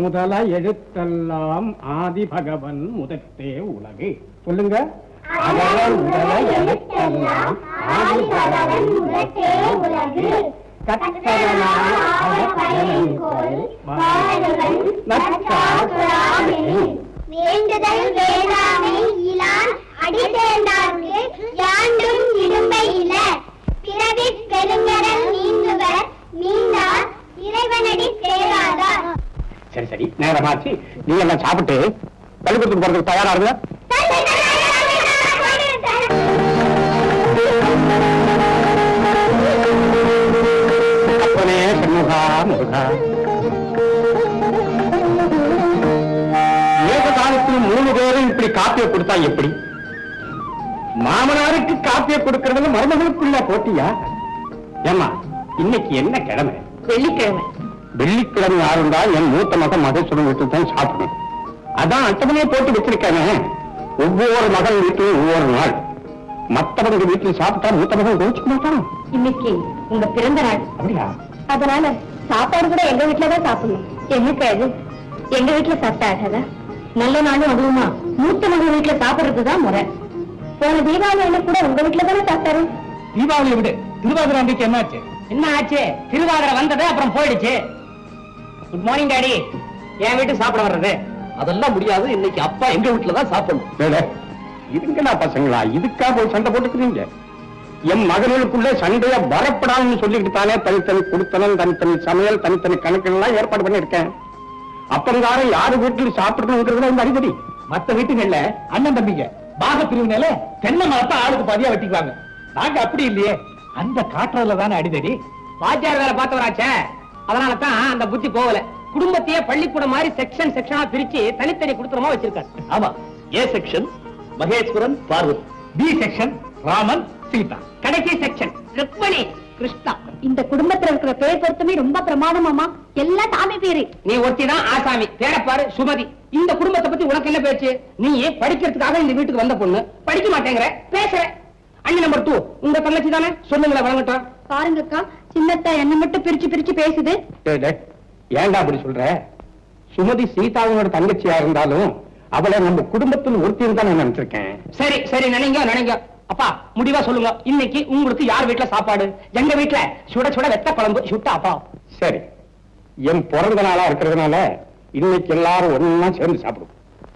முதல எழுத்தெல்லாம் ஆதி பகவன் முதற்றே உலகு சொல்லுங்க அகர முதல எழுத்தெல்லாம் ஆதி பகவன் முதற்றே உலகு கற்றதனால் அகப்பயன்கொள் வாழ்வன் நற்சாஸ்திராமெனின். வேண்டுதல் வேளாமை இலான் அடி சேர்ந்தார்க்கு யாண்டும் இடும்பை இல பிறவி பெருங்கடல் நீந்துவர் நீந்தார் இறைவனடி சேராதார் சரி சரி நேரமாச்சு நீ எல்லாம் சாப்பிட்டு பள்ளிக்கூடத்துக்கு போறதுக்கு தயாரா இருங்க அப்பனே சண்முகா முருகா ஏக காலத்தில் மூணு பேரும் இப்படி காப்பியை கொடுத்தா எப்படி மாமனாருக்கு காப்பியை கொடுக்கறதுல மருமகளுக்குள்ள போட்டியா ஏமா இன்னைக்கு என்ன கிழமை வெள்ளிக்கிழமை வெள்ளிக்கிழமை ஆறுண்டா என் மூத்த மகன் மகேஸ்வரன் வீட்டில் தான் சாப்பிடணும் அதான் அட்டமனையே போட்டு வச்சிருக்கானே ஒவ்வொரு மகன் வீட்டிலும் ஒவ்வொரு நாள் மத்தவங்க வீட்டில் சாப்பிட்டா மூத்த மகன் கோச்சுக்க மாட்டான் இன்னைக்கு உங்க பிறந்த நாள் அப்படியா அதனால சாப்பாடு கூட எங்க வீட்டுல தான் சாப்பிடணும் என்னக்கா இது எங்க வீட்டுல சாப்பிட்டா ஆகாதா நல்ல நாளும் அதுவுமா மூத்த மகன் வீட்டுல சாப்பிடுறதுதான் முறை போன தீபாவளியில கூட உங்க வீட்டுல தானே சாப்பிட்டாரு தீபாவளி விடு திருவாதிரை அன்றைக்கு என்னாச்சு என்ன ஆச்சு திருவாதிரை வந்தது அப்புறம் போயிடுச்சு குட் மார்னிங் டாடி என் வீட்டுக்கு சாப்பிட வர்றது அதெல்லாம் முடியாது இன்னைக்கு அப்பா எங்க வீட்டுல தான் சாப்பிடணும் டேடே, இதுங்களா பசங்களா இதுக்கா போய் சண்டை போட்டுக்கிறீங்க என் மகன்களுக்குள்ள சண்டைய வரப்படாதுன்னு சொல்லிக்கிட்டு தானே தனித்தனி குடுத்தனம் தனித்தனி சமையல் தனித்தனி கணக்குகள் எல்லாம் ஏற்பாடு பண்ணிருக்கேன் அப்பங்காரம் யாரு வீட்டில் சாப்பிடணுங்கிறதுல இந்த அடிக்கடி மத்த வீட்டுகள்ல அண்ணன் தம்பிங்க பாக பிரிவினால தென்னை மரத்தை ஆளுக்கு பாதியா வெட்டிக்குவாங்க நாங்க அப்படி இல்லையே அந்த காட்டுறதுல தானே அடிதடி வாத்தியார் வேலை பார்த்தவராச்சே அதனால தான் அந்த புத்தி போகல குடும்பத்தையே பள்ளிக்கூடம் மாதிரி செக்ஷன் செக்ஷனா பிரிச்சு தனித்தனி குடுத்தனமா வச்சிருக்காரு ஆமா A section Maheswaran Parvathi B section Raman Seetha கடைசி செக்ஷன் ருக்மணி கிருஷ்ணா இந்த குடும்பத்துல இருக்கிற பேர் பொருத்தமே ரொம்ப பிரமாதமாமா எல்லாம் சாமி பேரு நீ ஒருத்தி தான் ஆசாமி பேரப்பாரு சுமதி இந்த குடும்பத்தை பத்தி உனக்கு என்ன பேச்சு நீ படிக்கிறதுக்காக இந்த வீட்டுக்கு வந்த பொண்ணு படிக்க மாட்டேங்கிற பேசுற அண்ணி நம்பர் டூ உங்க தங்கச்சி தானே சொல்லுங்களேன் வழங்கட்டும் பாருங்கக்கா சின்னத்தா என்ன மட்டும் பிரிச்சு பிரிச்சு பேசுது டேய், டேய், ஏன்டா அப்படி சொல்ற சுமதி சீதாவோட தங்கச்சியா இருந்தாலும் அவளை நம்ம குடும்பத்தில் ஒருத்தின்னு தான் நான் நினைச்சிருக்கேன் சரி சரி நினைங்க நினைங்க அப்பா முடிவா சொல்லுங்க இன்னைக்கு உங்களுக்கு யார் வீட்டுல சாப்பாடு எங்க வீட்டுல சுட சுட வெத்த குழம்பு சுட்ட அப்பா சரி என் பிறந்த நாளா இருக்கிறதுனால இன்னைக்கு எல்லாரும் ஒண்ணா சேர்ந்து சாப்பிடுவோம்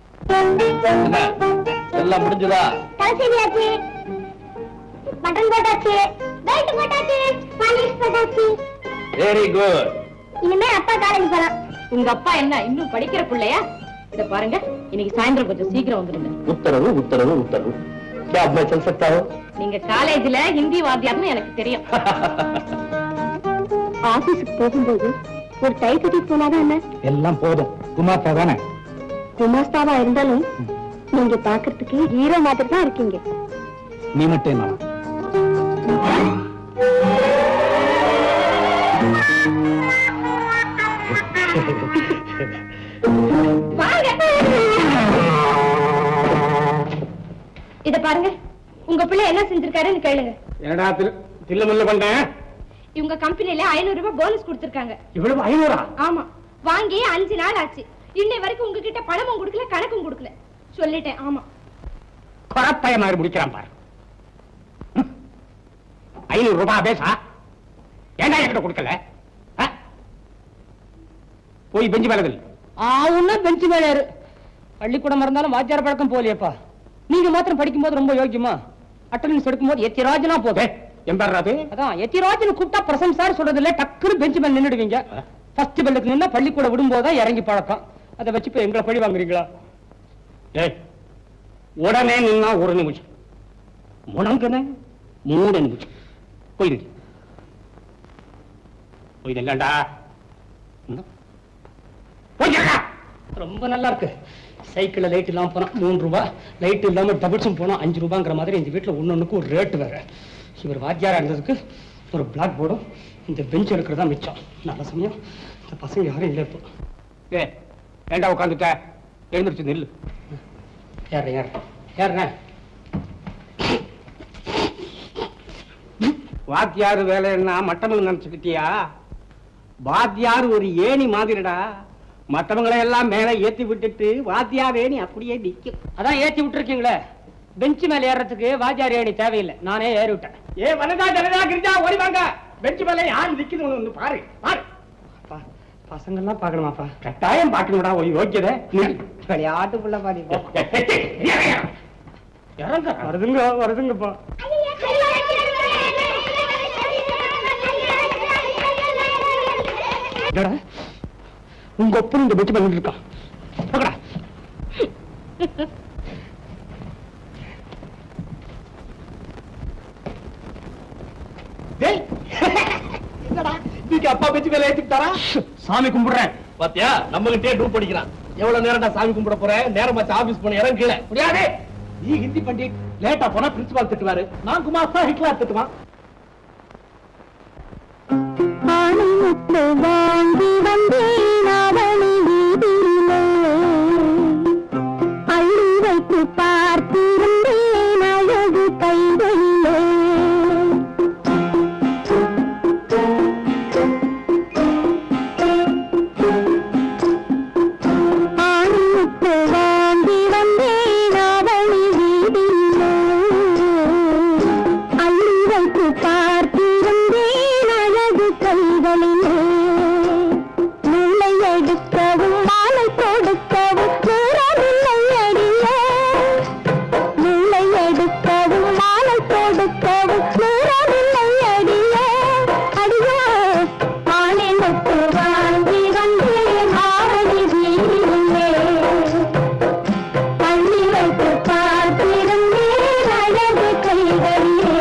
எல்லாம் முடிஞ்சதா தலசேரியாச்சு பட்டன் போட்டாச்சு பெல்ட் போட்டாச்சு பாலிஷ் போட்டாச்சு வெரி குட் இனிமே அப்பா காலேஜ் போலாம் உங்க அப்பா என்ன இன்னும் படிக்கிற பிள்ளையா இத பாருங்க இன்னைக்கு சாயந்தரம் கொஞ்சம் சீக்கிரம் வந்துருங்க உத்தரவு உத்தரவு உத்தரவு क्या अब मैं चल सकता हूँ நீங்க காலேஜ்ல ஹிந்தி வாத்தியார்னு எனக்கு தெரியும் ஆபீஸுக்கு போகும்போது ஒரு டை கட்டிட்டு போனாதான் என்ன எல்லாம் போதும் குமார்த்தா தானே குமாஸ்தாவா இருந்தாலும் நீங்க பாக்குறதுக்கு ஹீரோ மாதிரி தான் இருக்கீங்க நீ மட்டும் என்ன இத பாருங்க உங்க பிள்ளை என்ன செஞ்சிருக்காருன்னு கேளுங்க என்னடா தில் தில்லுமுல்லு பண்றேன் இவங்க கம்பெனில ஐநூறு ரூபாய் போனஸ் கொடுத்திருக்காங்க இவ்வளவு ஐநூறா ஆமா வாங்கி அஞ்சு நாள் ஆச்சு இன்னை வரைக்கும் உங்ககிட்ட பணமும் கொடுக்கல கணக்கும் கொடுக்கல சொல்லிட்டேன் ஆமா குறப்பைய மாதிரி முடிக்கிறான் பாரு ம். ஐநூறு ரூபாய் பேசா ஏன்டா என்கிட்ட கொடுக்கல ஆ? போய் பெஞ்சு மேலதில் ஆவுன்னா பெஞ்சு மேல ஏறு பள்ளிக்கூடம் இருந்தாலும் வாத்தியார் பழக்கம் போலியப்பா நீங்க மாத்திரம் படிக்கும்போது ரொம்ப யோக்கியமா அட்டண்டன்ஸ் எடுக்கும்போது எத்திராஜனா போதும் என் பேர் அது அதான் எத்திராஜன் கூப்பிட்டா பிரசம்சார் சொல்றது இல்ல டக்குனு பெஞ்சு மேல நின்னுடுவீங்க ஃபர்ஸ்ட் பெல்லுக்கு நின்னா பள்ளிக்கூடம் விடும்போது தான் இறங்கி பழக்கம் அதை வச்சு இப்ப எங்களை பழி வாங்குறீங்களா ஏய் உடனே நின்னா ஒரு நிமிஷம் முடங்குன மூணு நிமிஷம் போயிடு போயிடு இல்லண்டா போய்க்கா ரொம்ப நல்லா இருக்கு சைக்கிள்ல லைட் இல்லாம போனா மூணு ரூபாய் லைட் இல்லாம டபுள்ஸும் போனா அஞ்சு ரூபாங்கிற மாதிரி இந்த வீட்டுல ஒன்னொன்னுக்கு ஒரு ரேட் வேற இவர் வாத்தியாரா இருந்ததுக்கு ஒரு பிளாக் போர்டும் இந்த பெஞ்ச் இருக்கிறதா மிச்சம் நல்ல சமயம் இந்த பசங்க யாரும் இல்லை இப்போ ஏ ஏண்டா உட்காந்துட்ட எழுந்திருச்சு நில்லு யார் யார் யாருண்ணே வாத்தியார் வேலைன்னா மட்டமல் நினைச்சுக்கிட்டியா வாத்தியார் ஒரு ஏணி மாதிரிடா மத்தவங்களை எல்லாம் மேல ஏத்தி விட்டுட்டு வாத்தியாரே நீ அப்படியே நிக்கும் அதான் ஏத்தி விட்டுருக்கீங்களே பெஞ்சு மேல ஏறதுக்கு வாஜாரி ஏணி தேவையில்லை நானே ஏறி விட்டேன் ஏ வனதா ஜனதா கிரிஜா ஓடி வாங்க பெஞ்சு மேல யார் நிக்குதுன்னு வந்து பாரு பாரு அப்பா பசங்கள்லாம் பார்க்கணுமாப்பா கட்டாயம் பாக்கணும்டா ஒரு யோக்கியதை விளையாட்டு புள்ள பாதி இறங்க வருதுங்க வருதுங்கப்பா என்னடா உங்க ஒப்பன் இந்த பெஞ்சு பண்ணிட்டு இருக்கான் பார்க்கடா என்னடா இன்னைக்கு அப்பா பெஞ்சு மேல ஏத்திட்டாரா சாமி கும்பிடுறேன் பாத்தியா நம்ம கிட்டே டூப் படிக்கிறான் எவ்வளவு நேரம் நான் சாமி கும்பிட போறேன் நேரமாச்சு ஆபீஸ் போன இடம் கீழே முடியாது நீ ஹிந்தி பண்டிட் லேட்டா போனா பிரின்சிபால் திட்டுவாரு நான் குமார் ஹிட்லர் திட்டுவான் ஆணைமுத்து வாங்கி வந்தேன் அவளி வீதியிலே அள்ளி வைத்து பார்த்திருந்தேன் அழகு கைகளிலே ஆணைமுத்து வாங்கி வந்தேன் அவளி வீதியிலே அள்ளி வைத்து பார்த்திருந்தேன் அழகு கைகளிலே முளை எடுக்கவும் மாலை கொடுக்கவும் நேரமில்லை அடியே முளை எடுக்கவும் மாலை கொடுக்கவும் நேரமில்லை அடியே அடியே ஆணை முத்து வாங்கி வந்தேன் ஆவணி வீடிலே பள்ளி வைத்து பார்த்திருந்தேன் அழகு கைகளிலே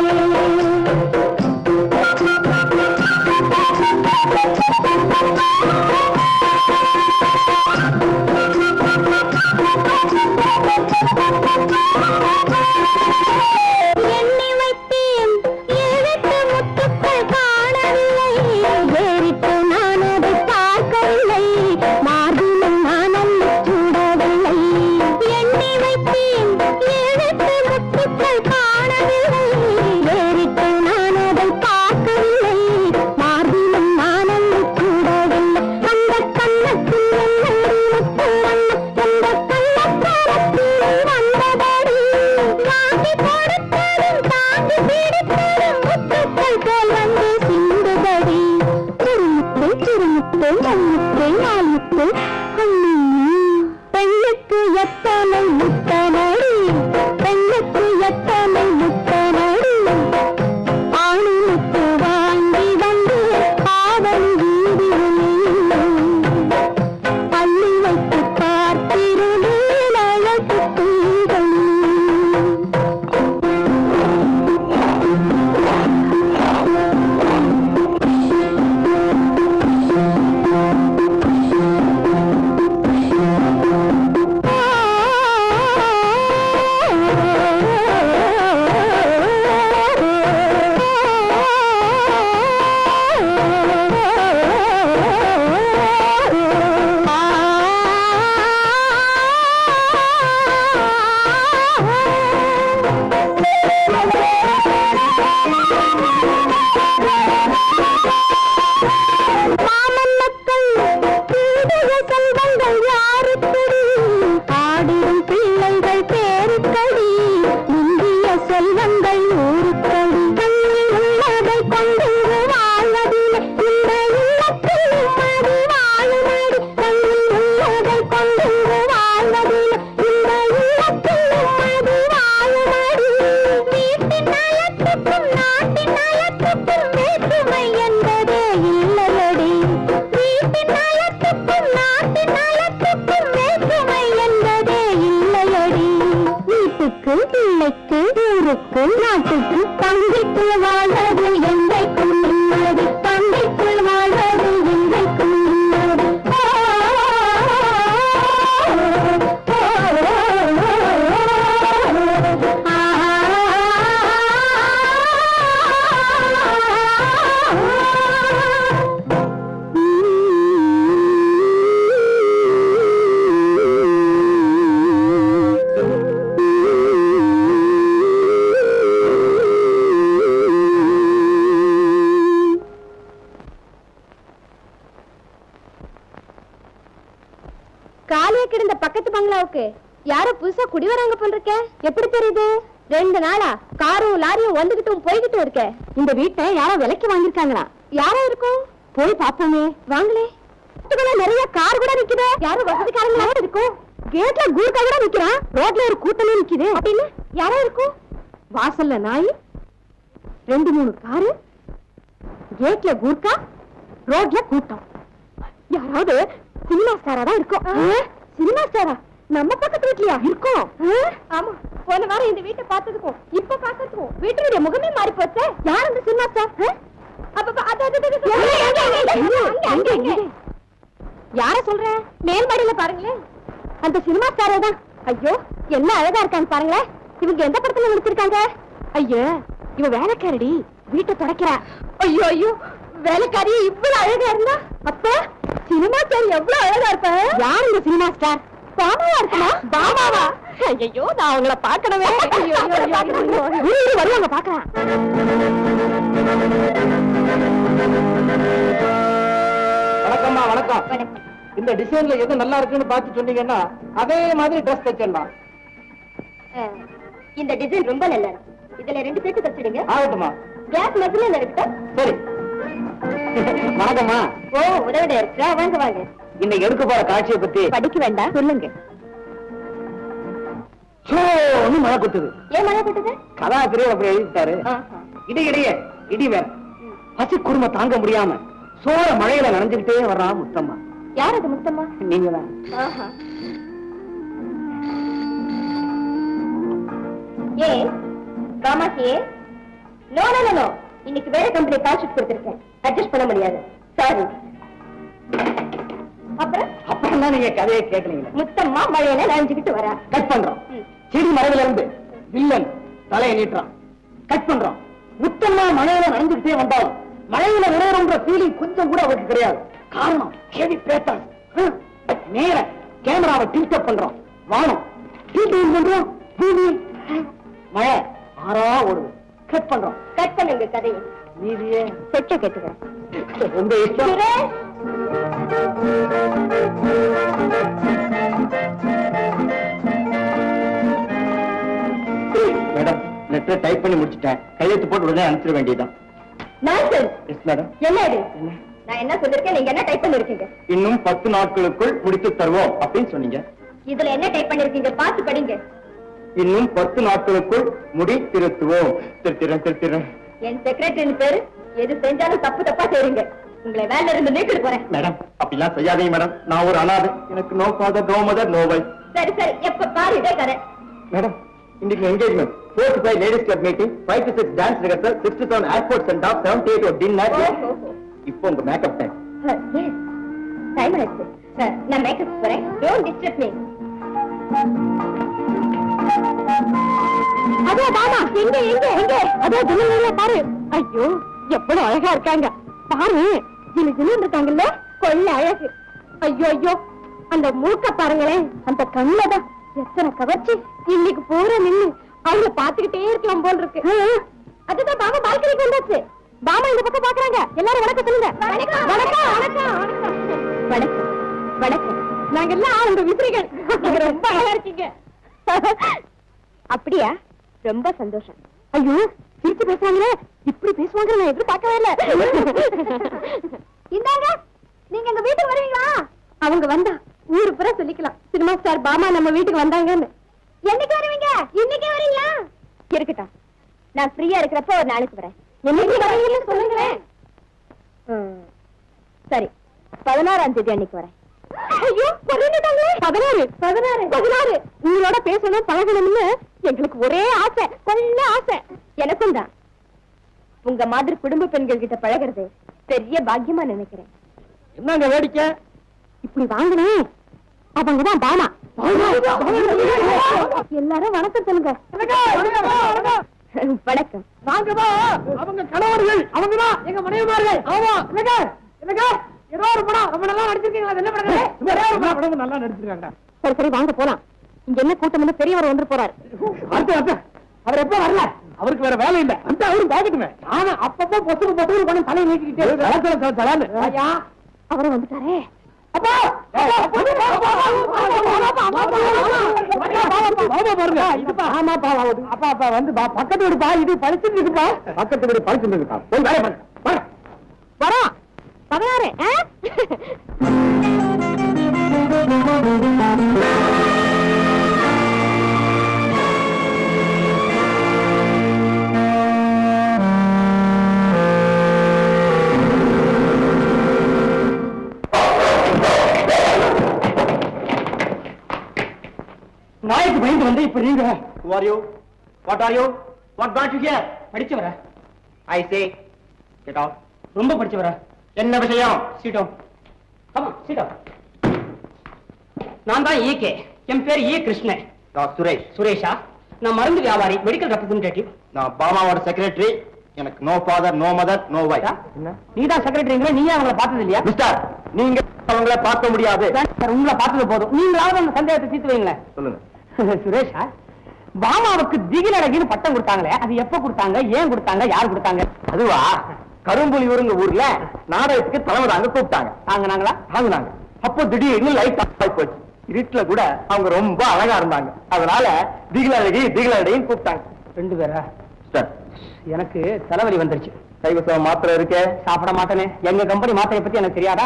எண்ணி வைத்தேன் ஏழெட்டு முத்துக்கள் காணவில்லை ஏறிட்டு நான் அதை பார்க்கவில்லை மார்பிலும் நான் அள்ளி சூடவில்லை எண்ணி வைத்தேன் ஏழெட்டு முத்துக்கள் காணவில்லை ஏறிட்டு நான் அதை பார்க்கவில்லை மார்பிலும் நான் அள்ளி சூடவில்லை அந்த கண்ணத்தில் என்னடி முத்து வண்ணம் அந்த கள்ளக்காரத்தில் வந்தபடி வாங்கி கொடுத்ததும் தாங்கி பிடித்ததும் முத்துக்கள் போல் வந்து சிந்துதடி திருமுத்து திருமுத்து நன்முத்து நான்முத்து பெண்ணுக்கு எத்தனை முத்தனடி பெண்ணுக்கு எத்தனை முத்தனடி ஆணி முத்து வாங்கி வந்து காவல் வீதியிலே பள்ளி வைத்து பார்த்திருந்தேன் அழகு தூதல் மாமன் மக்கள் தீவிர செல்வங்கள் யாருக்கடி ஆடிடும் பிள்ளைகள் பேருக்கடி இந்திய செல்வங்கள் ஊருக்கடி கண்ணில் உள்ளதை கொண்டு வாழ்வதில்லை இந்த இல்லத்தில் மதி வாழுமடி கண்ணில் உள்ளதை கொண்டு வாழ்வதில்லை இந்த இல்லத்தில் மதி வாழுமடி வீட்டின் நலத்துக்கும் நாட்டின் நலத்துக்கும் வேற்றுமை என்பதே இல்லையடி வீட்டின் நலத்துக்கும் நாட்டின் நலத்துக்கும் வேற்றுமை என்பதே இல்லையடி வீட்டுக்கு பிள்ளைக்கு ஊருக்கு நாட்டுக்கு தங்கைக்கு வாழ்வது என்றைக்கும் நிம்மதி தங்கைக்குள் வாழ்வது என்றைக்கும் நிம்மதி இருக்கு யாரோ புதுசா குடி வராங்க போல் இருக்க எப்படி தெரியுது ரெண்டு நாளா காரும் லாரியும் வந்துகிட்டும் போய்கிட்டும் இருக்க இந்த வீட்டை யாரோ விலைக்கு வாங்கிருக்காங்களா யாரோ இருக்கும் போய் பாப்போமே வாங்களே வீட்டுக்குள்ள நிறைய கார் கூட நிக்குது யாரோ வசதிக்காரங்களா இருக்கும் கேட்ல கூர்க்கா கூட நிக்கிறான் ரோட்ல ஒரு கூட்டமே நிக்குது அப்படின்னு யாரோ இருக்கும் வாசல்ல நாய் ரெண்டு மூணு காரு கேட்ல கூர்க்கா ரோட்ல கூட்டம் யாராவது சினிமா ஸ்டாரா தான் இருக்கும் சினிமா ஸ்டாரா நம்ம பக்கத்து வீட்லயா இருக்கும் ஆமா போன வாரம் இந்த வீட்டை பார்த்ததுக்கும் இப்ப பார்த்ததுக்கும் வீட்டுடைய முகமே மாறி போச்சே யார் அந்த சினிமா ஸ்டார் அப்ப அது அது, அது, அது, அங்க, அங்க, அங்க. யார சொல்ற மேல் மாடியில பாருங்களேன் அந்த சினிமா ஸ்டாரே தான் ஐயோ என்ன அழகா இருக்காங்க பாருங்களேன் இவங்க எந்த படத்துல நடிச்சிருக்காங்க ஐயோ இவ வேலைக்காரடி வீட்டை தொடக்கிறா ஐயோ ஐயோ வேலைக்காரி இவ்வளவு அழகா இருந்தா அப்ப சினிமா ஸ்டார் எவ்வளவு அழகா இருப்ப யார் இந்த சினிமா ஸ்டார் பாமாவா இருக்குமா பாமாவா ஐயோ நான் அவங்கள பாக்கணுமே ஐயோ, ஐயோ, ஐயோ, ஐயோ. இரு, இரு, வருவாங்க பாக்கலாம் வணக்கம்மா வணக்கம் இந்த டிசைன்ல எது நல்லா இருக்குன்னு பார்த்து சொன்னீங்கன்னா அதே மாதிரி ட்ரெஸ் தைச்சிடலாம் இந்த டிசைன் ரொம்ப நல்லா இருக்கு இதுல ரெண்டு பேருக்கு தச்சிடுங்க ஆகட்டுமா கிளாஸ் மதுல இருக்கா சரி வணக்கம்மா ஓ உதவிட இருக்கா வாங்க வாங்க இன்னைக்கு எடுக்க போற காட்சியை பத்தி படிக்க வேண்டாம் சொல்லுங்க ஒண்ணு மழை குத்துது ஏன் மழை போட்டது கதாசிரியர் அப்படி எழுதிட்டாரு இடி இடையே இடி வேற பசி குடும்ப தாங்க முடியாம சோழ மழையில நனைஞ்சுக்கிட்டே வர்றான் முத்தம்மா யார் அது முத்தம்மா நீங்க தான் ஆஹா. ஏன் காமாட்சி நோ நோ நோ இன்னைக்கு வேற கம்பெனி கால் ஷீட் கொடுத்திருக்கேன் அட்ஜஸ்ட் பண்ண முடியாது சாரி அப்புறம் அப்புறம் தான் நீங்க கதையை கேட்கலீங்க முத்தம்மா மழையில நனைஞ்சுக்கிட்டு வரா கட் பண்றோம் ம். செடி மரபில இருந்து வில்லன் தலையை நீட்டுறான் கட் பண்றோம் முத்தம்மா மழையில நனைஞ்சுக்கிட்டே வந்தாலும் மழையில விளையாடுற ஃபீலிங் கொஞ்சம் கூட அவருக்கு கிடையாது காரணம் ஹெவி பேட்டர்ன் நேர கேமராவை டில்ட் அப் பண்றோம் வானம் டில்ட் பண்றோம் பூமி மழை ஆறா ஓடுது கட் பண்றோம் கட் பண்ணுங்க கதையை மீதியே செட்ட கேட்டுக்கிறேன் உங்க இஷ்டம் சுரேஷ் மேடம் லெட்டர் டைப் பண்ணி முடிச்சிட்டேன் கையெழுத்து போட்டு உடனே அனுப்பிச்சிட வேண்டியதுதான் நான்சென்ஸ் எஸ் மேடம் என்ன இது நான் என்ன சொல்லிருக்கேன் நீங்க என்ன டைப் பண்ணிருக்கீங்க இன்னும் பத்து நாட்களுக்குள் முடித்து தருவோம் அப்படின்னு சொன்னீங்க இதுல என்ன டைப் பண்ணிருக்கீங்க பார்த்து படிங்க இன்னும் பத்து நாட்களுக்குள் முடி திருத்துவோம் திருத்திறன் திருத்திறன் என் செக்ரட்டரி பேரு எது செஞ்சாலும் தப்பு தப்பா செய்றீங்க உங்களை வேலை இருந்து நீக்கிட்டு போறேன் மேடம் அப்படிலாம் செய்யாதீங்க மேடம் நான் ஒரு அனாதை எனக்கு no father no mother no wife சரி சரி எப்ப பாரு இதே கதை மேடம் இன்னைக்கு engagement fourth five ladies club meeting five to six dance rehearsal six to seven airport send off seventy eight dinner இப்போ உங்க மேக்கப் டைம் டைம் ஆயிடுச்சு அஹ், நான் மேக்கப் போறேன் டோன்ட் டிஸ்டர்ப் மீ அதோ பாமா எங்க எங்க எங்க அதோ ஜன்னல்ல பாரு ஐயோ எவ்வளவு அழகா இருக்காங்க பாரு ஜிலு ஜிலு இருக்காங்கல்ல கொள்ள அழகு ஐயோ ஐயோ அந்த மூக்க பாருங்களேன் அந்த கண்ணுலதான் எத்தனை கவர்ச்சி இன்னைக்கு பூரா நின்னு அவங்க பாத்துக்கிட்டே இருக்கலாம் போல் இருக்கு அதுதான் பாமா பால்கனிக்கு வந்தாச்சு பாமா இந்த பக்கம் பாக்குறாங்க எல்லாரும் வணக்கம் சொல்லுங்க வணக்கம் வணக்கம் வணக்கம் வணக்கம் வணக்கம் நாங்க எல்லாம் உங்க விசிறிகள் நீங்க ரொம்ப அழகா இருக்கீங்க அப்படியா ரொம்ப சந்தோஷம் ஐயோ சிரிச்சு பேசுறாங்களே இப்படி பேசுவாங்க நான் எதிர்பார்க்கவே இல்ல இந்தாங்க நீங்க எங்க வீட்டுக்கு வருவீங்களா அவங்க வந்தா ஊரு பூரா சொல்லிக்கலாம் சினிமா ஸ்டார் பாமா நம்ம வீட்டுக்கு வந்தாங்கன்னு என்னைக்கு வருவீங்க இன்னைக்கே வரீங்களா இருக்கட்டும் நான் ஃப்ரீயா இருக்கிறப்ப ஒரு நாளைக்கு வரேன் என்னைக்கு வரீங்கன்னு சொல்லுங்களேன் ம், சரி பதினாறாம் தேதி அன்னைக்கு வரேன் ஐயோ பதினாறு பதினாறு பதினாறு உங்களோட பேசணும் பழகணும்னு எங்களுக்கு ஒரே ஆசை கொள்ள ஆசை எனக்கும் தான் உங்க மாதிரி குடும்ப பெண்கள் கிட்ட பழகுறது பெரிய பாக்கியமா நினைக்கிறேன் என்னங்க வேடிக்கை இப்படி வாங்கினேன் அவங்கதான் பாமா எல்லாரும் வணக்கம் சொல்லுங்க வணக்கம் நாங்கதான் அவங்க கணவர்கள் அவங்கதான் எங்க மனைவிமார்கள் ஆமா என்னங்க என்னங்க ஏதோ ஒரு படம் ரொம்ப நல்லா நடிச்சிருக்கீங்களா அது என்ன படம் படம் நல்லா நடிச்சிருக்காங்க சரி சரி வாங்க போலாம் இங்க என்ன கூட்டம் பெரியவர் வந்து போறாரு அடுத்து அடுத்து அவர் எப்ப வரல அவருக்கு வேற வேலை இல்ல அந்த அவரும் பாக்கட்டுமே நானும் அப்பப்போ பொசுக்கு பொசுக்கு பண்ணி தலையை நீக்கிக்கிட்டே ஐயா அவரும் வந்துட்டாரே அப்பா பாருங்க இதுப்பா ஆமாப்பா அப்பா அப்பா வந்து பா- பக்கத்து வீடுப்பா இது பழிச்சுட்டு இருக்குப்பா பக்கத்து வீடு பழிச்சுட்டு இருக்கா போய் வேலையை பாருங்க வாங்க. வரோம் பதினாறு ஆ? நாய்க்கு பயந்து வந்து இப்ப நீங்க Who are you? What are you? What brought you here? படிச்சவரா I say, get out. ரொம்ப படிச்சவரா என்ன விஷயம் சீட்டோ ஆமா சீட்டோ நான் தான் ஈகே என் பேர் ஈ கிருஷ்ணன் நான் சுரேஷ் சுரேஷா நான் மருந்து வியாபாரி மெடிக்கல் ரெப்ரசன்டேட்டிவ் நான் பாமாவோட செக்ரட்டரி எனக்கு no father no mother no wife நீ தான் செக்ரட்டரிங்களா நீயே அவங்கள பார்த்தது இல்லையா மிஸ்டர் நீங்க அவங்கள பார்க்க முடியாது சார் உங்களை பார்த்தது போதும் நீங்களாவது அந்த சந்தேகத்தை தீர்த்து வைங்களேன் சொல்லுங்க சுரேஷா பாமாவுக்கு திகிலழகின்னு பட்டம் கொடுத்தாங்களே அது எப்ப கொடுத்தாங்க ஏன் கொடுத்தாங்க யார் கொடுத்தாங்க அதுவா கரும்புலியூருங்க ஊர்ல நாடகத்துக்கு தலைமை தாங்க கூப்பிட்டாங்க தாங்கினாங்களா தாங்குனாங்க அப்போ திடீர்னு லைட் ஆஃப் போச்சு இருட்டுல கூட அவங்க ரொம்ப அழகா இருந்தாங்க அதனால திகிலழகி திகிலழகின்னு கூப்பிட்டாங்க ரெண்டு பேரா சார் எனக்கு தலைவலி வந்துருச்சு கைவசம் மாத்திரை இருக்கே சாப்பிட மாட்டேனே எங்க கம்பெனி மாத்திரையை பத்தி எனக்கு தெரியாதா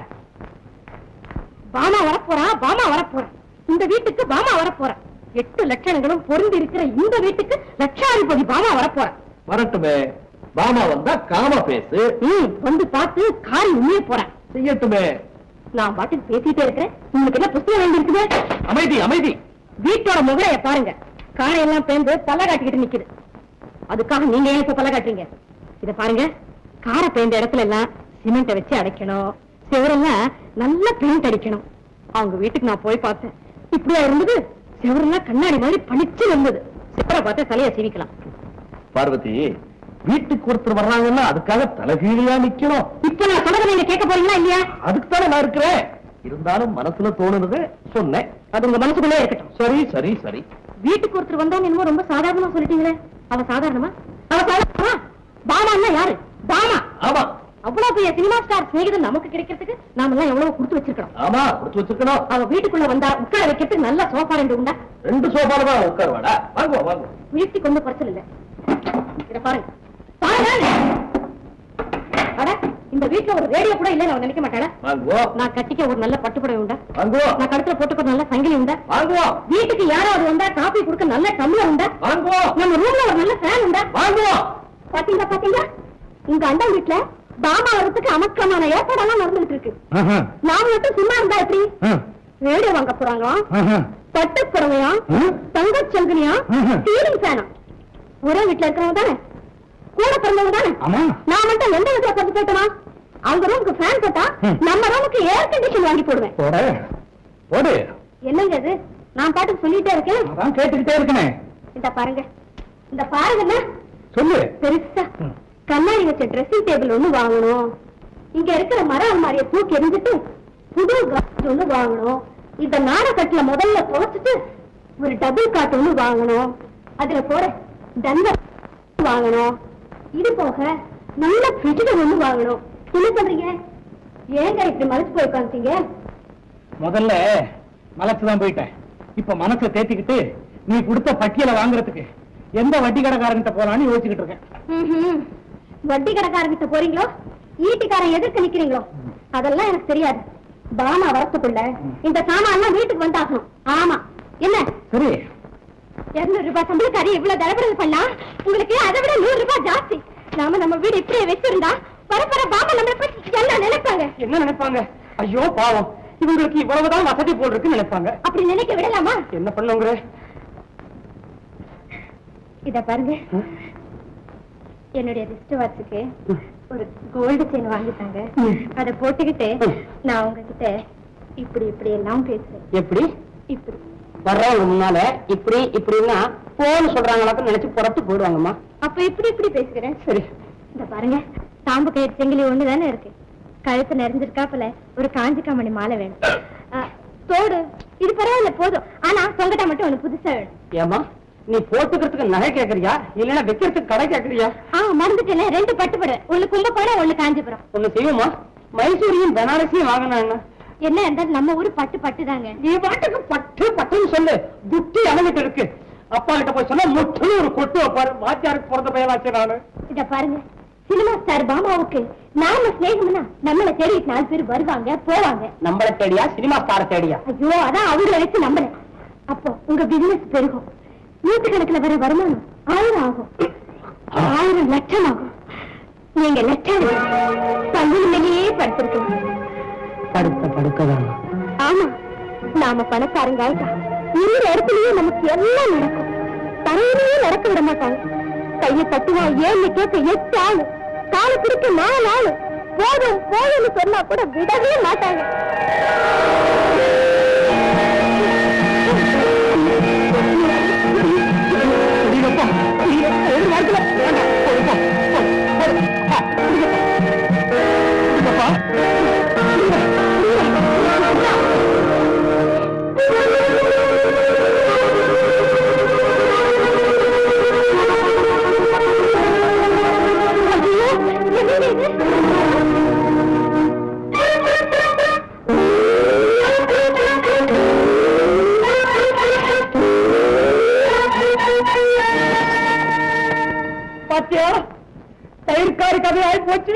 பாமா வரப்போறா பாமா வரப்போறா இந்த வீட்டுக்கு பாமா வரப்போறா எட்டு லட்சணங்களும் பொருந்தி இருக்கிற இந்த வீட்டுக்கு லட்சாதிபதி பாமா வரப்போறா வரட்டுமே பாமா வந்தா காம பேசு ம் வந்து பார்த்து காரி உண்மைய போறேன் செய்யட்டுமே நான் பாட்டுக்கு பேசிட்டே இருக்கிறேன் உங்களுக்கு என்ன புஸ்தகம் வேண்டி இருக்குது அமைதி அமைதி வீட்டோட முகலைய பாருங்க காரையெல்லாம் பேந்து தலை காட்டிக்கிட்டு நிக்குது அதுக்காக நீங்க ஏன் இப்ப தலை காட்டுறீங்க இத பாருங்க காரை பேந்த இடத்துல எல்லாம் சிமெண்ட்டை வச்சு அடைக்கணும் செவரெல்லாம் நல்ல பெயிண்ட் அடிக்கணும் அவங்க வீட்டுக்கு நான் போய் பார்த்தேன் இப்படியா இருந்தது செவரெல்லாம் கண்ணாடி மாதிரி பளிச்சு இருந்தது செவரை பார்த்து தலையை சீவிக்கலாம் பார்வதி வீட்டுக்கு ஒருத்தர் வர்றாங்கன்னா அதுக்காக தலைகீழியா நிக்கணும் இப்ப நான் சொல்றதை நீங்க கேட்க போறீங்களா இல்லையா அதுக்கு தானே நான் இருக்கிறேன் இருந்தாலும் மனசுல தோணுனது சொன்னேன் அது உங்க மனசுக்குள்ளே இருக்கட்டும் சரி சரி சரி வீட்டுக்கு ஒருத்தர் வந்தா என்னமோ ரொம்ப சாதாரணமா சொல்லிட்டீங்களே அவ சாதாரணமா அவ சாதாரணமா பாமான்னா யாரு பாமா ஆமா அவ்வளவு பெரிய சினிமா ஸ்டார் சிநேகிதன் நமக்கு கிடைக்கிறதுக்கு நாம எல்லாம் எவ்வளவு கொடுத்து வச்சிருக்கணும் ஆமா கொடுத்து வச்சிருக்கணும் அவ வீட்டுக்குள்ள வந்தா உட்கார வைக்கிறதுக்கு நல்ல சோஃபா ரெண்டு உண்டா ரெண்டு சோபால தான் உட்காருவாடா வாங்குவோம் வாங்குவோம் வீட்டுக்கு ஒண்ணும் குறைச்சல் இல்ல இத பாருங்க பாருங்க அட இந்த வீட்டுல ஒரு ரேடியோ கூட இல்லைன்னு அவன் நினைக்க மாட்டாளா வாங்குவோம் நான் கட்டிக்க ஒரு நல்ல பட்டுப்புடவை உண்டா வாங்குவோம் நான் கழுத்துல போட்டுக்க ஒரு நல்ல சங்கிலி உண்டா வாங்குவோம் வீட்டுக்கு யாராவது வந்தா காபி கொடுக்க நல்ல டம்ளர் உண்டா வாங்குவோம் நம்ம ரூம்ல ஒரு நல்ல ஃபேன் உண்டா வாங்குவோம் பாத்தீங்களா பாத்தீங்களா உங்க அண்ணன் வீட்டுல பாமா வரதுக்கு அமக்கமான ஏற்பாடெல்லாம் நடந்துட்டு இருக்கு நாம மட்டும் சும்மா இருந்தா எப்படி ரேடியோ வாங்க போறாங்களாம் பட்டு புடவையா தங்கச் சங்கிலியா சீலிங் ஃபேனா ஒரே வீட்டுல இருக்கிறவங்க தானே கூட பிறந்தவங்க தானே ஆமா நான் மட்டும் எந்த விதத்துல கத்து போட்டோமா அவங்க ரூமுக்கு ஃபேன் போட்டா ம். நம்ம ரூமுக்கு ஏர் கண்டிஷன் வாங்கி போடுவேன் போட போடு என்னங்க இது நான் பாட்டுக்கு சொல்லிட்டே இருக்கேன் அதான் கேட்டுக்கிட்டே இருக்கனே இந்த பாருங்க இந்த பாருங்க சொல்லு பெருசா ம். கண்ணாடி வச்ச ட்ரெஸ்ஸிங் டேபிள் ஒண்ணு வாங்கணும் இங்க இருக்கிற மர அலமாரிய தூக்கி எரிஞ்சிட்டு புது காசு ஒண்ணு வாங்கணும் இந்த நாடகத்துல முதல்ல துவைச்சிட்டு ஒரு டபுள் காட் ஒண்ணு வாங்கணும் அதுல போற தண்ட வாங்கணும் இது போக நல்ல ஃப்ரிட்ஜ் ஒண்ணு வாங்கணும் என்ன பண்றீங்க ஏங்க இப்படி மலைச்சு போய் உட்காந்துட்டீங்க முதல்ல மலைச்சுதான் போயிட்டேன் இப்ப மனசை தேத்திக்கிட்டு நீ கொடுத்த பட்டியலை வாங்குறதுக்கு எந்த வட்டி கடைக்காரங்கிட்ட போலான்னு யோசிச்சுக்கிட்டு இருக்கேன் ம்ஹும். வட்டி கடைக்காரங்கிட்ட போறீங்களோ ஈட்டிக்காரன் எதிர்க்க நிக்கிறீங்களோ அதெல்லாம் எனக்கு தெரியாது பாமா வரத்துக்குள்ள இந்த சாமான் வீட்டுக்கு வந்தாகணும் ஆமா என்ன சரி இருநூறு ரூபாய் சம்பளக்காரி இவ்வளவு தரப்படுறது பண்ணா உங்களுக்கு அதை விட நூறு ரூபாய் ஜாஸ்தி நாம நம்ம வீடு இப்படியே வச்சிருந்தா வரப்போற பாமா நம்மளை பத்தி என்ன நினைப்பாங்க என்ன நினைப்பாங்க ஐயோ பாவம் இவங்களுக்கு இவ்வளவுதான் வசதி போல் இருக்குன்னு நினைப்பாங்க அப்படி நினைக்க விடலாமா என்ன பண்ணுங்கிற இத பாருங்க என்னுடைய ரிஸ்ட் வாட்சுக்கு ஒரு கோல்டு செயின் வாங்கிட்டாங்க அத போட்டுக்கிட்டு நான் உங்ககிட்ட இப்படி இப்படி எல்லாம் பேசுறேன் எப்படி இப்படி வர்றவங்க முன்னால இப்படி இப்படின்னா போன்னு சொல்றாங்களாக்கும் நினைச்சு புறத்து போயிடுவாங்கம்மா அப்ப இப்படி இப்படி பேசுகிறேன் சரி இந்த பாருங்க தாம்பு கயிறு செங்கிலி ஒண்ணு தானே இருக்கு கழுத்து நிறைஞ்சிருக்காப்புல ஒரு காஞ்சி காமணி மாலை வேணும் ஆ, தோடு இது பரவாயில்ல போதும் ஆனா தொங்கட்டா மட்டும் ஒண்ணு புதுசா வேணும் ஏமா நீ போட்டுக்கிறதுக்கு நகை கேக்குறியா இல்லைன்னா வைக்கிறதுக்கு கடை கேக்குறியா ஆ மறந்துட்டேன் ரெண்டு பட்டுப்படு ஒண்ணு கும்பகோணம் ஒண்ணு காஞ்சிபுரம் ஒண்ணு செய்வோமா மைசூரியும் பனாரசியும் வாங்கினா என்ன என்ன இருந்தாலும் நம்ம ஊரு பட்டு பட்டு தாங்க நீ பாட்டுக்கு பட்டு பட்டுன்னு சொல்லு புத்தி அவங்கிட்ட இருக்கு அப்பா கிட்ட போய் சொன்னா முட்டுன்னு ஒரு கொட்டு வைப்பாரு வாத்தியாருக்கு பிறந்த பையனாச்சு நானு இத பாருங்க சினிமா ஸ்டார் பாமாவுக்கு நாம சிநேகம்னா நம்மளை தேடிட்டு நாலு பேர் வருவாங்க போவாங்க நம்மள தேடியா சினிமா ஸ்டார தேடியா ஐயோ அதான் அவங்கள வச்சு நம்புறேன் அப்போ உங்க பிசினஸ் பெருகும் நூற்றுக்கணக்கில் வர வருமானம் ஆயிரம் ஆகும் ஆயிரம் லட்சம் ஆகும் நீங்க லட்சம் பங்குலையே படுத்திருக்கோம் படுத்த படுக்கதான் ஆமா நாம பணக்காரங்க ஆயிட்டா இருந்த இடத்துலயே நமக்கு எல்லாம் நடக்கும் தரையிலேயே நடக்க விட மாட்டாங்க கையை தட்டுவா ஏன்னு கேட்க எட்டு ஆளு காலை பிடிக்க நாலு ஆளு போதும் போதும்னு சொன்னா கூட விடவே மாட்டாங்க ஐயோ, என்னங்க இது? பாத்தியா தயிர்காரி கதை ஆகி போச்சு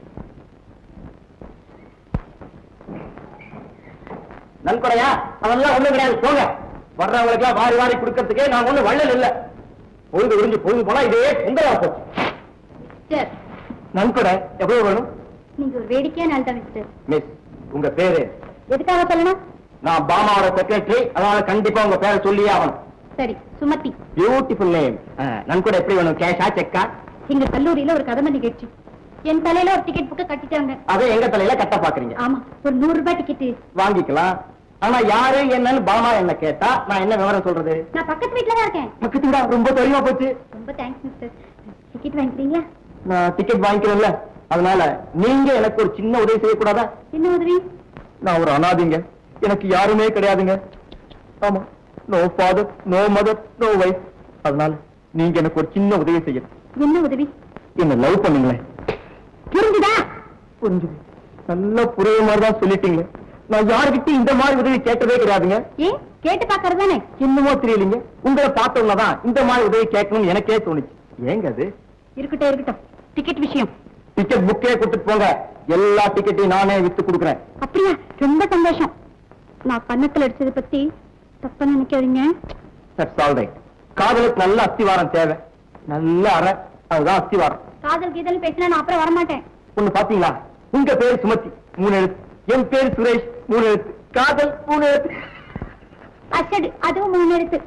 நன்கொடையா அதெல்லாம் ஒண்ணும் கிடையாது போங்க வர்றவங்களுக்கு எல்லாம் வாரி வாரி கொடுக்கறதுக்கே நான் ஒண்ணு வள்ளல் இல்ல பொழுது விரிஞ்சு பொழுது போனா இதே பொங்கலா போச்சு சார் நன்கொடை எவ்வளவு வேணும் நீங்க ஒரு வேடிக்கையான ஆள் தான் சார் மிஸ் உங்க பேரு எதுக்காக சொல்லணும் நான் பாமாவோட செக்ரட்டரி அதனால கண்டிப்பா உங்க பேரை சொல்லியே ஆகணும் சரி சுமதி பியூட்டிஃபுல் நேம் நன்கொடை எப்படி வேணும் கேஷா செக்கா எங்க கல்லூரியில ஒரு கதம்ப நிகழ்ச்சி என் தலையில ஒரு டிக்கெட் புக்க கட்டிட்டாங்க அதை எங்க தலையில கட்ட பாக்குறீங்க ஆமா ஒரு நூறு ரூபாய் டிக்கெட் வாங்கிக்கலாம் ஆனா யாரு என்னன்னு பாமா என்ன கேட்டா நான் என்ன விவரம் சொல்றது நான் பக்கத்து வீட்டுல தான் இருக்கேன் பக்கத்து வீடா ரொம்ப தெரியுமா போச்சு ரொம்ப தேங்க்ஸ் மிஸ்டர் டிக்கெட் வாங்கிக்கிறீங்களா நான் டிக்கெட் வாங்கிக்கிறேன்ல அதனால நீங்க எனக்கு ஒரு சின்ன உதவி செய்யக்கூடாதா என்ன உதவி நான் ஒரு அனாதிங்க எனக்கு யாருமே கிடையாதுங்க ஆமா no father no mother no wife அதனால நீங்க எனக்கு ஒரு சின்ன உதவி செய்யணும் என்ன உதவி என்ன லவ் பண்ணுங்களேன் புரிஞ்சுதா புரிஞ்சுது நல்லா புரியுற மாதிரி தான் சொல்லிட்டீங்க நான் யாருக்கிட்ட இந்த மாதிரி உதவி கேட்டதே கிடையாதுங்க ஏன் கேட்டு பாக்குறது தானே என்னமோ தெரியலீங்க உங்களை பார்த்தோம்னதான் இந்த மாதிரி உதவி கேட்கணும்னு எனக்கே தோணுச்சு ஏங்க அது இருக்கட்டும் இருக்கட்டும் டிக்கெட் விஷயம் டிக்கெட் புக்கே கொடுத்துட்டு போங்க எல்லா டிக்கெட்டையும் நானே வித்து கொடுக்குறேன் அப்படியா ரொம்ப சந்தோஷம் நான் கண்ணத்துல அடிச்சதை பத்தி தப்பா நினைக்காதீங்க தட்ஸ் ஆல் ரைட் காதலுக்கு நல்ல அஸ்திவாரம் தேவை நல்ல அறை அதுதான் அஸ்திவாரம் காதல் கீதல் பேசினா நான் அப்புறம் வரமாட்டேன் ஒண்ணு பாத்தீங்களா உங்க பேர் சுமதி மூணு எழுத்து என் பேர் சுரேஷ் மூணு எழுத்து காதல் மூணு எழுத்து அச்சடு அதுவும் மூணு எடுத்து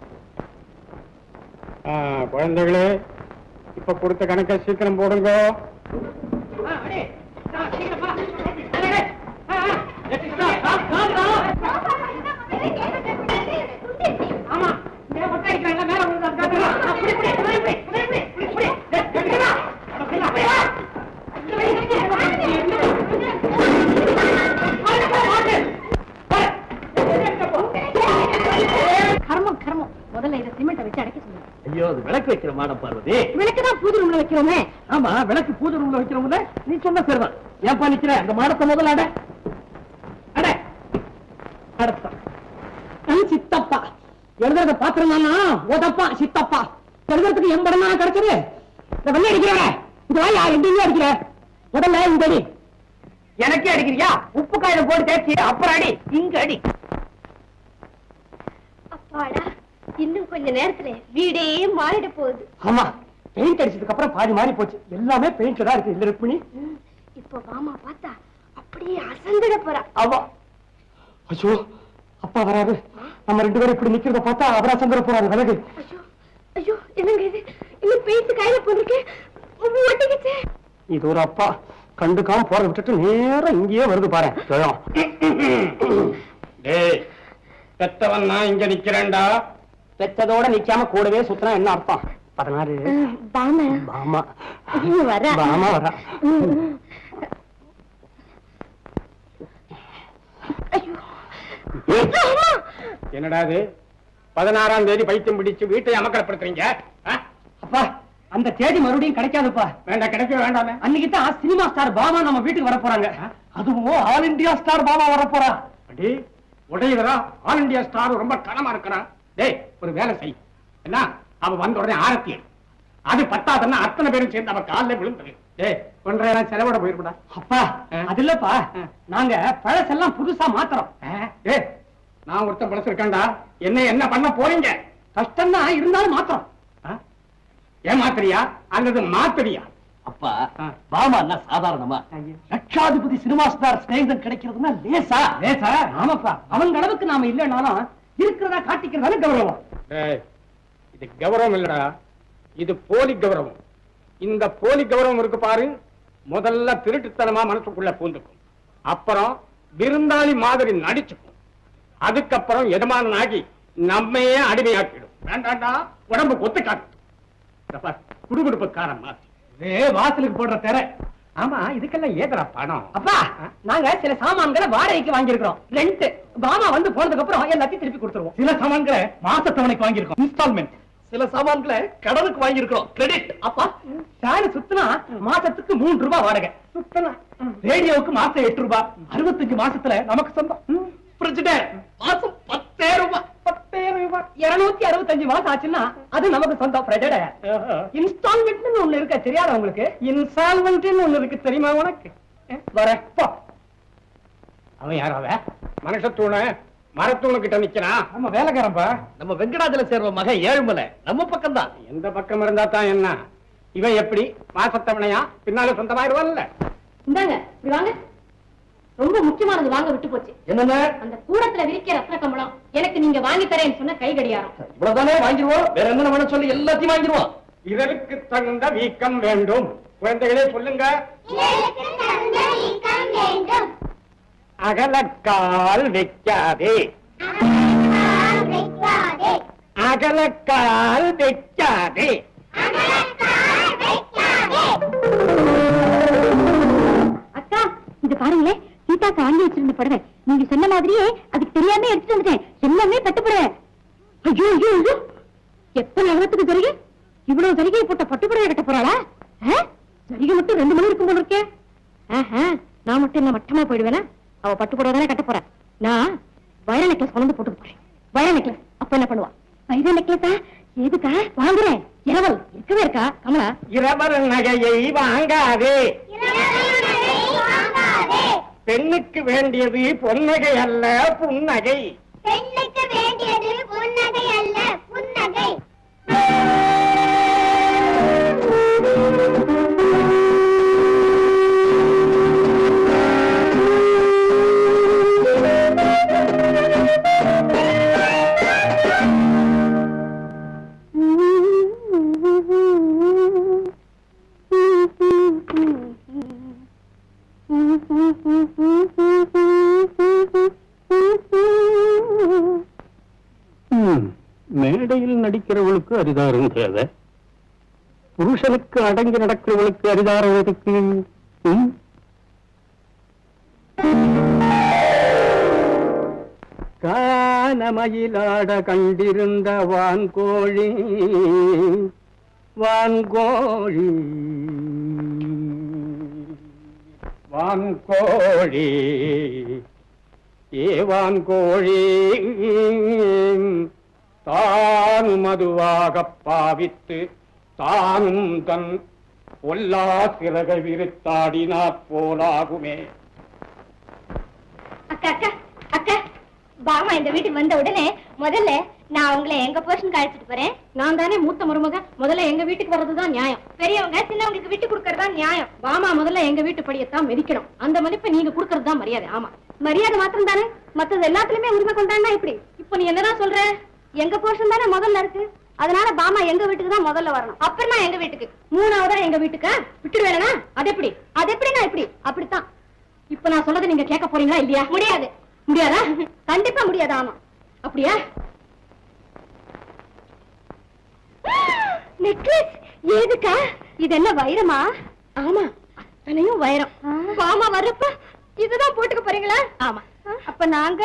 குழந்தைகளே இப்ப கொடுத்த கணக்கை சீக்கிரம் போடுங்க கர்மம் கர்மம் முதல்ல இதை சிமெண்ட் வச்சு அடைக்க சொல்லுங்க ஐயோ அது விளக்கு வைக்கிற மாடம் பார்வதி விளக்கு தான் புது ரூம்ல வைக்கிறோமே ஆமா விளக்கு பூஜை ரூம்ல வைக்கிறவங்க நீ சொன்ன சரிதான் ஏன்பா நிக்கிற அந்த மாடத்தை முதல்ல அட அட அடத்தான் நான் சித்தப்பா எழுதுறத பாத்திரம்னா ஓதப்பா சித்தப்பா எழுதுறதுக்கு எம்படம் தான் கிடைச்சது இந்த வெள்ளை அடிக்கிற இது வாயா எங்கேயும் அடிக்கிற முதல்ல இந்த அடி எனக்கே அடிக்கிறியா உப்பு காயில போட்டு தேய்ச்சி அப்புறம் அடி இங்க அடி அப்பாடா இன்னும் கொஞ்ச நேரத்துல வீடே மாறிட போகுது ஆமா பெயிண்ட் அடிச்சதுக்கு அப்புறம் பாதி மாறி போச்சு எல்லாமே பெயிண்ட் தான் இருக்கு இல்ல ருக்மிணி இப்போ மாமா பார்த்தா அப்படியே அசந்துட போறா ஆமா ஐயோ அப்பா வராரு நம்ம ரெண்டு பேரும் இப்படி நிக்கிறத பார்த்தா அவரா சந்திர போறாரு விலகு ஐயோ ஐயோ என்னங்க இது இன்னும் பேசி கையில போட்டிருக்கு ஒட்டிக்கிச்சு இது ஒரு அப்பா கண்டுக்காம போறத விட்டுட்டு நேரா இங்கேயே வருது பாரு ஜெயம் டேய் பெத்தவன் நான் இங்க நிக்கிறேன்டா பெத்ததோட நிக்காம கூடவே சுத்தினா என்ன அர்த்தம் பதினாறு பாம பாமா வரா பாமா வரா என்னடா இது பதினாறாம் தேதி பைத்தியம் பிடிச்சு வீட்டை அமக்கலப்படுத்துறீங்க ஆ? அப்பா அந்த தேதி மறுபடியும் கிடைக்காதுப்பா வேண்டாம் கிடைக்க வேண்டாமே அன்னைக்கு தான் சினிமா ஸ்டார் பாமா நம்ம வீட்டுக்கு வர போறாங்க அதுவும் ஆல் இந்தியா ஸ்டார் பாபா வர போறா அடி உடையவரா ஆல் இந்தியா ஸ்டார் ரொம்ப கனமா இருக்கிறான் டேய் ஒரு வேலை செய் என்ன அவ வந்த உடனே ஆரத்தி எடு. அது பத்தாதுன்னா அத்தனை பேரும் சேர்ந்து அவ காலில் விழுந்துரு டேய் ஒன்றரை செலவோட போயிருக்கூடா அப்பா ஆ. அது இல்லப்பா ஆ. நாங்க பழசெல்லாம் புதுசா மாத்துறோம் டேய் நான் ஒருத்தன் பழசு இருக்காண்டா என்ன என்ன பண்ண போறீங்க கஷ்டம் தான் இருந்தாலும் மாத்துறோம் ஆ? ஏமாத்துறியா அல்லது மாத்துறியா அப்பா ஆ. பாமான்னா சாதாரணமா ஐயா. லட்சாதிபதி சினிமா ஸ்டார் ஸ்நேகிதம் கிடைக்கிறதுனா லேசா ஏ சார் ஆமாப்பா அவங்க அளவுக்கு நாம இல்லைனாலும் இருக்கிறதா காட்டிக்கிறதால கௌரவம் டேய், இது கௌரவம் இல்லடா இது போலி கௌரவம் இந்த போலி கௌரவம் இருக்கு பாரு முதல்ல திருட்டுத்தனமா மனசுக்குள்ள பூந்துக்கும் அப்புறம் விருந்தாளி மாதிரி நடிச்சுக்கும் அதுக்கப்புறம் எஜமானன் ஆகி நம்மையே அடிமையாக்கிடும் வேண்டாண்டா உடம்பு கொத்து காட்டு குடுகுடுப்புக்காரன் மாதிரி ஏ வாசலுக்கு போடுற தெரை ஆமா இதுக்கெல்லாம் ஏதரா பணம் அப்பா நாங்க சில சாமான்களை வாடகைக்கு வாங்கியிருக்கிறோம் ரெண்ட் பாமா வந்து போனதுக்கு அப்புறம் எல்லாத்தையும் திருப்பி கொடுத்துருவோம் சில சாமான்களை மாசத்தவணைக்கு வாங்கியிருக்கோம் இன்ஸ்டால்மெண்ட் சில சாமான்களை கடனுக்கு வாங்கியிருக்கிறோம் கிரெடிட் அப்பா ஃபேன் சுத்தினா மாசத்துக்கு மூன்று ரூபாய் வாடகை சுத்தனா ரேடியோவுக்கு மாசம் எட்டு ரூபாய் அறுபத்தஞ்சு மாசத்துல நமக்கு சொந்தம் பிரிட்ஜிடர் மாசம் பத்தே ரூபாய் பத்தாயிரம் ரூபாய் இருநூத்தி அறுபத்தஞ்சு மாசம் ஆச்சுன்னா அது நமக்கு சொந்தம் பிரஜட இன்ஸ்டால்மெண்ட்னு ஒண்ணு இருக்க தெரியாத உங்களுக்கு இன்ஸ்டால்மெண்ட்னு ஒண்ணு இருக்கு தெரியுமா உனக்கு வரேன் போ அவன் யார் அவன் மனுஷத்தூணு மரத்தூணு கிட்ட நிக்கிறான் நம்ம வேலைக்காரன்பா நம்ம வெங்கடாஜல சேர்ற மகன் ஏழுமலை நம்ம பக்கம் தான் எந்த பக்கம் இருந்தா தான் என்ன இவன் எப்படி மாசத்தவணையா பின்னால சொந்தமாயிருவான்ல இந்தாங்க இப்படி வாங்க ரொம்ப முக்கியமானது வாங்க விட்டு போச்சு என்னென்ன அந்த கூடத்துல விரிக்கிற ரத்ன கம்பளம் எனக்கு நீங்க வாங்கி தரேன்னு சொன்ன கை கடியாரம் இவ்வளவுதானே வாங்கிடுவோம் வேற என்ன வேணும் சொல்லி எல்லாத்தையும் வாங்கிடுவோம் இதற்கு தகுந்த வீக்கம் வேண்டும் குழந்தைகளே சொல்லுங்க அகலக்கால் வைக்காதே அகலக்கால் வைக்காதே அக்கா இது பாருங்களேன் சீதாக்கு வாங்கி வச்சிருந்த புடவை நீங்க சொன்ன மாதிரியே அதுக்கு தெரியாம எடுத்துட்டு வந்துட்டேன் எல்லாமே பட்டு புடவை ஐயோ ஐயோ ஐயோ எத்தனை அளவுக்கு ஜரிகை இவ்வளவு ஜரிகை போட்ட பட்டு புடவை கட்ட போறாளா ஆ? ஜரிகை மட்டும் ரெண்டு மணி இருக்கும் போல இருக்கே ஆஹா, நான் மட்டும் என்ன மட்டமா போயிடுவேனா அவ பட்டு புடவை தானே கட்ட போறா நான் வைர நெக்லஸ் கொண்டு வந்து போட்டு போறேன் வைர நெக்லஸ் அப்ப என்ன பண்ணுவா வைர நெக்லஸா எதுக்கா வாங்குறேன் இரவல் இருக்கவே இருக்கா கமலா இரவர் நகையை வாங்காதே பெண்ணுக்கு வேண்டியது பொன்னகை அல்ல புன்னகை பெண்ணுக்கு வேண்டியது புன்னகை அல்ல புன்னகை மேடையில் நடிக்கிறவளுக்கு அரிதாரம் தேவை புருஷனுக்கு அடங்கி நடக்கிறவளுக்கு அரிதாரம் எதுக்கு ம்? கானமயிலாட கண்டிருந்த வான்கோழி வான்கோழி வான்கோழி ஏவான் கோழி தான் மதுவாக பாவித்து தானும் தன் பொல்லா சிறகை விரித்தாடினாற் போலாகுமே அக்கா அக்கா அக்கா பாமா இந்த வீட்டுக்கு வந்த உடனே முதல்ல நான் உங்களை எங்க போர்ஷனுக்கு அழைச்சிட்டு போறேன் நான் தானே மூத்த மருமக முதல்ல எங்க வீட்டுக்கு வர்றதுதான் நியாயம் பெரியவங்க சின்னவங்களுக்கு விட்டு கொடுக்கறதா நியாயம் வாமா முதல்ல எங்க வீட்டு படியத்தான் மிதிக்கணும் அந்த மதிப்பை நீங்க கொடுக்கறது தான் மரியாதை ஆமா மரியாதை மாத்திரம் தானே மத்தது எல்லாத்துலயுமே உரிமை கொண்டாடினா இப்படி இப்போ நீ என்னதான் சொல்ற எங்க போர்ஷன் தானே முதல்ல இருக்கு அதனால பாமா எங்க வீட்டுக்கு தான் முதல்ல வரணும் அப்புறமா எங்க வீட்டுக்கு மூணாவதா எங்க வீட்டுக்கு விட்டுடு வேணா அது எப்படி அது எப்படி நான் இப்படி அப்படித்தான் இப்ப நான் சொல்றதை நீங்க கேட்க போறீங்களா இல்லையா முடியாது முடியாதா கண்டிப்பா முடியாது ஆமா அப்படியா நெக்லஸ் ஏதுக்கா இது என்ன வைரமா ஆமா அத்தனையும் வைரம் பாமா வர்றப்ப இதுதான் போட்டுக்க போறீங்களா ஆமா அப்ப நாங்க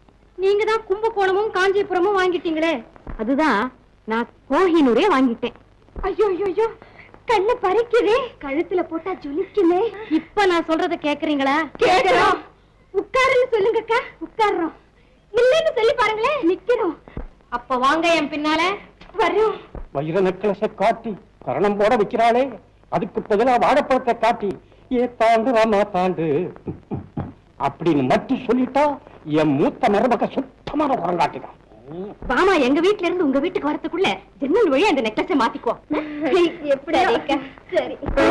நீங்க தான் கும்பகோணமும் காஞ்சிபுரமும் வாங்கிட்டீங்களே அதுதான் நான் கோஹினூரே வாங்கிட்டேன் ஐயோ ஐயோ ஐயோ கண்ணு பறிக்குதே கழுத்துல போட்டா ஜொலிக்குமே இப்ப நான் சொல்றத கேக்குறீங்களா கேக்குறோம் உட்காருன்னு சொல்லுங்கக்கா உட்கார்றோம் இல்லைன்னு சொல்லி பாருங்களேன் நிக்கிறோம் அப்ப வாங்க என் பின்னால வர்றோம் வைர நெக்லஸ காட்டி கரணம் போட வைக்கிறாளே அதுக்கு பதிலா வாழைப்பழத்தை காட்டி ஏ தாண்டு ராமா தாண்டு அப்படின்னு மட்டும் சொல்லிட்டா என் மூத்த மருமக சுத்தமான குரங்காட்டிதான் வாமா எங்க வீட்ல இருந்து உங்க வீட்டுக்கு வரதுக்குள்ள ஜன்னல் வழி அந்த நெக்லஸை மாத்திக்கோ எப்படி சரி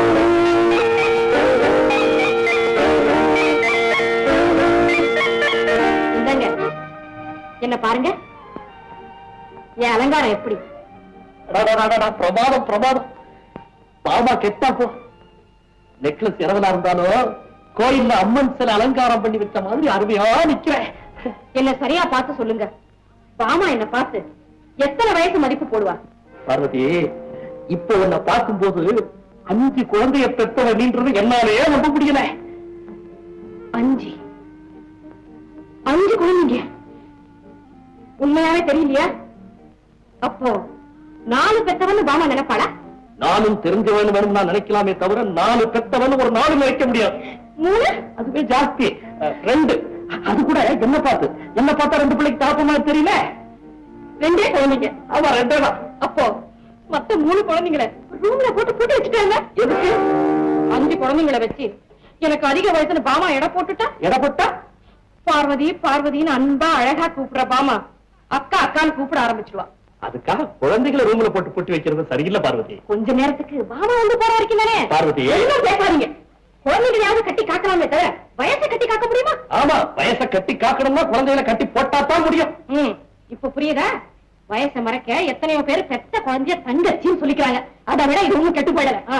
இந்தாங்க என்ன பாருங்க என் அலங்காரம் எப்படி அடடடடடா, பிரமாதம் பிரமாதம் பாமா கெட்டா போ நெக்லஸ் இரவலா இருந்தாலும் கோயில்ல அம்மன் சில அலங்காரம் பண்ணி வச்ச மாதிரி அருமையா நிக்கிறேன் என்ன சரியா பார்த்து சொல்லுங்க பாமா என்ன பார்த்து எத்தனை வயசு மதிப்பு போடுவா பார்வதி இப்போ உன்னை பார்க்கும்போது அஞ்சு குழந்தைய பெற்றவ நீன்றது என்னாலே நம்ப முடியல அஞ்சு அஞ்சு குழந்தைங்க உண்மையாவே தெரியலையா அப்போ நாலு பெத்தவன்னு பாமா நினைப்பாளா நானும் தெரிஞ்சவன் வேணும் நான் நினைக்கலாமே தவிர நாலு பெத்தவன் ஒரு நாலு நினைக்க முடியாது மூணு அதுவே ஜாஸ்தி அஹ், ரெண்டு அது கூட என்ன பார்த்து என்ன பார்த்தா ரெண்டு பிள்ளைக்கு தாப்பமா தெரியல ரெண்டே குழந்தைங்க ஆமா ரெண்டே தான் அப்போ மத்த மூணு குழந்தைங்களை ரூம்ல போட்டு போட்டு வச்சுட்டாங்க எதுக்கு அஞ்சு குழந்தைங்களை வச்சு எனக்கு அதிக வயசுல பாமா எடை போட்டுட்டா எடப்பட்டா பார்வதி பார்வதின்னு அன்பா அழகா கூப்பிடுற பாமா அக்கா அக்கான்னு கூப்பிட ஆரம்பிச்சிருவா அதுக்காக குழந்தைகளை ரூம்ல போட்டு போட்டு வைக்கிறது சரியில்லை பார்வதி கொஞ்ச நேரத்துக்கு பாமா வந்து போற வரைக்கும் தானே பார்வதி. எல்லாம் பேசாதீங்க குழந்தைகளையாவது கட்டி காக்கலாமே தவிர வயசை கட்டி காக்க முடியுமா ஆமா வயசை கட்டி காக்கணும்னா குழந்தைகளை கட்டி போட்டா தான் முடியும் ம் இப்ப புரியுதா வயசை மறைக்க எத்தனையோ பேர் பெத்த குழந்தைய தங்கச்சின்னு சொல்லிக்கிறாங்க அதை விட இது ஒண்ணும் கெட்டு போயிடல ஆ.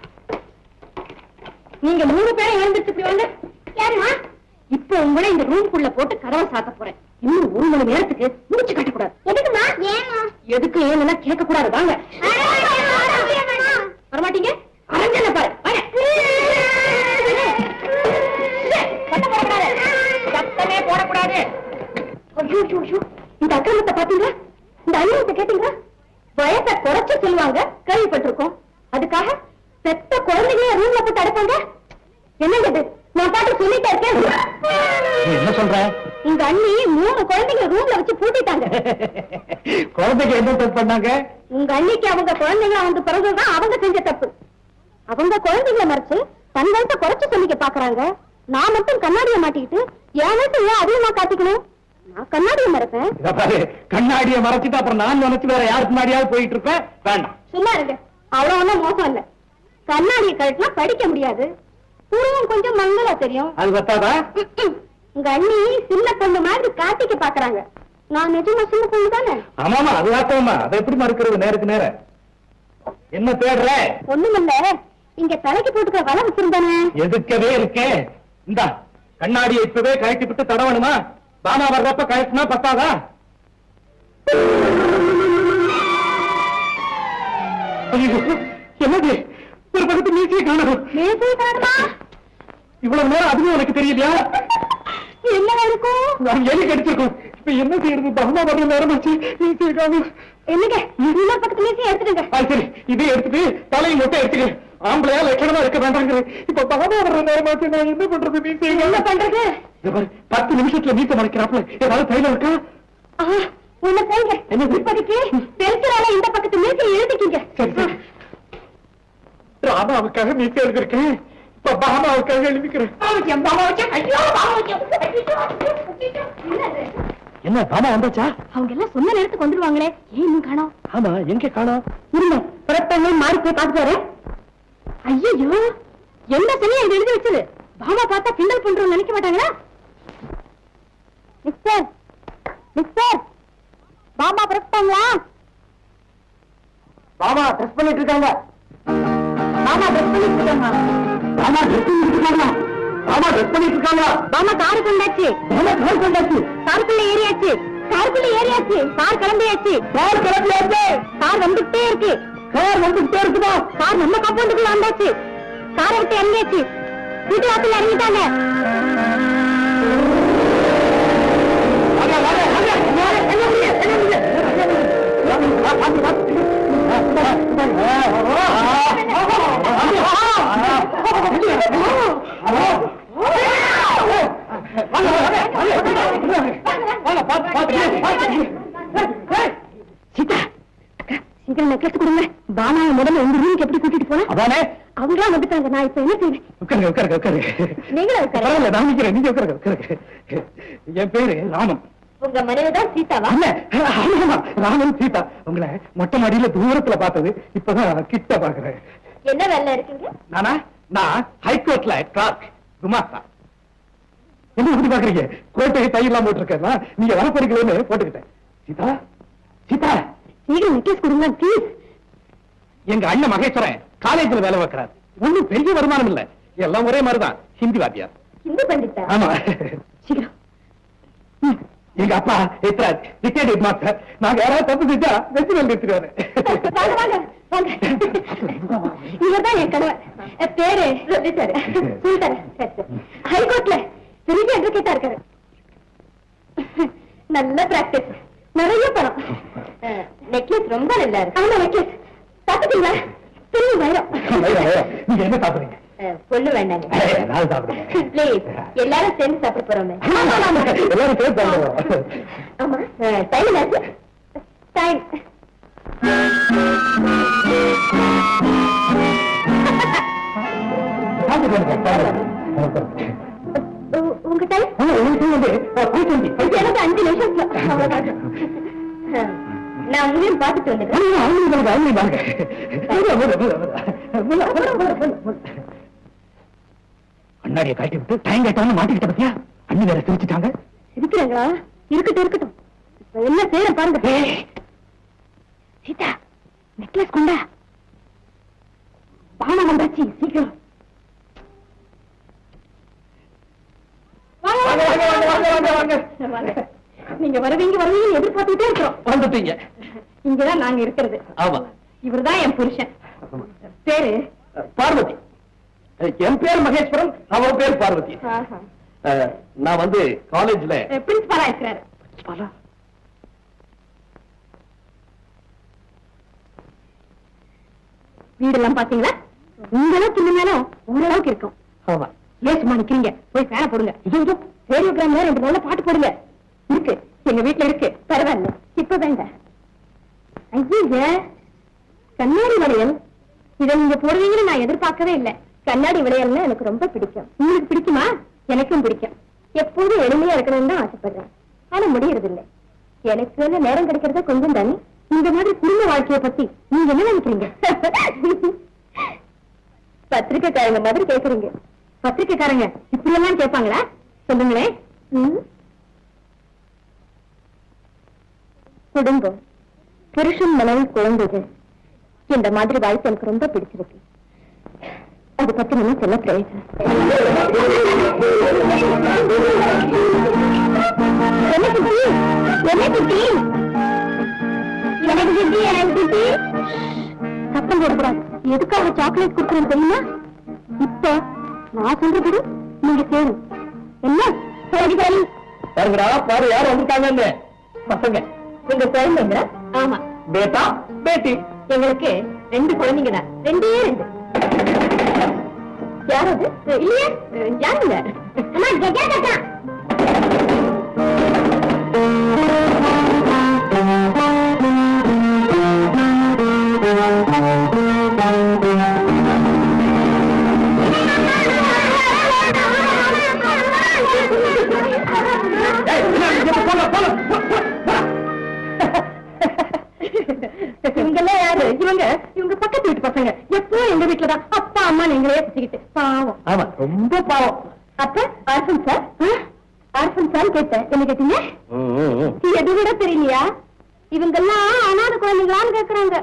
நீங்க மூணு பேரும் எழுந்துச்சு இப்படி வாங்க யாருமா இப்ப உங்களை இந்த ரூம்குள்ள போட்டு கதவை சாத்த போறேன் இன்னும் ஒரு மணி நேரத்துக்கு முடிச்சு கட்டக்கூடாது எதுக்குமா ஏமா எதுக்கு ஏன்னா கேட்க கூடாது வாங்க வரமாட்டீங்க அரஞ்சன பாரு வாங்க. சத்தம் போடக்கூடாது சத்தமே போடக்கூடாது ஐயோ, ஐயோ, ஐயோ. இந்த அக்கிரமத்தை பாத்தீங்களா இந்த அநியாயத்தை கேட்டீங்களா வயசை குறைச்சு சொல்லுவாங்க கேள்விப்பட்டிருக்கோம் அதுக்காக பெத்த குழந்தைகளே ரூம்ல போட்டு அடைப்பாங்க என்னங்க இது நான் பாட்டு சொல்லிட்டே இருக்கேன் என்ன சொல்ற உங்க அண்ணி மூணு குழந்தைங்க ரூம்ல வச்சு பூட்டிட்டாங்க குழந்தைக்கு என்ன தப்பு பண்ணாங்க உங்க அண்ணிக்கு அவங்க குழந்தைங்க வந்து பிறகுதான் அவங்க செஞ்ச தப்பு அவங்க குழந்தைங்களை மறைச்சு தன் வயசை குறைச்சு சொல்லிக்க பாக்குறாங்க நான் மட்டும் கண்ணாடியை மாட்டிக்கிட்டு என் வயசு ஏன் அதிகமா காட்டிக்கணும் நான் கண்ணாடியை மறைப்பேன் இத பாரு கண்ணாடியை மறைச்சிட்டு அப்புறம் நான் நினைச்சு வேற யாருக்கு முன்னாடியாவது போயிட்டு இருப்பேன் வேண்டாம் சும்மா இருங்க அவ்வளவு ஒண்ணும் மோசம் இல்ல கண்ணாடியை கழட்டினா படிக்க முடியாது புருவம் கொஞ்சம் மங்களா தெரியும் அது பத்தாதா உங்க அண்ணி சின்ன பொண்ணு மாதிரி காட்டிக்க பாக்குறாங்க நான் நிஜமா சின்ன பொண்ணு தானே ஆமாமா அது வாஸ்தவமா அதை எப்படி மறுக்கிறது நேருக்கு நேர என்ன தேடுற ஒண்ணுமில்ல இங்க தலைக்கு போட்டுக்கிற வலை வச்சிருந்தானே எதுக்கவே இருக்கே இந்தா கண்ணாடியை இப்பவே கழட்டி விட்டு தடவணுமா பாமா வர்றப்ப கழட்டினா பத்தாதா ஐயோ, என்னது ஒரு பக்கத்து மீசியை காணணும் மேசை காணுமா இவ்வளவு நேரம் அதுவும் உனக்கு தெரியலையா என்ன இருக்கும் நான் எலி கடிச்சிருக்கோம் இப்ப என்ன செய்யறது பகமா வர்ற நேரம் வச்சு மீசியை காணும் என்னங்க இன்னொரு பக்கத்து மேசையை எடுத்துடுங்க ஆ, சரி இதே எடுத்துட்டு தலையை மட்டும் எடுத்துக்க ஆம்பளையா லட்சணமா இருக்க வேண்டாங்கிற இப்ப பகமா வர்ற நேரமாச்சு நான் என்ன பண்றது மீசியை என்ன காணோம். பண்றது இத பாரு, பத்து நிமிஷத்துல மீச மறைக்கிறாப்ல ஏதாவது தைலம் இருக்கா ஆ, ஒண்ணு செய்யுங்க என்னது? இப்போதைக்கு பெருசால இந்த பக்கத்து மேசையை எழுதிக்கிங்க சரி சரி ராமாவுக்காக மீச எழுதிருக்கேன் இப்ப பாமாவுக்காக எழுதிக்கிறேன் என் பாமா வச்சா ஐயோ பாமா வச்சா என்னது என்ன பாமா வந்தாச்சா அவங்க எல்லாம் சொன்ன நேரத்துக்கு வந்துருவாங்களே ஏன் இன்னும் காணோம் ஆமா எங்க காணோம் இருங்க பிறப்பங்க மாறி போய் பார்த்து வரேன் ஐயோ என்ன சனியா இது எழுதி வச்சது பாமா பார்த்தா கிண்டல் பண்றோம்னு நினைக்க மாட்டாங்களா மிஸ்டர் மிஸ்டர் பாமா பிறப்பாங்களா பாமா ட்ரெஸ் பண்ணிட்டு இருக்காங்க பாமா ட்ரெஸ் பண்ணிட்டு இருக்காங்க பாமா ட்ரெஸ் பண்ணிட்டு இருக்காங்க பாமா ட்ரெஸ் பண்ணிட்டு இருக்காங்க பாமா காரு கொண்டாச்சு பாமா கார் கொண்டாச்சு காருக்குள்ள ஏறியாச்சு காருக்குள்ள ஏறியாச்சு கார் கிளம்பியாச்சு கார் கிளம்பியாச்சு கார் வந்துட்டே இருக்கு கார் வந்துட்டே இருக்குதா கார் நம்ம காம்பவுண்டுக்குள்ள வந்தாச்சு காரை விட்டு இறங்கியாச்சு வீட்டு வாசல்ல இறங்கிட்டாங்க வாங்க வாங்க வாங்க என்ன முடியும் என்ன முடியும் சீதா அக்கா சீக்கிரம் நெக்லஸ் கொடுங்க பாலாவை முதல்ல உங்க ரூமுக்கு எப்படி கூட்டிட்டு போனா அதானே அவங்களா வந்துட்டாங்க நான் இப்ப என்ன செய்வேன் உட்காருங்க உட்காருங்க உட்காருங்க நீங்களும் உட்காருங்க. பரவாயில்ல நான் நிக்கிறேன் நீங்க உட்காருங்க உட்காருங்க என் பேரு ராமன் உங்க மனைவி தான் சீதாவா இல்ல ஆமா, ராமன் சீதா உங்களை மொட்டை மாடியில தூரத்துல பார்த்தது இப்பதான் கிட்ட பாக்குறேன் என்ன வேலை இருக்கீங்க நானா நான் ஹைகோர்ட்ல கிளார்க் குமாஸ்தா என்ன இப்படி பாக்குறீங்க கோட்டை தையெல்லாம் போட்டிருக்கேன் நீங்க வர போறீங்களேன்னு போட்டுக்கிட்டேன் சீதா சீதா சீக்கிரம் நெக்லஸ் கொடுங்க ப்ளீஸ் எங்க அண்ணன் மகேஸ்வரன் காலேஜ்ல வேலை வைக்கிறார் ஒண்ணும் பெரிய வருமானம் இல்ல எல்லாம் ஒரே மாதிரிதான் ஹிந்தி வாத்தியார் ஹிந்தி பண்டித்தா ஆமா சீக்கிரம் எங்க அப்பா எத்ராஜ் ரிட்டையர்ட் ஹெட் மாஸ்டர் நாங்க யாராவது தப்பு செஞ்சா வெற்றி மேல் நிறுத்திடுவாரு வாங்க வாங்க வாங்க இவர்தான் என் கணவர் அஹ், பேரு சொல்லிட்டாரு சொல்லிட்டாரு சரி, சரி. ஹைகோர்ட்ல பெரிய அட்வொகேட்டா இருக்காரு நல்ல பிராக்டிஸ் நிறைய பணம் நெக்லஸ் ரொம்ப நல்லா இருக்கு ஆமா நெக்லஸ் பாத்துட்டீங்களா பெரிய வைரம் வைரம், வைரம். நீங்க என்ன சாப்பிடுறீங்க அஹ், பொண்ணு வேண்டாங்க நான் சாப்பிடுறேன் ப்ளீஸ் எல்லாரும் சேர்ந்து சாப்பிட போறோமே எல்லாரும் சேர்த்து சாப்பிடுவோம் ஆமா டைம் ஆச்சு டைம் சாப்பிடுங்க, சாப்பிடுங்க. உங்க டைம் ஆமா, உங்களுக்கு வந்து, ஆ, போயிட்டு வந்து. எனக்கு அஞ்சு நிமிஷம் அவ்வளவுதான். நான் உங்களையும் பார்த்துட்டு வந்துடுறேன் ஆமா, அவங்களுக்கு வாங்க, அவங்களுக்கு வாங்க. முல்ல, முல்ல, முல்ல, முல்ல. முல்ல, முல்ல, முல்ல, முல்ல, முல்ல. கண்ணாடியை காட்டி விட்டு டைம் கேட்டாலும் மாட்டிக்கிட்ட பத்தியா அண்ணி வேற சிரிச்சுட்டாங்க இருக்கிறாங்களா இருக்கட்டும் இருக்கட்டும் இப்ப என்ன செய்யற பாருங்க சீதா நெக்லஸ் கொண்டா பானம் வந்தாச்சு சீக்கிரம் வாங்க, வாங்க, வாங்க, வாங்க, வாங்க, வாங்க, வாங்க. வாங்க. நீங்க வருவீங்க வருவீங்க எதிர்பார்த்துட்டே இருக்கிறோம் வந்துட்டீங்க இங்கதான் நாங்க இருக்கிறது ஆமா இவர்தான் என் புருஷன் பேரு பார்வதி என் பேர் மகேஸ்வரன் அவ பேர் பார்வதி அஹ், நான் வந்து காலேஜ்ல பிரின்சிபாலா இருக்கிறாரு வீடெல்லாம் பாத்தீங்களா இந்த அளவுக்கு இல்லைனாலும் ஓரளவுக்கு இருக்கும் ஆமா ஏன் சும்மா நிக்கிறீங்க போய் ஃபேனை போடுங்க ரேடியோகிராம்ல ரெண்டு நல்ல பாட்டு போடுங்க இருக்கு எங்க வீட்டுல இருக்கு பரவாயில்ல இப்ப வேண்டாம் ஐயா கண்ணாடி வளையல் இதை நீங்க போடுவீங்கன்னு நான் எதிர்பார்க்கவே இல்லை கண்ணாடி வளையல்னா எனக்கு ரொம்ப பிடிக்கும் உங்களுக்கு பிடிக்குமா எனக்கும் பிடிக்கும் எப்போதும் எளிமையா இருக்கணும்னு தான் ஆசைப்படுறேன் ஆனா முடியறது இல்லை எனக்கு நேரம் கிடைக்கிறத கொஞ்சம் தானே இந்த மாதிரி குடும்ப வாழ்க்கைய பத்தி நீங்க என்ன நினைக்கிறீங்க பத்திரிக்கைக்காரங்க மாதிரி கேக்குறீங்க பத்திரிக்கைக்காரங்க இப்படி எல்லாம் கேட்பாங்களா சொல்லுங்களேன் ம்? குடும்பம் புருஷன் மனைவி குழந்தைகள் இந்த மாதிரி வாழ்க்கை எனக்கு ரொம்ப பிடிச்சிருக்கு அது பத்தி நம்ம சொல்ல பிரயோஜனம் என்ன குட்டி என்ன குட்டி எனக்கு குட்டி எனக்கு குட்டி சத்தம் போடக்கூடாது எதுக்காக சாக்லேட் கொடுக்குறேன் தெரியுமா இப்ப நான் சொல்றது நீங்க சேரும் என்ன சரி சரி பாருங்கடா பாரு யார் வந்துட்டாங்கன்னு பசங்க உங்க குழந்தைங்க ஆமா பேட்டா பேட்டி எங்களுக்கு ரெண்டு குழந்தைங்க தான் ரெண்டே ரெண்டு யார் அது இல்லையா யாருங்க அம்மா ஜெயா தாத்தா இவங்கெல்லாம் யாரு இவங்க இவங்க பக்கத்து வீட்டு பசங்க எப்பவும் எங்க வீட்டுலதான் அப்பா அம்மா நீங்களே வச்சுக்கிட்டு பாவம் ஆமா ரொம்ப பாவம் அப்ப ஆர்ஃபன் சார் ஆர்ஃபன் சார் கேட்டேன் என்ன கேட்டீங்க எது கூட தெரியலையா இவங்கெல்லாம் அனாத குழந்தைங்களான்னு கேக்குறாங்க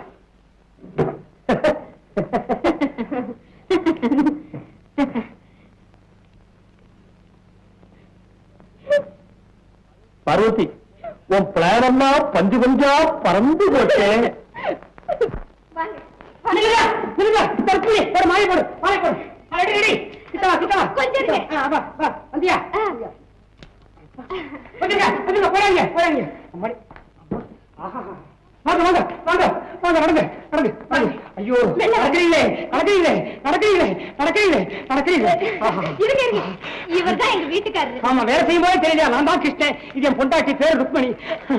பார்வதி உன் பிளான் எல்லாம் பஞ்சு பஞ்சா பறந்து போட்டேன் ஒரு மாலை போடு மாலை போடு அடி, அடி. கிட்ட வா, கிட்ட வா. கொஞ்சம் இருங்க. ஆ, வா, வா. வந்தியா வந்துங்க, வந்துங்க, போறாங்க, போறாங்க. அம்மாடி. ஆஹா. வாங்க வாங்க வாங்க வாங்க நடங்க நடங்க நடங்க ஐயோ நடக்கிறீங்களே நடக்கிறீங்களே நடக்கிறீங்களே நடக்கிறீங்களே நடக்கிறீங்களே ஆஹா. இருங்க இருங்க இவர்தான் எங்க வீட்டுக்காரரு ஆமா வேலை செய்யும் போது தெரியல நான் தான் கிருஷ்ணன் இது என் பொண்டாட்டி பேர் ருக்மணி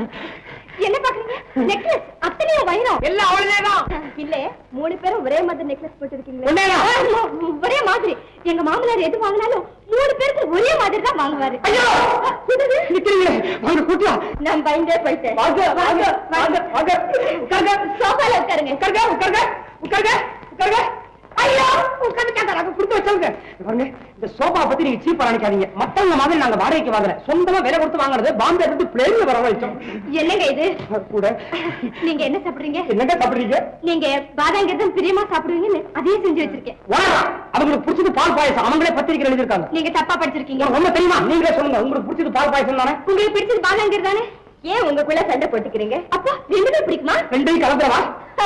என்ன பாக்குறீங்க நெக்லஸ் அத்தனையும் வைரம் எல்லாம் அவளேதான் இல்ல மூணு பேரும் ஒரே மாதிரி நெக்லஸ் போட்டுருக்கீங்களே ஒண்ணேதான். ஆ, ம- ஒரே மாதிரி எங்க மாமனார் எது வாங்கினாலும் மூணு பேருக்கு ஒரே மாதிரி தான் வாங்குவாரு ஐயோ நிக்கிறீங்களே வாங்க கூட்டலாம் நான் பயந்தே போயிட்டேன் வாங்க வாங்க வாங்க வாங்க உட்காருங்க சோஃபால உட்காருங்க உட்காருங்க உட்காருங்க உட்காருங்க உட்காருங்க ஐயோ உட்கார்ந்து நாங்க கொடுத்து வச்சவங்க இங்க பாருங்க இந்த சோபா பத்தி நீங்க சீப்பா நினைக்காதீங்க மத்தவங்க மாதிரி நாங்க வாடகைக்கு வாங்கல சொந்தமா விலை கொடுத்து வாங்குறது பாம்பே இருந்து பிளேன்ல வர வச்சோம் என்னங்க இது கூட நீங்க என்ன சாப்பிடுறீங்க என்னங்க சாப்பிடுறீங்க நீங்க பாதாங்கிறது பிரியமா சாப்பிடுவீங்கன்னு அதையே செஞ்சு வச்சிருக்கேன் வாடா அவங்களுக்கு பிடிச்சது பால் பாயசம் அவங்களே பத்திரிக்கை எழுதியிருக்காங்க நீங்க தப்பா படிச்சிருக்கீங்க உங்களுக்கு ரொம்ப தெரியுமா நீங்களே சொல்லுங்க உங்களுக்கு பிடிச்சது பால் பாயசம் தானே உங்களுக்கு பிடிச்சது பாதாங்கர் தானே ஏன் உங்களுக்குள்ள சண்டை போட்டுக்கிறீங்க அப்பா ரெண்டுமே பிடிக்குமா ரெண்டையும் கலந்துடவா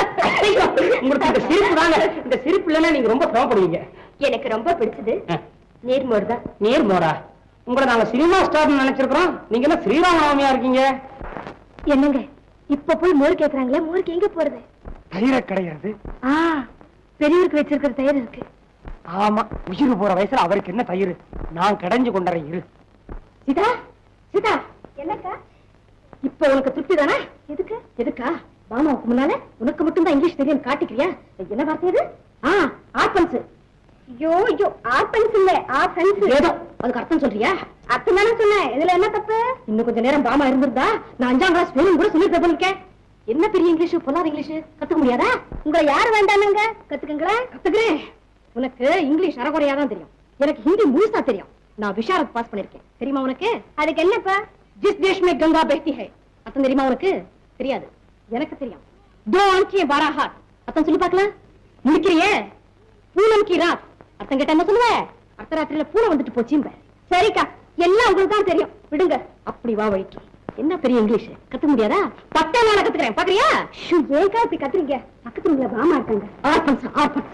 உங்களுக்கு இந்த சிரிப்பு தாங்க இந்த சிரிப்பு இல்லைன்னா நீங்க ரொம்ப சிரமப்படுவீங்க எனக்கு ரொம்ப பிடிச்சது நீர்மோர் தான் நீர் மோரா உங்களை நாங்க சினிமா ஸ்டார்னு நினைச்சிருக்கிறோம் நீங்க என்ன ஸ்ரீராமநவமியா இருக்கீங்க என்னங்க இப்ப போய் மோர் கேக்குறாங்களே மோருக்கு எங்க போறது தயிர கிடையாது ஆ பெரியவருக்கு வச்சிருக்கிற தயிர் இருக்கு ஆமா உயிர் போற வயசுல அவருக்கு என்ன தயிர் நான் கடைஞ்சு கொண்டறேன் இரு சீதா சீதா என்னக்கா இப்ப உனக்கு திருப்தி தானே எதுக்கு எதுக்கா பாமாவுக்கு முன்னால உனக்கு மட்டும் தான் இங்கிலீஷ் தெரியும் காட்டிக்கிறியா என்ன வார்த்தை இது ஆ ஆப்பன்ஸ் ஐயோ ஐயோ ஆப்பன்ஸ் இல்ல ஆப்பன்ஸ் ஏதோ அதுக்கு அர்த்தம் சொல்றியா அர்த்தம் தானே சொன்னேன் இதுல என்ன தப்பு இன்னும் கொஞ்ச நேரம் பாமா இருந்திருந்தா நான் அஞ்சாம் கிளாஸ் வேணும் கூட சொல்லி பண்ணிருக்கேன் என்ன பெரிய இங்கிலீஷ் பொல்லாத இங்கிலீஷ் கத்துக்க முடியாதா உங்களை யார் வேண்டானுங்க கத்துக்குங்களேன் கத்துக்கிறேன் உனக்கு இங்கிலீஷ் அறகுறையா தான் தெரியும் எனக்கு ஹிந்தி முழுசா தெரியும் நான் விஷாரத் பாஸ் பண்ணிருக்கேன் தெரியுமா உனக்கு அதுக்கு என்னப்பா ஜிஸ் தேஷ் மே கங்கா பெஹ்தி है அர்த்தம் தெரியுமா உனக்கு தெரியாது எனக்கு தெரியும் दो आंखें बारह हाथ அர்த்தம் சொல்லி பார்க்கலாம் முடிக்கிறியே பூனம் கி ராத் அர்த்தம் கேட்டா என்ன சொல்லுவ அர்த்தராத்திரியில பூனை வந்துட்டு போச்சும்ப சரிக்கா எல்லாம் உங்களுக்கு தான் தெரியும் விடுங்க அப்படி வா வழிக்கு என்ன பெரிய இங்கிலீஷ் கத்துக்க முடியாதா பத்தே நாள கத்துக்கிறேன் பாக்குறியா ஏக்கா இப்படி கத்துறீங்க பக்கத்துல பாமா இருக்காங்க ஆர்பன்ஸ் ஆர்பன்ஸ்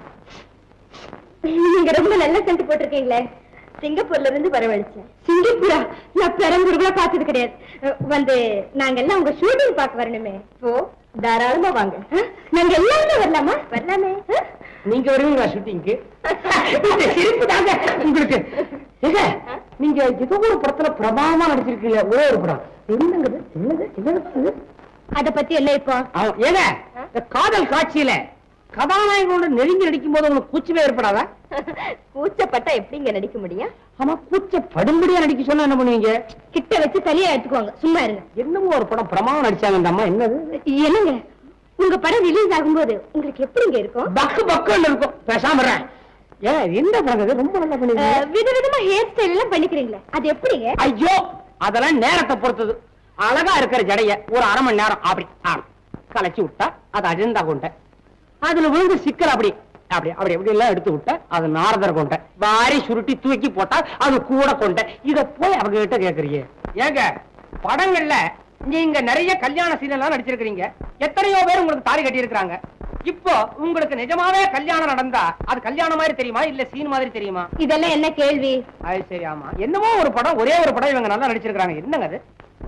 நீங்க ரொம்ப நல்ல சென்ட் போட்டிருக்கீங்களே சிங்கப்பூர்ல இருந்து வரவழைச்சேன் சிங்கப்பூரா நான் பெரம்பூர் கூட பார்த்தது கிடையாது அஹ், வந்து நாங்க எல்லாம் உங்க ஷூட்டிங் பார்க்க வரணுமே ஓ தாராளமா வாங்க அஹ், நாங்க எல்லாருமே வரலாமா வரலாமே அஹ்? நீங்க வருவீங்களா ஷூட்டிங்க்கு இந்த சிரிப்பு தாங்க உங்களுக்கு ஏங்க நீங்க ஏதோ ஒரு படத்துல பிரபாவமா நடிச்சிருக்கீங்க ஒரே ஒரு படம் என்னங்குது என்னது என்னது அத பத்தி எல்லாம் இப்போ ஆமா, ஏங்க இந்த காதல் காட்சியில கதாநாயகனோட நெருங்கி நடிக்கும் போது உங்களுக்கு கூச்சமே ஏற்படாதா கூச்சப்பட்டா எப்படிங்க நடிக்க முடியும் ஆமா கூச்சப்படும்படியா நடிக்க சொன்னா என்ன பண்ணுவீங்க கிட்ட வச்சு தலையா எடுத்துக்குவாங்க சும்மா இருங்க என்னமோ ஒரு படம் பிரமாவம் நடிச்சாங்க அந்த அம்மா என்னது என்னங்க உங்க படம் ரிலீஸ் ஆகும்போது உங்களுக்கு எப்படிங்க இருக்கும் பக்கு பக்குன்னு இருக்கும் பேசாம இருறேன். ஏன் என்ன படம் இது? ரொம்ப நல்லா அஹ், பண்ணுவீங்க விதவிதமா ஹேர் ஸ்டைல் எல்லாம் பண்ணிக்கிறீங்களே அது எப்படிங்க ஐயோ அதெல்லாம் நேரத்தை பொறுத்தது அழகா இருக்கிற ஜடைய ஒரு அரை மணி நேரம் அப்படி ஆ, கலைச்சு விட்டா அது அஜந்தா கொண்ட அதுல விழுந்து சிக்கல் அப்படி அப்படி அப்படி எப்படி எல்லாம் எடுத்து விட்ட அது நாரதர் கொண்ட வாரி சுருட்டி தூக்கி போட்டா அது கூட கொண்ட இத போய் அவங்க கிட்ட கேக்குறீங்க ஏங்க படங்கள்ல நீங்க நிறைய கல்யாண சீன் எல்லாம் நடிச்சிருக்கீங்க எத்தனையோ பேர் உங்களுக்கு தாலி கட்டி இருக்காங்க இப்போ உங்களுக்கு நிஜமாவே கல்யாணம் நடந்தா அது கல்யாணம் மாதிரி தெரியுமா இல்ல சீன் மாதிரி தெரியுமா இதெல்லாம் என்ன கேள்வி அது சரி ஆமா என்னமோ ஒரு படம் ஒரே ஒரு படம் இவங்க நல்லா நடிச்சிருக்காங்க என்னங்க அது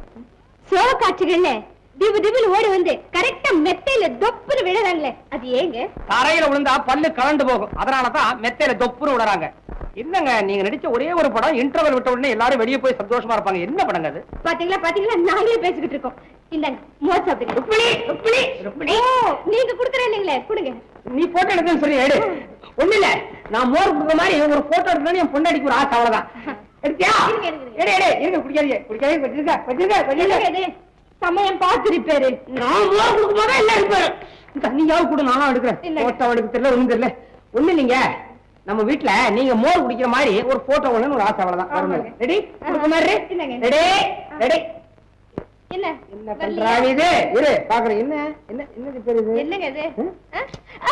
சோக காட்சிகள்ல திவு திவில் ஓடி வந்து கரெக்டா மெத்தையில தொப்புன்னு விழுறாங்களே அது ஏங்க தரையில விழுந்தா பல்லு கலண்டு போகும் அதனாலதான் மெத்தையில தொப்புன்னு விடுறாங்க என்னங்க நீங்க நடிச்ச ஒரே ஒரு படம் இன்டர்வல் விட்ட உடனே எல்லாரும் வெளியே போய் சந்தோஷமா இருப்பாங்க என்ன படங்க அது பாத்தீங்களா பாத்தீங்களா நாங்களே பேசிக்கிட்டு இருக்கோம் இந்தாங்க மோர் சாப்பிடுங்க ருக்மிணி, ருக்மிணி, ருக்மிணி. ஓ, நீங்க குடுக்கறேன் இல்லைங்களே கொடுங்க நீ போட்டோ எடுக்கன்னு சொல்லி எடு ஒண்ணு இல்ல நான் மோர் குடுக்க மாதிரி ஒரு போட்டோ எடுக்கணும்னு என் பொண்டாடிக்கு ஒரு ஆசை அவ்வளவுதான் எடுத்தியா இருங்க, இருங்க, இருங்க. எடு எடு இருங்க குடிக்காதீங்க குடிக்காதீங்க வச்சிருக்க வச்சிருக்க என்னங்க வச்சிருக்க இது? சமயம் பார்த்திருப்பேரு நான் மோர் கொடுக்கும் போதே எல்லாம் எடுப்பேன் தண்ணியாவது கூட நானும் எடுக்கிறேன் இல்ல. போட்டோ எடுக்க தெரியல ஒண்ணும் தெரியல ஒண்ணு இல்லைங்க நம்ம வீட்ல நீங்க மோர் குடிக்கிற மாதிரி ஒரு போட்டோ ஒண்ணுன்னு ஒரு ஆசை அவ்வளவுதான் ஆமாங்க. ரெடி ஆ. மாதிரி இல்லைங்க. ரெடி ரெடி என்ன என்ன வரலையா? பண்றாங்க இது இரு பாக்குறேன் என்ன என்ன என்னது பேரு இது என்னங்க இது ம்? ஆ?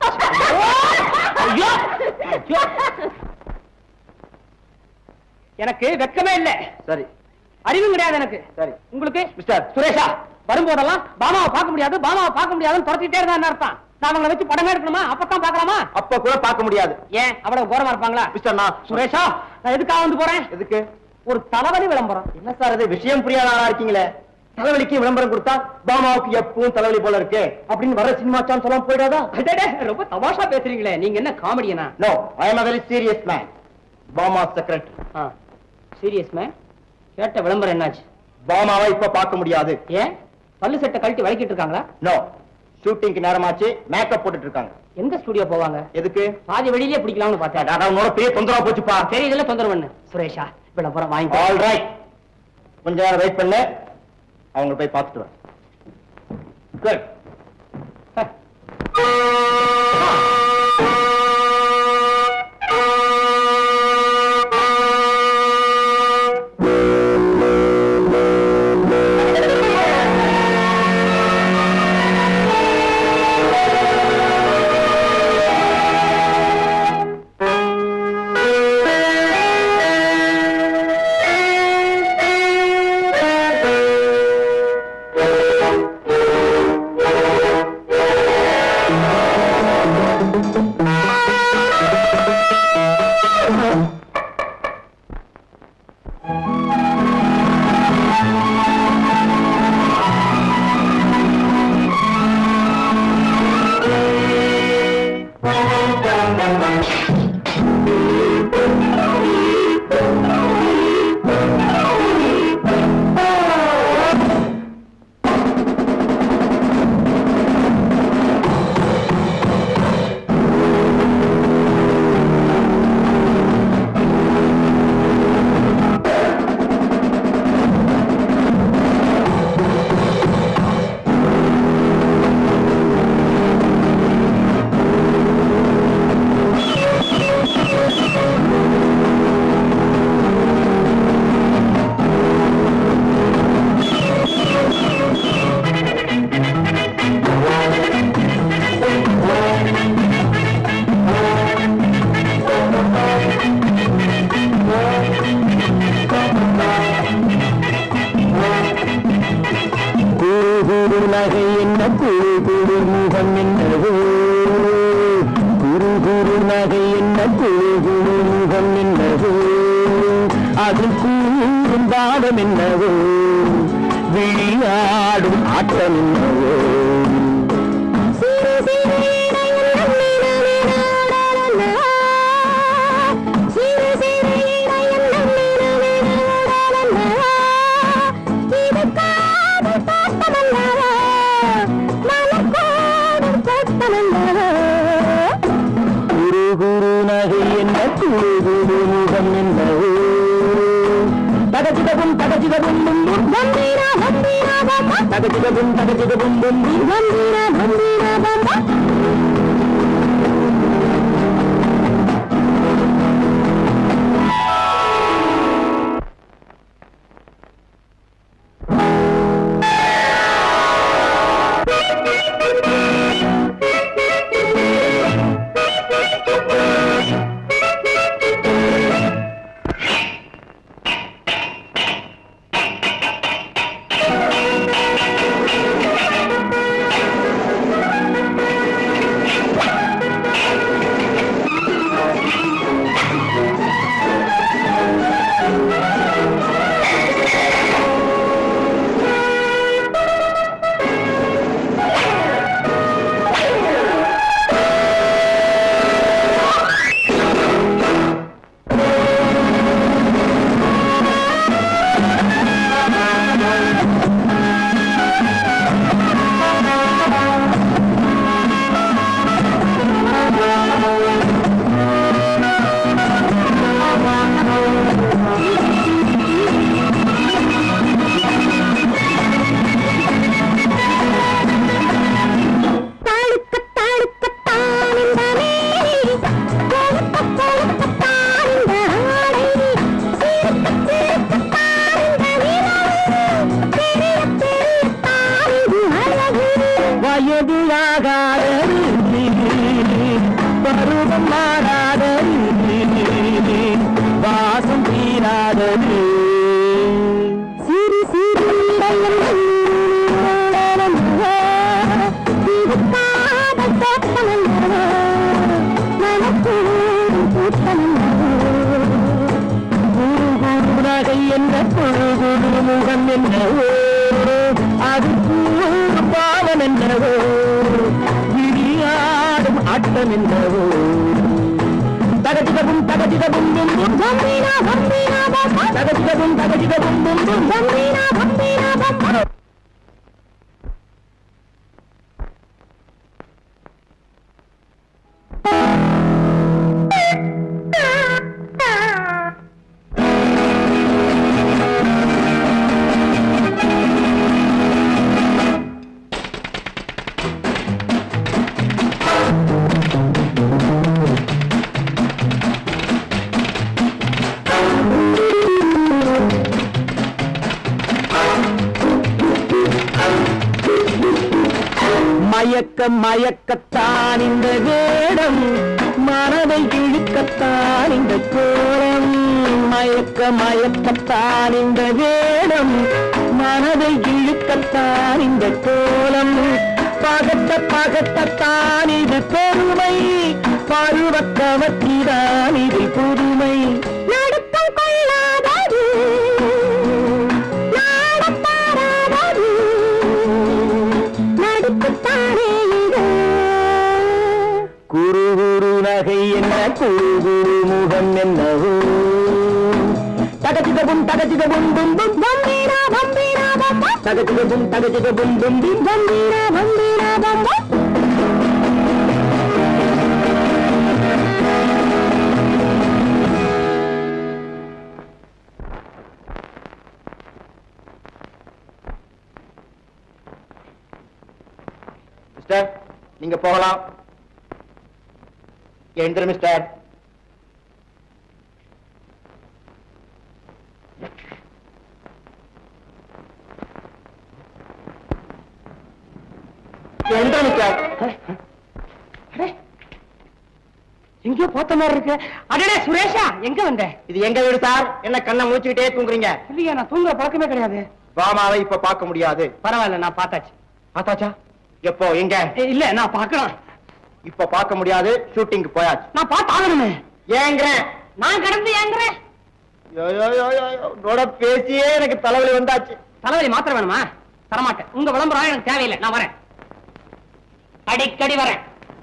ஐயோ! ஐயோ! எனக்கு வெக்கமே இல்ல சரி அறிவும் கிடையாது எனக்கு சரி. உங்களுக்கு மிஸ்டர். சுரேஷா வரும்போதெல்லாம் பாமாவை பார்க்க முடியாது பாமாவை பார்க்க முடியாதுன்னு துரத்திட்டே இருந்தா என்ன அர்த்தம் நான் அவங்கள வச்சு படமே எடுக்கணுமா அப்பதான் பார்க்கலாமா அப்ப கூட பார்க்க முடியாது ஏன் அவ்வளவு கோரமா இருப்பாங்களா மிஸ்டர் நான் சுரேஷா நான் எதுக்காக வந்து போறேன் எதுக்கு ஒரு தளபதி விளம்பரம் என்ன சார் இது விஷயம் புரியாத ஆளா இருக்கீங்களே தலைவலிக்கு விளம்பரம் கொடுத்தா பாமாவுக்கு எப்பவும் தலைவலி போல இருக்கு அப்படின்னு வர சினிமா சான் சொல்லாம போயிடாதா அடடே, ரொம்ப தமாஷா பேசுறீங்களே நீங்க என்ன காமெடியனா no I am a very serious man Bama secretary serious man கேட்ட விளம்பரம் என்னாச்சு பாமாவை இப்ப பார்க்க முடியாது ஏன் பல்லு சட்டை கழட்டி வளைக்கிட்டு இருக்காங்களா நோ ஷூட்டிங்க்கு நேரமாச்சு மேக்கப் போட்டுட்டு இருக்காங்க எந்த ஸ்டுடியோ போவாங்க எதுக்கு பாதி வெளியிலே பிடிக்கலாம்னு பார்த்தேன் அதான் உன்னோட பெரிய தொந்தரவா போச்சுப்பா சரி இதெல்லாம் தொந்தரவு பண்ணு சுரேஷா விளம்பரம் வாங்கி ஆல் ரைட் கொஞ்ச நேரம் வெயிட் பண்ணு அவங்க போய் பார்த்துட்டு வா குட் குரு நகை என்ன குரு குரு முகம் என்னவோ குரு குரு நகை என்ன குரு குரு முகம் என்னவோ அது கூறும் பாடம் என்னவோ விழியாடும் ஆட்டம் என்னவோ குரு குரு நகை என்ன குரு குரு முகம் என்னவோ தகச்சிதகும் தகச்சிதகும் தகச்சிதகும் தகச்சிதகும் வயதிலாகாதது பருவம் மாறாதது வாசம் தீராதது சிறு சிறு குரு குரு நகை என்ன குரு குரு முகம் என்னவோ என்னவோ தகதிகபும் தகதிகபும் பும் பும் பம்பீனா பம்பீனா பம் தகதிகபும் தகதிகபும் பும் பும் பம்பீனா பம்பீனா பம் மயக்க மயக்கத்தான் இந்த வேடம் மனதை இழுக்கத்தான் இந்த கோலம் மயக்க மயக்கத்தான் இந்த வேடம் மனதை இழுக்கத்தான் இந்த கோலம் பகத்த பகத்தத்தான் இது பெருமை பருவக்கவத்திதான் இது புதுமை நடுக்கம் கொள்ளாதது நாடப்பாராதது நடுக்குத்தானே இது குரு குரு நகை என்ன குரு குரு முகம் என்னவோ தகச்சிதபும் தகச்சிதபும் பும் பும் பம்பீரா பம்பீரா பம்பா தகச்சிதபும் தகச்சிதபும் பும் பும் பம்பீரா பம்பீரா பம்பா மிஸ்டர் நீங்க போகலாம் எழுந்திரு மிஸ்டர் எழுந்திரு மிஸ்டர் எங்கேயோ பார்த்த மாதிரி இருக்கு அடடே சுரேஷா எங்க வந்த இது எங்க வீடு சார் என்ன கண்ணை மூச்சுக்கிட்டே தூங்குறீங்க இல்லையா நான் தூங்குற பழக்கமே கிடையாது பாமாவை இப்ப பார்க்க முடியாது பரவாயில்ல நான் பார்த்தாச்சு பார்த்தாச்சா எப்போ எங்க ஏய், இல்ல நான் பார்க்கலாம் இப்ப பார்க்க முடியாது ஷூட்டிங் போயாச்சு நான் பார்த்து ஆகணுமே ஏங்கிறேன் நான் கடந்து ஏங்குறேன் யோ, யோ, யோ, யோ, யோ, உன்னோட பேசியே எனக்கு தலைவலி வந்தாச்சு தலைவலி மாத்திரம் வேணுமா தரமாட்டேன் உங்க விளம்பரம் எனக்கு தேவையில்லை நான் வரேன் அடிக்கடி வரேன்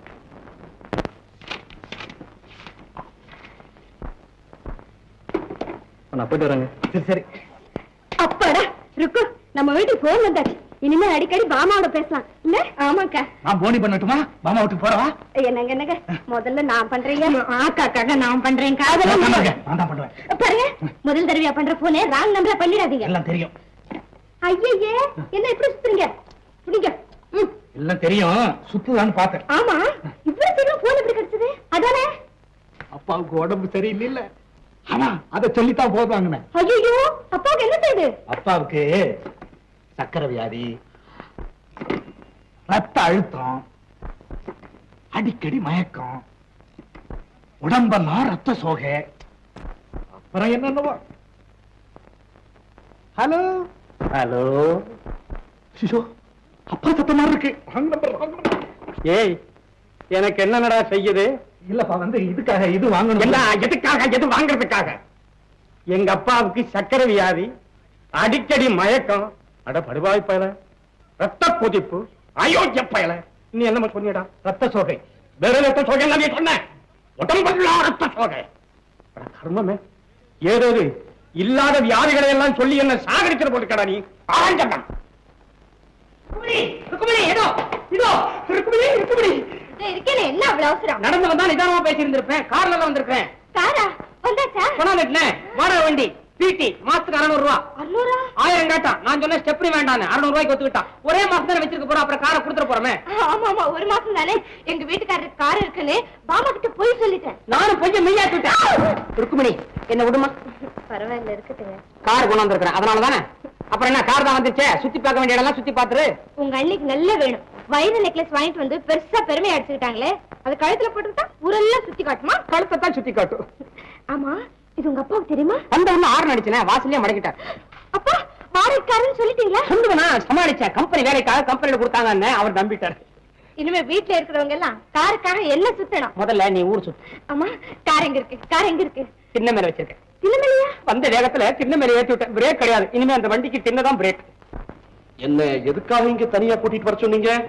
நான் போயிட்டு வரேங்க சரி சரி அப்பாடா ருக்கு நம்ம வீட்டுக்கு போன் வந்தாச்சு இனிமே அடிக்கடி பாமாவோட பேசலாம் இல்ல ஆமாக்கா நான் போனி பண்ணட்டுமா மாமா வீட்டுக்கு போறவா என்னங்க என்னங்க முதல்ல நான் பண்றீங்க ஆக்காக்காக நான் பண்றேன் காதல நான் தான் பண்றேன் பாருங்க முதல் தடவையா பண்ற போனே ராங் நம்பரா பண்ணிடாதீங்க எல்லாம் தெரியும் ஐயையே என்ன இப்படி சுத்துறீங்க புடிங்க ம் எல்லாம் தெரியும் சுத்துதான்னு பார்த்தேன் ஆமா இவ்வளவு சீக்கிரம் போன் எப்படி கிடைச்சது அதானே அப்பாவுக்கு உடம்பு சரியில்லை ஆனா அதை சொல்லித்தான் போதுவாங்கினேன் ஐயோ அப்பாவுக்கு என்ன செய்யுது அப்பாவுக்கு சக்கரை வியாதி ரத்த அழுத்தம் அடிக்கடி மயக்கம் உடம்பெல்லாம் ரத்த சோகை அப்புறம் என்னென்னவோ ஹலோ ஹலோ சிசோ அப்பா சத்த மாதிரி இருக்கு wrong number, wrong number. ஏய் எனக்கு என்னடா செய்யுது இல்லப்பா வந்து இதுக்காக இது வாங்கணும் எல்லாம் எதுக்காக எது வாங்குறதுக்காக எங்க அப்பாவுக்கு சக்கரை வியாதி அடிக்கடி மயக்கம் அட படுவாய் பயல ரத்த கொதிப்பு அயோக்கிய பயல நீ என்னமா சொன்னியடா ரத்த சோகை வேற ரத்த சோகை எல்லாம் நீ சொன்ன உடம்பெல்லாம் ரத்த சோகை அட கர்மமே ஏதோ இது இல்லாத வியாதிகளை எல்லாம் சொல்லி என்ன சாகடிக்கிற போட்டுக்கடா நீ ஆரஞ்சம் ருக்குமணி, ருக்குமணி, இதோ, இதோ, ருக்குமணி, ருக்குமணி. இருக்கேன் என்ன அவ்வளவு அவசரம் நடந்து வந்தா நிதானமா பேசி இருந்திருப்பேன் கார்ல தான் வந்திருக்கேன் காரா வந்தாச்சா கொண்டாந்துட்டேன் வாடகை வண்டி பிடி மாசத்துக்கு அறுநூறு ரூபா அறுநூறா ஆயிரம் கேட்டான் நான் சொன்னேன் ஸ்டெப்னி வேண்டான்னு அறுநூறு ரூபாய்க்கு ஒத்துக்கிட்டான் ஒரே மாசம் தானே வச்சிருக்க போறோம் அப்புறம் காரை கொடுத்துட போறோமே ஆமா ஆமா ஒரு மாசம் தானே எங்க வீட்டுக்காரருக்கு கார் இருக்குன்னு பாமா கிட்ட போய் சொல்லிட்டேன் நானும் கொஞ்சம் மெய்யாக்கிட்டேன் ருக்குமணி என்ன விடுமா பரவாயில்ல இருக்கட்டுங்க கார் கொண்டு வந்திருக்கிறேன் அதனால தானே அப்புறம் என்ன கார் தான் வந்துச்சே சுத்தி பார்க்க வேண்டிய இடம்லாம் சுத்தி பாத்துரு உங்க அண்ணிக்கு நல்ல வேணும் வைர நெக்லஸ் வாங்கிட்டு வந்து பெருசா பெருமை அடிச்சுக்கிட்டாங்களே அது கழுத்துல போட்டுக்கிட்டா ஊரெல்லாம் சுத்தி காட்டுமா கழுத்தை தான் சுத்தி காட்டும் ஆமா இது உங்க அப்பாவுக்கு தெரியுமா வந்த ஒண்ணு ஆறு நடிச்சேன் வாசலே மடக்கிட்டார் அப்பா வாடகைக்காரன்னு சொல்லிட்டீங்களா சொல்லுவேனா சமாளிச்சேன் கம்பெனி வேலைக்காக கம்பெனில கொடுத்தாங்கன்னு அவர் நம்பிட்டார் இனிமே வீட்டுல இருக்கிறவங்க எல்லாம் காருக்காக என்ன சுத்தணும் முதல்ல நீ ஊர் சுத்து ஆமா கார் எங்க இருக்கு கார் எங்க இருக்கு திண்ணை மேல வச்சிருக்கேன் தினமலையா வந்த வேகத்துல திண்ணை மேல ஏத்தி விட்டேன் பிரேக் கிடையாது இனிமே அந்த வண்டிக்கு திண்ணை தான் பிரேக் என்ன எதுக்காக இங்க தனியா கூட்டிட்டு வர சொன்னீங்க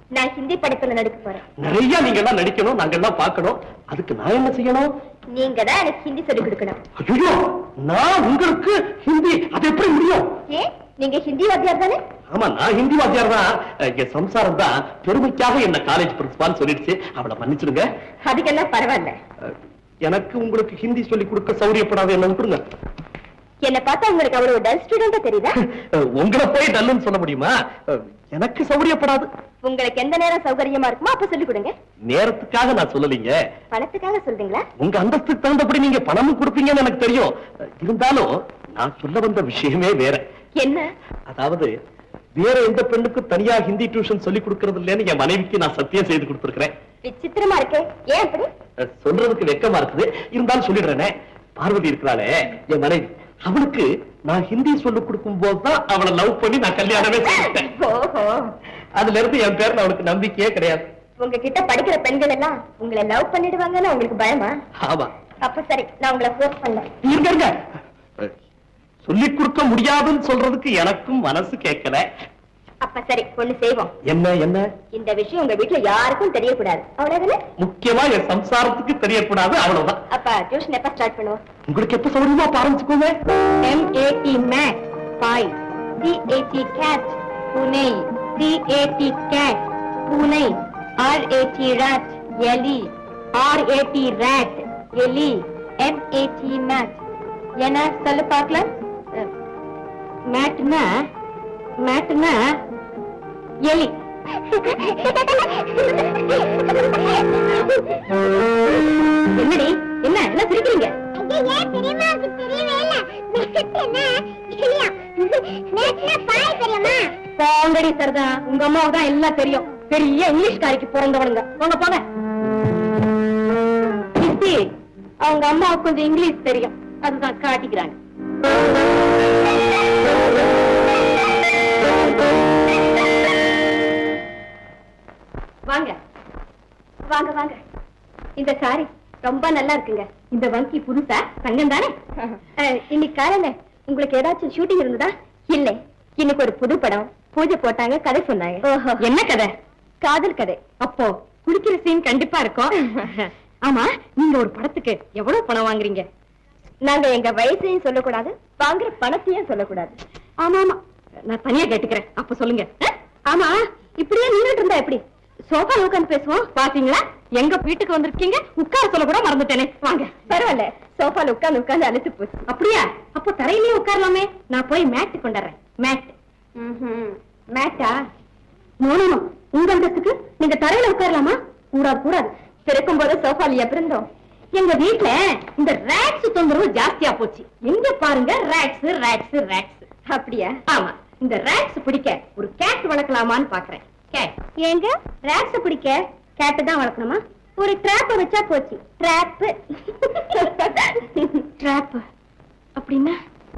நான் ஹிந்தி படத்துல நடிக்க போறேன் நிறைய நீங்க எல்லாம் நடிக்கணும் நாங்க எல்லாம் பார்க்கணும் அதுக்கு நான் என்ன செய்யணும் நீங்க தான் எனக்கு ஹிந்தி சொல்லி கொடுக்கணும் ஐயோ நான் உங்களுக்கு ஹிந்தி அது எப்படி முடியும் ஏன் நீங்க ஹிந்தி வாத்தியார் தானே ஆமா நான் ஹிந்தி வாத்தியார் தான் என் சம்சாரம் தான் பெருமைக்காக என்ன காலேஜ் பிரின்சிபால் சொல்லிடுச்சு அவளை மன்னிச்சிடுங்க அதுக்கெல்லாம் பரவாயில்ல அஹ், எனக்கு உங்களுக்கு ஹிந்தி சொல்லி கொடுக்க சௌரியப்படாத என்ன விட்டுருங்க என்ன பார்த்தா உங்களுக்கு அவ்வளவு டல் ஸ்டூடெண்டா தெரியுதா அஹ், உங்களை போய் டல்லுன்னு சொல்ல முடியுமா அஹ், எனக்கு சௌரியப்படாது உங்களுக்கு எந்த நேரம் சௌகரியமா இருக்குமோ அப்ப சொல்லி கொடுங்க நேரத்துக்காக நான் சொல்லலைங்க பணத்துக்காக சொல்றீங்களா உங்க அந்தஸ்துக்கு தகுந்தபடி நீங்க பணமும் கொடுப்பீங்கன்னு எனக்கு தெரியும் அஹ், இருந்தாலும் நான் சொல்ல வந்த விஷயமே வேற என்ன அதாவது வேற எந்த பெண்ணுக்கும் தனியா ஹிந்தி டியூஷன் சொல்லி கொடுக்கறது இல்லைன்னு என் மனைவிக்கு நான் சத்தியம் செய்து கொடுத்திருக்கிறேன் விசித்திரமா இருக்கே ஏன் அப்படி அஹ், சொல்றதுக்கு வெக்கமா இருக்குது இருந்தாலும் சொல்லிடுறேனே பார்வதி இருக்கிறாளே என் மனைவி அவளுக்கு நான் ஹிந்தி சொல்லிக் கொடுக்கும் போதுதான் அவளை லவ் பண்ணி நான் கல்யாணமே செஞ்சுட்டேன் ஓஹோ அதுல இருந்து என் பேர்ல அவளுக்கு நம்பிக்கையே கிடையாது உங்ககிட்ட படிக்கிற பெண்கள் எல்லாம் உங்களை லவ் பண்ணிடுவாங்கன்னு உங்களுக்கு பயமா ஆமா அப்ப சரி நான் உங்களை ஃபோர்ஸ் பண்ணல இருங்க இருங்க அஹ், சொல்லிக் கொடுக்க முடியாதுன்னு சொல்றதுக்கு எனக்கும் மனசு கேட்கல அப்ப சரி ஒண்ணு செய்வோம் என்ன என்ன இந்த விஷயம் உங்க வீட்டுல யாருக்கும் தெரியக்கூடாது அவ்வளவுதானே முக்கியமா என் சம்சாரத்துக்கு தெரியக்கூடாது அவ்வளவுதான் அப்ப டியூஷன் எப்ப ஸ்டார்ட் பண்ணுவோம் உங்களுக்கு எப்ப சௌரியமா அப்ப ஆரம்பிச்சுக்கோங்க M-A-T mat, five. C-A-T cat, Pune. C-A-T cat, Pune. R-A-T rat, Yali. R-A-T rat, Yali. M-A-T mat. என்ன சொல்லு பார்க்கலாம் மேட்னா மேட்னா எலி என்னடி என்ன என்ன சிரிக்கிறீங்க போங்கடி சரிதா உங்க அம்மாவுக்கு தான் எல்லாம் தெரியும் பெரிய இங்கிலீஷ்காரிக்கு பிறந்தவனுங்க போங்க போங்க சித்தி, அவங்க அம்மாவுக்கு கொஞ்சம் இங்கிலீஷ் தெரியும் அதுதான் காட்டிக்கிறாங்க வாங்க வாங்க வாங்க இந்த சாரி ரொம்ப நல்லா இருக்குங்க இந்த வங்கி புதுசா தங்கம் தானே அஹ், இன்னைக்கு காலையில உங்களுக்கு ஏதாச்சும் ஷூட்டிங் இருந்ததா இல்லை இன்னைக்கு ஒரு புது படம் பூஜை போட்டாங்க கதை சொன்னாங்க என்ன கதை காதல் கதை அப்போ குளிக்கிற சீன் கண்டிப்பா இருக்கும் ஆமா நீங்க ஒரு படத்துக்கு எவ்வளவு பணம் வாங்குறீங்க நாங்க எங்க வயசையும் சொல்லக்கூடாது வாங்குற பணத்தையும் சொல்லக்கூடாது ஆமா ஆமா நான் தனியா கேட்டுக்கிறேன் அப்ப சொல்லுங்க அஹ்? ஆமா இப்படியே நின்னுட்டு இருந்தா எப்படி சோஃபால உட்கார்ந்து பேசுவோம் பாத்தீங்களா எங்க வீட்டுக்கு வந்திருக்கீங்க உட்கார சொல்ல கூட மறந்துட்டேனே வாங்க பரவாயில்ல சோஃபால உட்கார்ந்து உட்கார்ந்து அழுத்து போச்சு அப்படியா அப்போ தரையிலேயே உட்காரலாமே நான் போய் மேட் கொண்டுறேன் மேட் மேட்டா நோனோ உங்க அந்தஸ்துக்கு நீங்க தரையில உட்காரலாமா கூடாது கூடாது பிறக்கும் போது சோஃபாலியா பிறந்தோம் எங்க வீட்ல இந்த ரேக்ஸ் தொந்தரவு ஜாஸ்தியா போச்சு எங்க பாருங்க ரேக்ஸ் ரேக்ஸ் ரேக்ஸ் அப்படியா ஆமா இந்த ரேக்ஸ் பிடிக்க ஒரு கேட் வளர்க்கலாமான்னு பாக்குறேன் கேட் ஏங்க ரேக்ஸ் பிடிக்க கேட் தான் வளர்க்கணுமா ஒரு ட்ராப்ப வச்சா போச்சு ட்ராப் ட்ராப் அப்படின்னா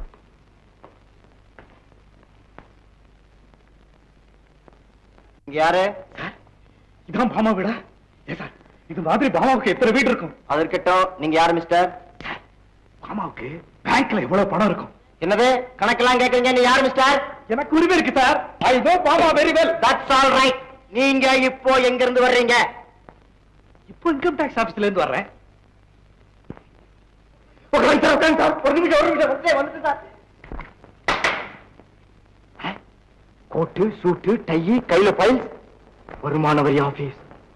இங்க யாரு இதான் பாமா வீடா ஏ சார் இது மாதிரி பாமாவுக்கு எத்தனை வீடு இருக்கும் அது இருக்கட்டும் நீங்க யாரு மிஸ்டர் பாமாவுக்கு பேங்க்ல எவ்வளவு பணம் இருக்கும் என்னது கணக்கெல்லாம் கேக்குறீங்க நீ யாரு மிஸ்டர் எனக்கு உரிமை இருக்கு sir I know Bama very well that's all right நீங்க இப்போ எங்க இருந்து வர்றீங்க இப்போ இன்கம் டாக்ஸ் ஆபீஸ்ல இருந்து வர்றேன் உட்காருங்க சார் உட்காருங்க சார் ஒரு நிமிஷம் ஒரு நிமிஷம் வந்து வந்துட்டு சார் கோட்டு சூட்டு டை கையில ஃபைல் வருமான வரி ஆபீஸ்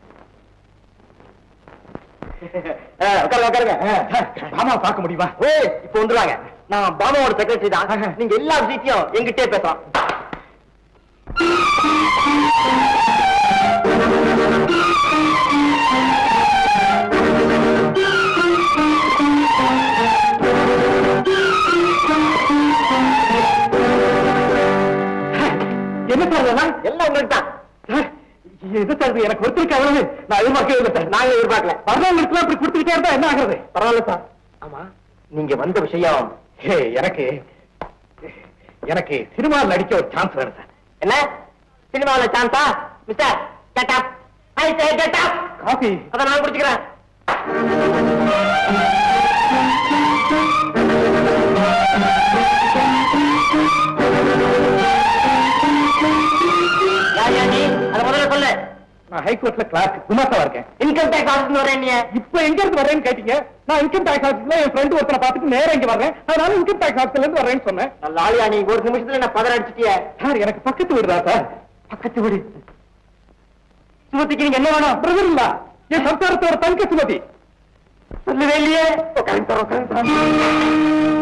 உட்காருங்க உட்காருங்க பாமா பார்க்க முடியுமா ஏய் இப்போ வந்துருவாங்க நான் பாபாவோட செக்ரட்டரி தான் நீங்க எல்லா விஷயத்தையும் எங்கிட்டே பேசலாம் என்ன சார் இதெல்லாம் எல்லாம் உங்களுக்கு தான் சார், எது சார் இது? எனக்கு ஒருத்தருக்கு அவ்வளவு நான் எதிர்பார்க்கவே இல்லை சார் நாங்க எதிர்பார்க்கல வர்றவங்களுக்கு இப்படி கொடுத்துக்கிட்டே இருந்தா என்ன ஆகுறது பரவாயில்ல சார் ஆமா நீங்க வந்த விஷயம் ஹே, எனக்கு எனக்கு சினிமாவில் நடிக்க ஒரு சான்ஸ் வேணும் சார் என்ன சினிமாவில சான்ஸா mister get up I say get up coffee அத நான் குடிச்சுக்கிறேன் யார் யார் நீ? அத முதல்ல சொல்லு ஹைகோர்ட்ல கிளார்க் குமாஸ்தாவா இருக்கேன் இன்கம் டேக்ஸ் ஆஃபீஸ் வரேன் நீ இப்ப எங்க இருந்து வரேன்னு கேட்டீங்க நான் இன்கம் டேக்ஸ் ஆஃபீஸ்ல என் ஃப்ரெண்ட் ஒருத்தனை பார்த்துட்டு நேரா இங்க வர்றேன் அதனால இன்கம் டேக்ஸ் ஆஃபீஸ்ல இருந்து வரேன்னு சொன்னேன் நல்ல ஆளியா நீ ஒரு நிமிஷத்துல என்ன பதற அடிச்சிட்டிய சார் எனக்கு பக்கத்து வீடுதா சார் பக்கத்து வீடு சுமதிக்கு நீங்க என்ன வேணும் பிரதர் இல்ல என் சம்சாரத்தோட தங்க சுமதி சொல்லவே இல்லையே உட்காந்து தரோம் உட்காந்து தரோம்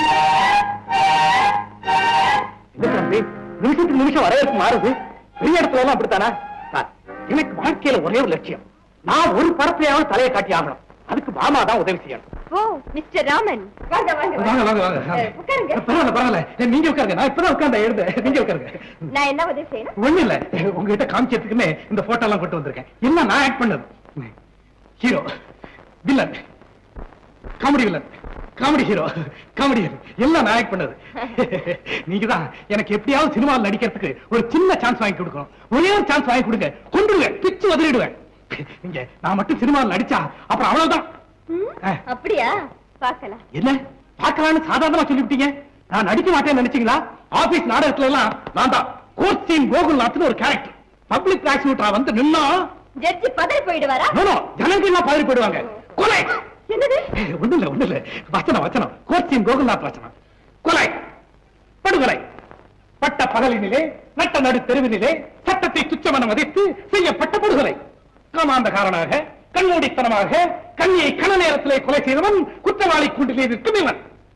என்ன தம்பி நிமிஷத்துக்கு நிமிஷம் வரவேற்பு மாறுது பெரிய இடத்துல எல்லாம் அப்படித்தானா சார் எனக்கு வாழ்க்கையில ஒரே ஒரு லட்சியம் நான் ஒரு பரப்பையாவது தலையை காட்டி ஆகணும் அதுக்கு மாமா தான் உதவி செய்யணும் ஓ மிஸ்டர் ராமன் வாங்க வாங்க வாங்க வாங்க வாங்க அஹ், உட்காருங்க பரவாயில்ல பரவாயில்ல நீங்க உட்காருங்க நான் இப்பதான் உட்கார்ந்த எழுத நீங்க உட்காருங்க நான் என்ன உதவி செய்யணும் ஒண்ணு இல்ல உங்ககிட்ட காமிக்கிறதுக்குன்னு இந்த போட்டோ எல்லாம் கொண்டு வந்திருக்கேன் எல்லாம் நான் ஆக்ட் பண்ணது hero villain comedy villain comedy hero comedy எல்லாம் நான் ஆக்ட் பண்ணது நீங்க தான் எனக்கு எப்படியாவது சினிமாவில் நடிக்கிறதுக்கு ஒரு சின்ன சான்ஸ் வாங்கி கொடுக்கணும் ஒரே ஒரு சான்ஸ் வாங்கி கொடுங்க கொண்டுடுவேன் பிச்சு உதறிடுவேன் நீங்க நான் மட்டும் சினிமாவில் நடிச்சா அப்புறம் அவ்வளவுதான் ம், ஆ. அப்படியா பார்க்கலாம் என்ன பார்க்கலாம்னு சாதாரணமா சொல்லிவிட்டீங்க நான் நடிக்க மாட்டேன்னு நினைச்சீங்களா ஆபீஸ் நாடகத்துல எல்லாம் நான் தான் கோர்ட் சீன் கோகுல்நாத்னு ஒரு கேரக்டர் பப்ளிக் ப்ராசிக்யூட்டரா வந்து நின்னா ஜட்ஜி பதறி போயிடுவாரா நோ, நோ, ஜனங்க எல்லாம் பதறி போயிடுவாங்க கொலை என்னது ஒண்ணு இல்ல ஒண்ணு இல்ல வச்சனம் வச்சனம் கோர்ட் சீன் கோகுல்நாத் வச்சனம் கொலை படுகொலை பட்ட பகலினிலே நட்ட நடு தெருவினிலே சட்டத்தை துச்சமன மதித்து செய்யப்பட்ட படுகொலை காமாந்தகாரனாக கண்மூடித்தனமாக கண்ணியை கன நேரத்திலே கொலை செய்தவன் குற்றவாளி கூண்டிலே நிற்கும் இவன்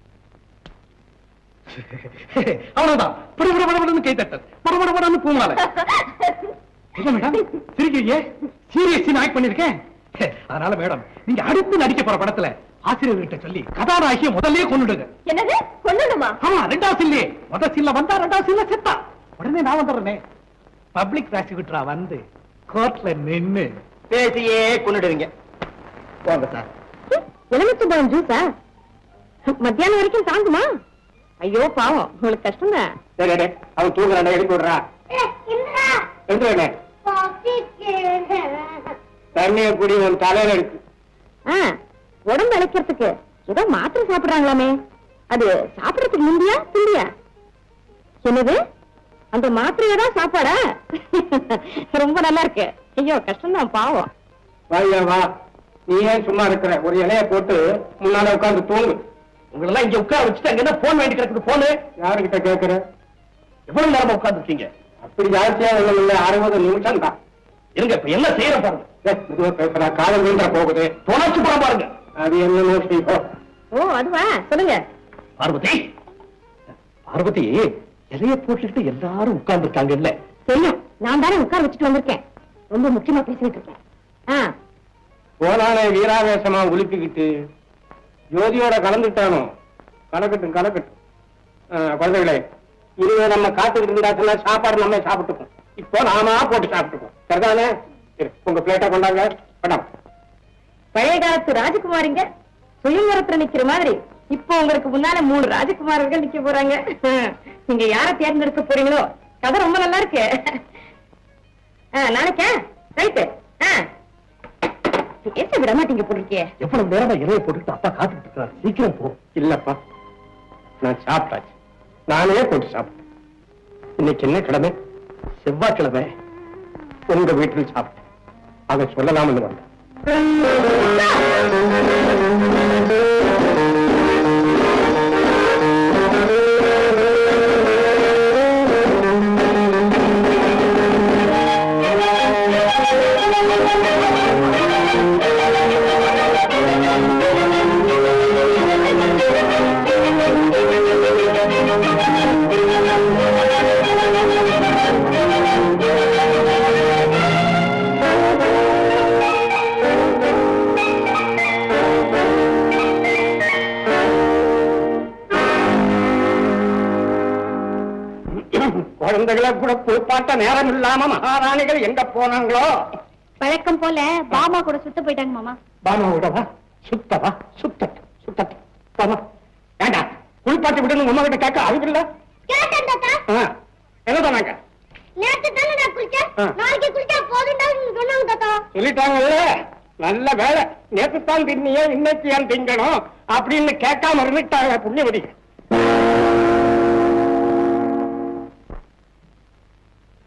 அவ்வளவுதான் படபட படபடன்னு கைத்தட்டல் படபட படன்னு பூமால என்ன மேடம் சிரிக்கிறீங்க சீரியஸ் ஆக்ட் பண்ணிருக்கேன் அதனால மேடம் நீங்க அடுத்து நடிக்க போற படத்துல ஆசிரியர்கிட்ட சொல்லி கதாநாயகிய முதல்லயே கொண்டுடுங்க என்னது கொல்லணுமா ஆமா ரெண்டாவது சில்லே முத சில்ல வந்தா ரெண்டாவது சில்ல செத்தா உடனே நான் வந்துடுறேனே பப்ளிக் ப்ராசிக்யூட்டரா வந்து கோர்ட்ல நின்னு பேசியே கொண்டுடுவீங்க போங்க சார் எலுமிச்சம்பழம் ஜூஸா மத்தியானம் வரைக்கும் தாங்குமா ஐயோ பாவம் உங்களுக்கு கஷ்டம் தான் டேய், டேய், டேய், அவன் தூங்குறான் எழுப்பி விடுறா எழுந்துறேனே தண்ணிய குடி உன் தலையில இருக்கு ஆ, உடம்பு இழைக்கிறதுக்கு ஏதோ மாத்திரை சாப்பிடுறாங்களாமே அது சாப்பிடறதுக்கு முந்தியா பிந்தியா என்னது அந்த மாத்திரையை தான் சாப்பாடா ரொம்ப நல்லா இருக்கு ஐயோ கஷ்டம்தான் பாவம் வாயா வா நீ ஏன் சும்மா இருக்கிற ஒரு இலைய போட்டு முன்னால உட்கார்ந்து தூங்கு உங்களை எல்லாம் இங்க உட்கார வச்சுட்டு அங்க என்ன போன் வேண்டி கிடக்குது போனு யாருகிட்ட கேக்குற எவ்வளவு நேரமா உட்கார்ந்துருக்கீங்க அப்படி ஜாஸ்தியா ஒண்ணும் இல்ல அறுபது நிமிஷம் தான் இருங்க இப்ப என்ன செய்யற பாருங்க ஏய், மெதுவா பேசுறா காலம் வீண்டா போகுது தொலைச்சு போட பாருங்க அது என்ன செய்யும் ஓ அதுவா சொல்லுங்க பார்வதி பார்வதி இலைய போட்டுக்கிட்டு எல்லாரும் உட்கார்ந்து இருக்காங்க இல்ல தெரியும் நான் தானே உட்கார வச்சுட்டு வந்திருக்கேன் ரொம்ப முக்கியமா பேசிட்டு இருக்கேன் ஆ போனானே வீராவேசமா உலுப்பிக்கிட்டு ஜோதியோட கலந்துட்டானோ கலக்கட்டும் கலக்கட்டும் ஆ, குழந்தைகளே இனிமே நம்ம காத்துக்கிட்டு இருந்தாச்சுன்னா சாப்பாடு நம்ம சாப்பிட்டுப்போம் இப்போ நாமா போட்டு சாப்பிட்டுப்போம் சரிதானே சரி, உங்க பிளேட்டை கொண்டாங்க வேண்டாம் பழைய காலத்து ராஜகுமாரிங்க சுயம்பரத்துல நிக்கிற மாதிரி இப்போ உங்களுக்கு முன்னால மூணு ராஜகுமாரர்கள் நிக்க போறாங்க நீங்க யார தேர்ந்தெடுக்க போறீங்களோ கதை ரொம்ப நல்லா இருக்கு ஆ, நாளைக்கா ரைட்டு பேச விட மாட்டீங்க போட்டிருக்கே எவ்வளவு நேரமா இலைய போட்டுக்கிட்டு அப்பா காத்துக்கிட்டு இருக்காரு சீக்கிரம் போ இல்லப்பா நான் சாப்பிட்டாச்சு நானே போட்டு சாப்பிட்டேன் இன்னைக்கு என்ன கிழமை செவ்வாய்க்கிழமை உங்க வீட்டில் சாப்பிட்டேன் அதை சொல்லலாம்னு வந்தேன் குழந்தைகளை கூட குளிப்பாட்ட நேரம் இல்லாம மகாராணிகள் எங்க போனாங்களோ வழக்கம் போல பாமா கூட சுத்த போயிட்டாங்க மாமா பாமா விடவா சுத்தவா சுத்தட்டு சுத்தட்டு பாமா வேண்டாம் குளிப்பாட்டி விடுன்னு உமா கிட்ட கேட்க அறிவு இல்ல கேட்டேன் தாத்தா ஆ, என்ன சொன்னாங்க நேத்து தானே நான் குளிச்சேன் ஆ. நாளைக்கு குளிச்சா போதும்டா சொன்னாங்க தாத்தா சொல்லிட்டாங்கல்ல நல்ல வேலை நேத்து தான் தின்னியே இன்னைக்கு ஏன் திங்கணும் அப்படின்னு கேட்காம இருந்துட்டாங்க புண்ணியவதி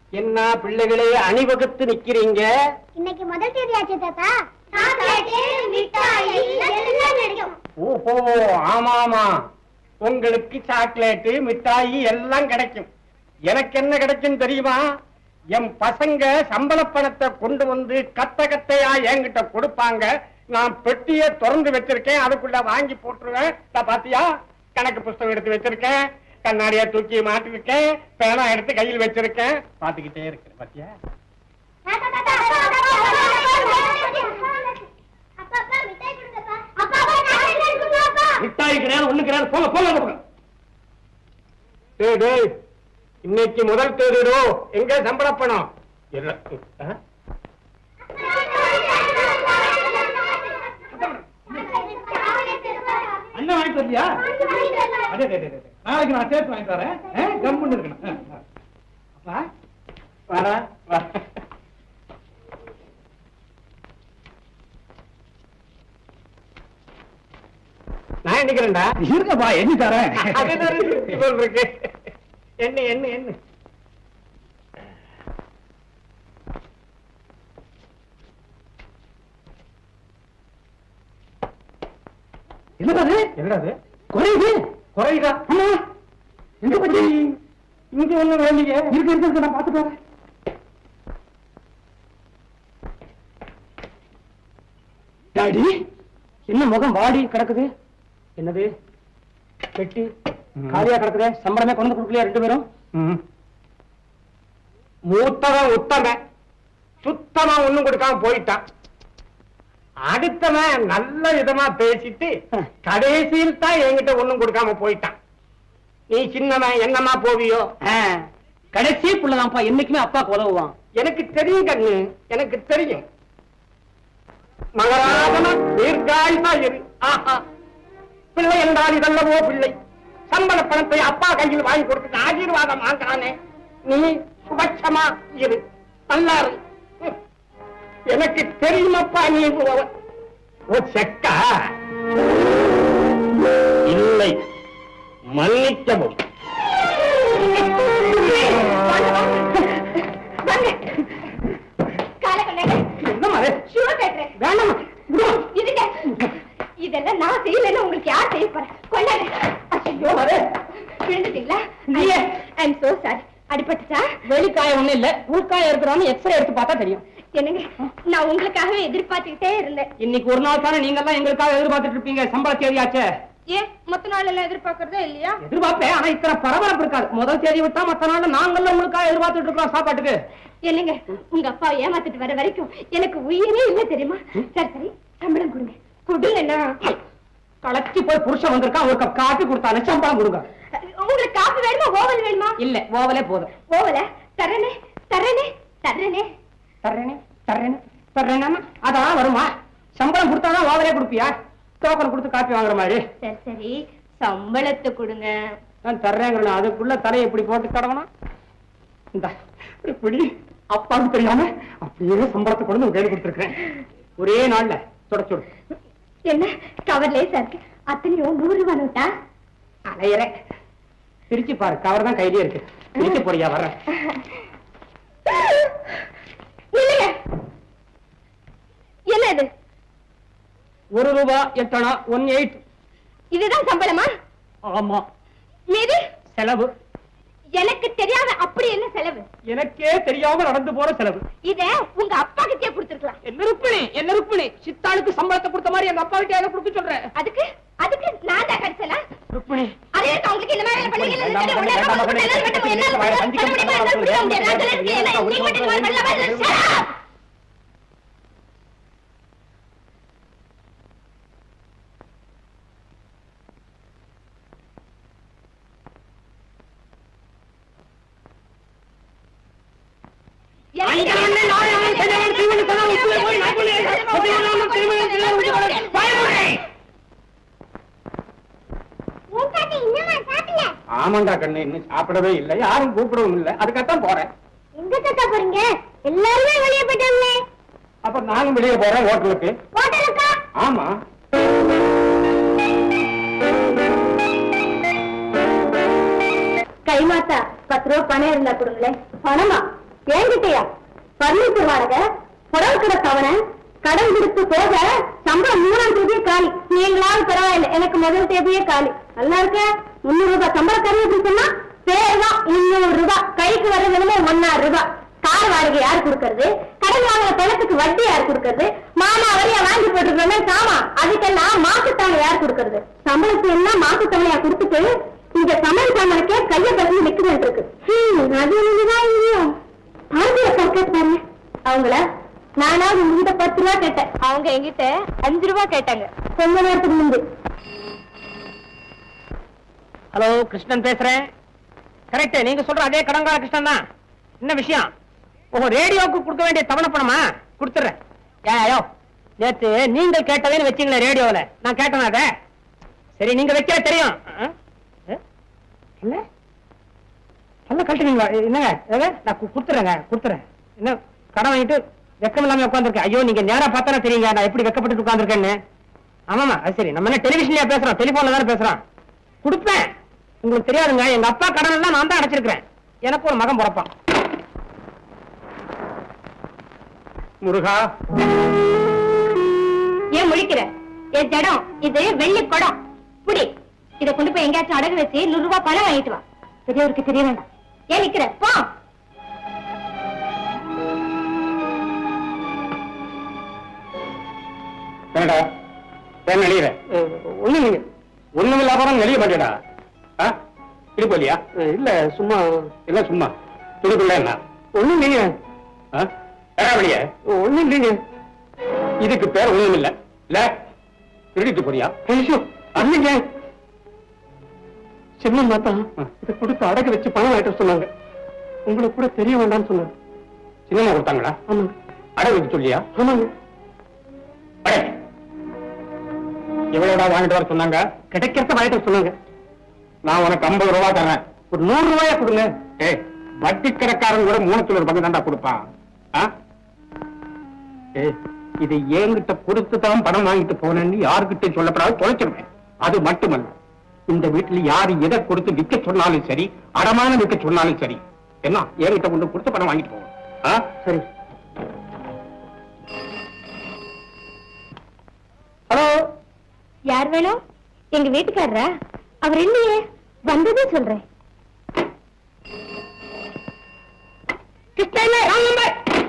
என்ன பிள்ளைகளே அணிவகுத்து நிக்கிறீங்க இன்னைக்கு முதல் தேதி ஆச்சு தாத்தா சாக்லேட்டு மிட்டாய் எல்லாம் கிடைக்கும் ஓஹோ ஆமா ஆமா உங்களுக்கு சாக்லேட்டு மிட்டாயி எல்லாம் கிடைக்கும் எனக்கு என்ன கிடைக்கும் தெரியுமா என் பசங்க சம்பள பணத்தை கொண்டு வந்து கத்த கத்தையா என்கிட்ட கொடுப்பாங்க நான் பெட்டியை திறந்து வச்சிருக்கேன் அதுக்குள்ள வாங்கி போட்டுருவேன் இதா பாத்தியா கணக்கு புஸ்தகம் எடுத்து வச்சிருக்கேன் கண்ணாடியா தூக்கி மாட்டிருக்கேன் பேனா எடுத்து கையில் வச்சிருக்கேன் பாத்துக்கிட்டே இருக்கிறேன் பாத்தியா தாத்தா தாத்தா அப்பா அப்பா அப்பா மிட்டாய் கொடுங்கப்பா அப்பா அப்பா சாக்லேட் கொடுங்க அப்பா மிட்டாய் கிடையாது ஒண்ணு கிடையாது போங்க போங்க அந்த பக்கம். டேய் டேய் இன்னைக்கு முதல் தேதிடோ எங்க சம்பள பணம் இல்ல, ஆ? அண்ணன் வாங்கிட்டு வரலையா அடே, அடே, அடே, அடே. நாளைக்கு நான் சேர்த்து வாங்கிட்டு வரேன் ஆ, கம்முன்னு இருக்கணும் ஆ, ஆ. அப்பா வாடா, வா. நான் நிக்கிறேன்டா இருக்கப்பா எண்ணி தரேன் அதுதான் இருக்கு, இவ்வளவு இருக்கு. என்ன என்ன என்ன என்னடா அது? என்னது குறையுது குறையுதா ஆமா எங்க போச்சு இங்க ஒண்ணும் வேலையே இருக்கு இருக்கு இருக்கு, நான் பார்த்துட்டு வரேன் டாடி என்ன முகம் வாடி கிடக்குது என்னது பெட்டி காலியா கிடக்குது சம்பளமே கொண்டு வந்து கொடுக்கலையா ரெண்டு பேரும் மூத்தவன் உத்தமன் சுத்தமா ஒண்ணும் கொடுக்காம போயிட்டான் அடுத்தவன் நல்ல விதமா பேசிட்டு கடைசியில் தான் என்கிட்ட ஒண்ணும் கொடுக்காம போயிட்டான் நீ சின்னவன் என்னமா போவியோ ஆ, கடைசி புள்ளதான்ப்பா என்னைக்குமே அப்பாக்கு உதவுவான் எனக்கு தெரியும் கண்ணு எனக்கு தெரியும் மகராஜன தீர்காயுதா இரு ஆஹா பிள்ளை என்றால் இதல்லவோ பிள்ளை சம்பள பணத்தை அப்பா கையில் வாங்கி கொடுத்துட்டு ஆசீர்வாதம் வாங்கானே நீ சுபட்சமா இரு நல்லா இரு ம். எனக்கு தெரியுமப்பா நீ ஓ- ஓ செக்கா இல்லை மன்னிக்கவும் என்னம்மா அது? வேணாம்மா. விடு. இதெல்லாம் நான் செய்யலன்னு உங்களுக்கு யார் செய்ய போறேன் கொண்டாடு ஐயோ அது. விழுந்துட்டீங்களா இல்லையே. ஐம் சோ சாரி அடிபட்டுச்சா வெளிக்காயம் ஒண்ணும் இல்ல உள்காயம் இருக்கிறான்னு எக்ஸ்ரே எடுத்து பார்த்தா தெரியும் என்னங்க நான் உங்களுக்காகவே எதிர்பார்த்துக்கிட்டே இருந்தேன் இன்னைக்கு ஒரு நாள் தானே நீங்க எல்லாம் எங்களுக்காக எதிர்பார்த்துட்டு இருப்பீங்க சம்பள தேதியாச்சே ஏன் மொத்த நாள் எல்லாம் எதிர்பார்க்கறதா இல்லையா எதிர்பார்ப்பேன் ஆனா இத்தனை பரபரப்பு இருக்காது முதல் தேதி விட்டா மத்த நாள்ல நாங்கெல்லாம் உங்களுக்காக எதிர்பார்த்துட்டு இருக்கோம் சாப்பாட்டுக்கு என்னங்க உங்க அப்பா ஏமாத்திட்டு வர வரைக்கும் எனக்கு உயிரே இல்ல தெரியுமா சரி சரி சம்பளம் கொடுங்க கொடுங்கன்னா களைச்சி போய் புருஷன் வந்திருக்கான் ஒரு கப் காப்பி கொடுத்தானே சம்பளம் கொடுங்க உங்களுக்கு காப்பி வேணுமா ஓவல் வேணுமா இல்ல ஓவலே போதும் ஓவல தரனே தரனே தரனே தர்றேனே தர்றேனே தர்றேனா அதான் வருமா சம்பளம் கொடுத்தாதான் ஓவலே கொடுப்பியா டோக்கன் கொடுத்து காப்பி வாங்குற மாதிரி சரி சரி சம்பளத்தை கொடுங்க நான் தர்றேங்கிறேன் அதுக்குள்ள தலையை இப்படி போட்டு தடவனா இந்த இப்படி அப்பாவுக்கு தெரியாம அப்படியே சம்பளத்தை கொண்டு வந்து கையில் கொடுத்துருக்கேன் ஒரே நாள்ல தொடச்சுடு என்ன கவர் லேசா இருக்கு அத்தனையும் நூறு ரூபாய் நோட்டா அலையற பிரிச்சு பாரு கவர் தான் கையிலே இருக்கு பிரிச்சு போறியா வர்றேன் இல்லைங்க என்ன இது ஒரு ரூபா எட்டணா ஒன் எயிட் இதுதான் சம்பளமா ஆமா மீது செலவு எனக்கு தெரியாம அப்படி என்ன செலவு எனக்கே தெரியாம நடந்து போற செலவு இத உங்க அப்பா கிட்டே கொடுத்துருக்கலாம் என்ன ருப்பிணி என்ன ருப்பிணி சித்தாளுக்கு சம்பளத்தை கொடுத்த மாதிரி எங்க அப்பா கிட்ட கொடுக்க சொல்றேன் அதுக்கு அதுக்கு நான் தான் கிடைச்சல ருப்பிணி அதே இருக்கு உங்களுக்கு இந்த மாதிரி பண்ணி வேண்டாம் மகனே, வேண்டாம் மகனே, வேண்டாம் மகனே, அஞ்சு கம்பி சம்பளம் கொடுங்க. ஆமாண்டா கண்ணு இன்னும் சாப்பிடவே இல்லை யாரும் கூப்பிடவும் இல்லை அதுக்காகத்தான் போறேன் எங்க தாத்தா போறீங்க எல்லாருமே வெளியே போயிட்டாங்களே அப்ப நானும் வெளியே போறேன் ஹோட்டலுக்கு ஹோட்டலுக்கா ஆமா கைமாத்தா பத்து ரூபா பணம் இருந்தா கொடுங்களேன் பணமா ஏங்கிட்டயா பர்னிச்சர் வாடகை புடவை கடை தவணை கடன் கொடுத்து போக சம்பளம் மூணாம் தேதியே காலி நீங்களாவது பரவாயில்ல எனக்கு முதல் தேதியே காலி நல்லா இருக்க முன்னூறு ரூபாய் சம்பளம் தருவது அப்படின்னு சொன்னா பேர் தான் இன்னூறு ரூபாய் கைக்கு வர்றதுமே ஒன்னாறு ரூபாய் கார் வாடகை யார் கொடுக்கறது கடன் வாங்குற பணத்துக்கு வட்டி யார் கொடுக்கறது மாமா வரையா வாங்கி போட்டுருக்கோம் சாமா அதுக்கெல்லாம் மாசத்தவணை யார் கொடுக்கறது சம்பளத்தை எல்லாம் மாசத்தவணையா கொடுத்துட்டு இந்த சமையல் சாமானுக்கே கைய கலந்து நிக்குதுன்னு இருக்கு ஹம், அது ஒண்ணுதான் இங்கேயும் பாரதிய சர்க்கஸ் பாருங்க அவங்கள நானாவது உங்ககிட்ட பத்து ரூபா கேட்டேன் அவங்க என்கிட்ட அஞ்சு ரூபா கேட்டாங்க கொஞ்ச நேரத்துக்கு முன்பு ஹலோ கிருஷ்ணன் பேசுறேன் கரெக்ட் நீங்க சொல்ற அதே கடங்கார கிருஷ்ணன் தான் என்ன விஷயம் உங்க ரேடியோவுக்கு கொடுக்க வேண்டிய தவணை பணமா கொடுத்துறேன் ஏயோ நேத்து நீங்கள் கேட்டதேன்னு வச்சீங்களே ரேடியோல நான் கேட்டேனா அத சரி நீங்க வைக்கிற தெரியும் ஆ? ஆ? இல்ல நல்ல கழட்டுறீங்களா என்னங்க ஏங்க, நான் கு- கொடுத்துறேங்க கொடுத்துறேன் என்ன கடன் வாங்கிட்டு வெக்கம் இல்லாம உட்காந்துருக்கேன் ஐயோ நீங்க நேரா பார்த்தானே தெரியுங்க நான் எப்படி வெக்கப்பட்டு உட்காந்துருக்கேன்னு ஆமாமா அது சரி நம்ம என்ன டெலிவிஷன்லயா பேசுறோம் டெலிபோன்ல தானே பேசுறோம் கொடுப்பேன் உங்களுக்கு தெரியாதுங்க எங்க அப்பா கடன் எல்லாம் நான் தான் அடைச்சிருக்கிறேன் எனக்கு ஒரு மகன் பிறப்பான் முருகா ஏன் முழிக்கிற என் ஜடம் இது வெள்ளி குடம் புடி இத கொண்டு போய் எங்கேயாச்சும் அடகு வச்சு நூறு ரூபாய் பணம் வாங்கிட்டு வா பெரியவருக்கு தெரிய வேண்டாம் ஏன் நிக்கிற போ என்னடா ஏன் நெளியிற ஒண்ணு இல்லைங்க ஒண்ணும் இல்லாம நெளிய மாட்டேடா ஆ இடுப்பு இல்லையா இல்ல சும்மா இல்ல சும்மா துடுக்குள்ள என்ன ஒண்ணு இல்லைங்க ஆ? ஏடா வெளியே ஒண்ணு இல்லைங்க இதுக்கு பேர் ஒண்ணும் இல்ல இல்ல திருடிட்டு போறியா ஐயோ அல்லைங்க சின்ன மாத்தா இதை கொடுத்து அடகு வச்சு பணம் வாங்கிட்டு சொன்னாங்க உங்களுக்கு கூட தெரிய வேண்டாம்னு சொன்னாங்க சின்னமா கொடுத்தாங்களா ஆமாங்க அடை வைக்க சொல்லியா ஆமாங்க அடே எவ்வளவுடா வாங்கிட்டு வர சொன்னாங்க கிடைக்கிறத வாங்கிட்டு சொன்னாங்க நான் உனக்கு ஐம்பது ரூபா தரேன் ஒரு நூறு ரூபாயா கொடுங்க ஏய் வட்டி கடைக்காரன் கூட மூணுத்துல ஒரு பங்கு தாண்டா கொடுப்பான் ஆ? ஏய் இது என்கிட்ட கொடுத்து தான் பணம் வாங்கிட்டு போனேன்னு யாருக்கிட்ட சொல்லப்படாது தொலைச்சிருவேன் அது மட்டுமல்ல இந்த வீட்டுல யாரு எதை கொடுத்து விற்க சொன்னாலும் சரி அடமான விற்க சொன்னாலும் சரி என்ன என்கிட்ட கொண்டு கொடுத்து பணம் வாங்கிட்டு போவோம் ஆ? சரி ஹலோ யார் வேணும் எங்க வீட்டுக்காரரா அவர் இல்லையே வந்ததே சொல்றேன் கிருஷ்ணனே, வாங்கம்மா.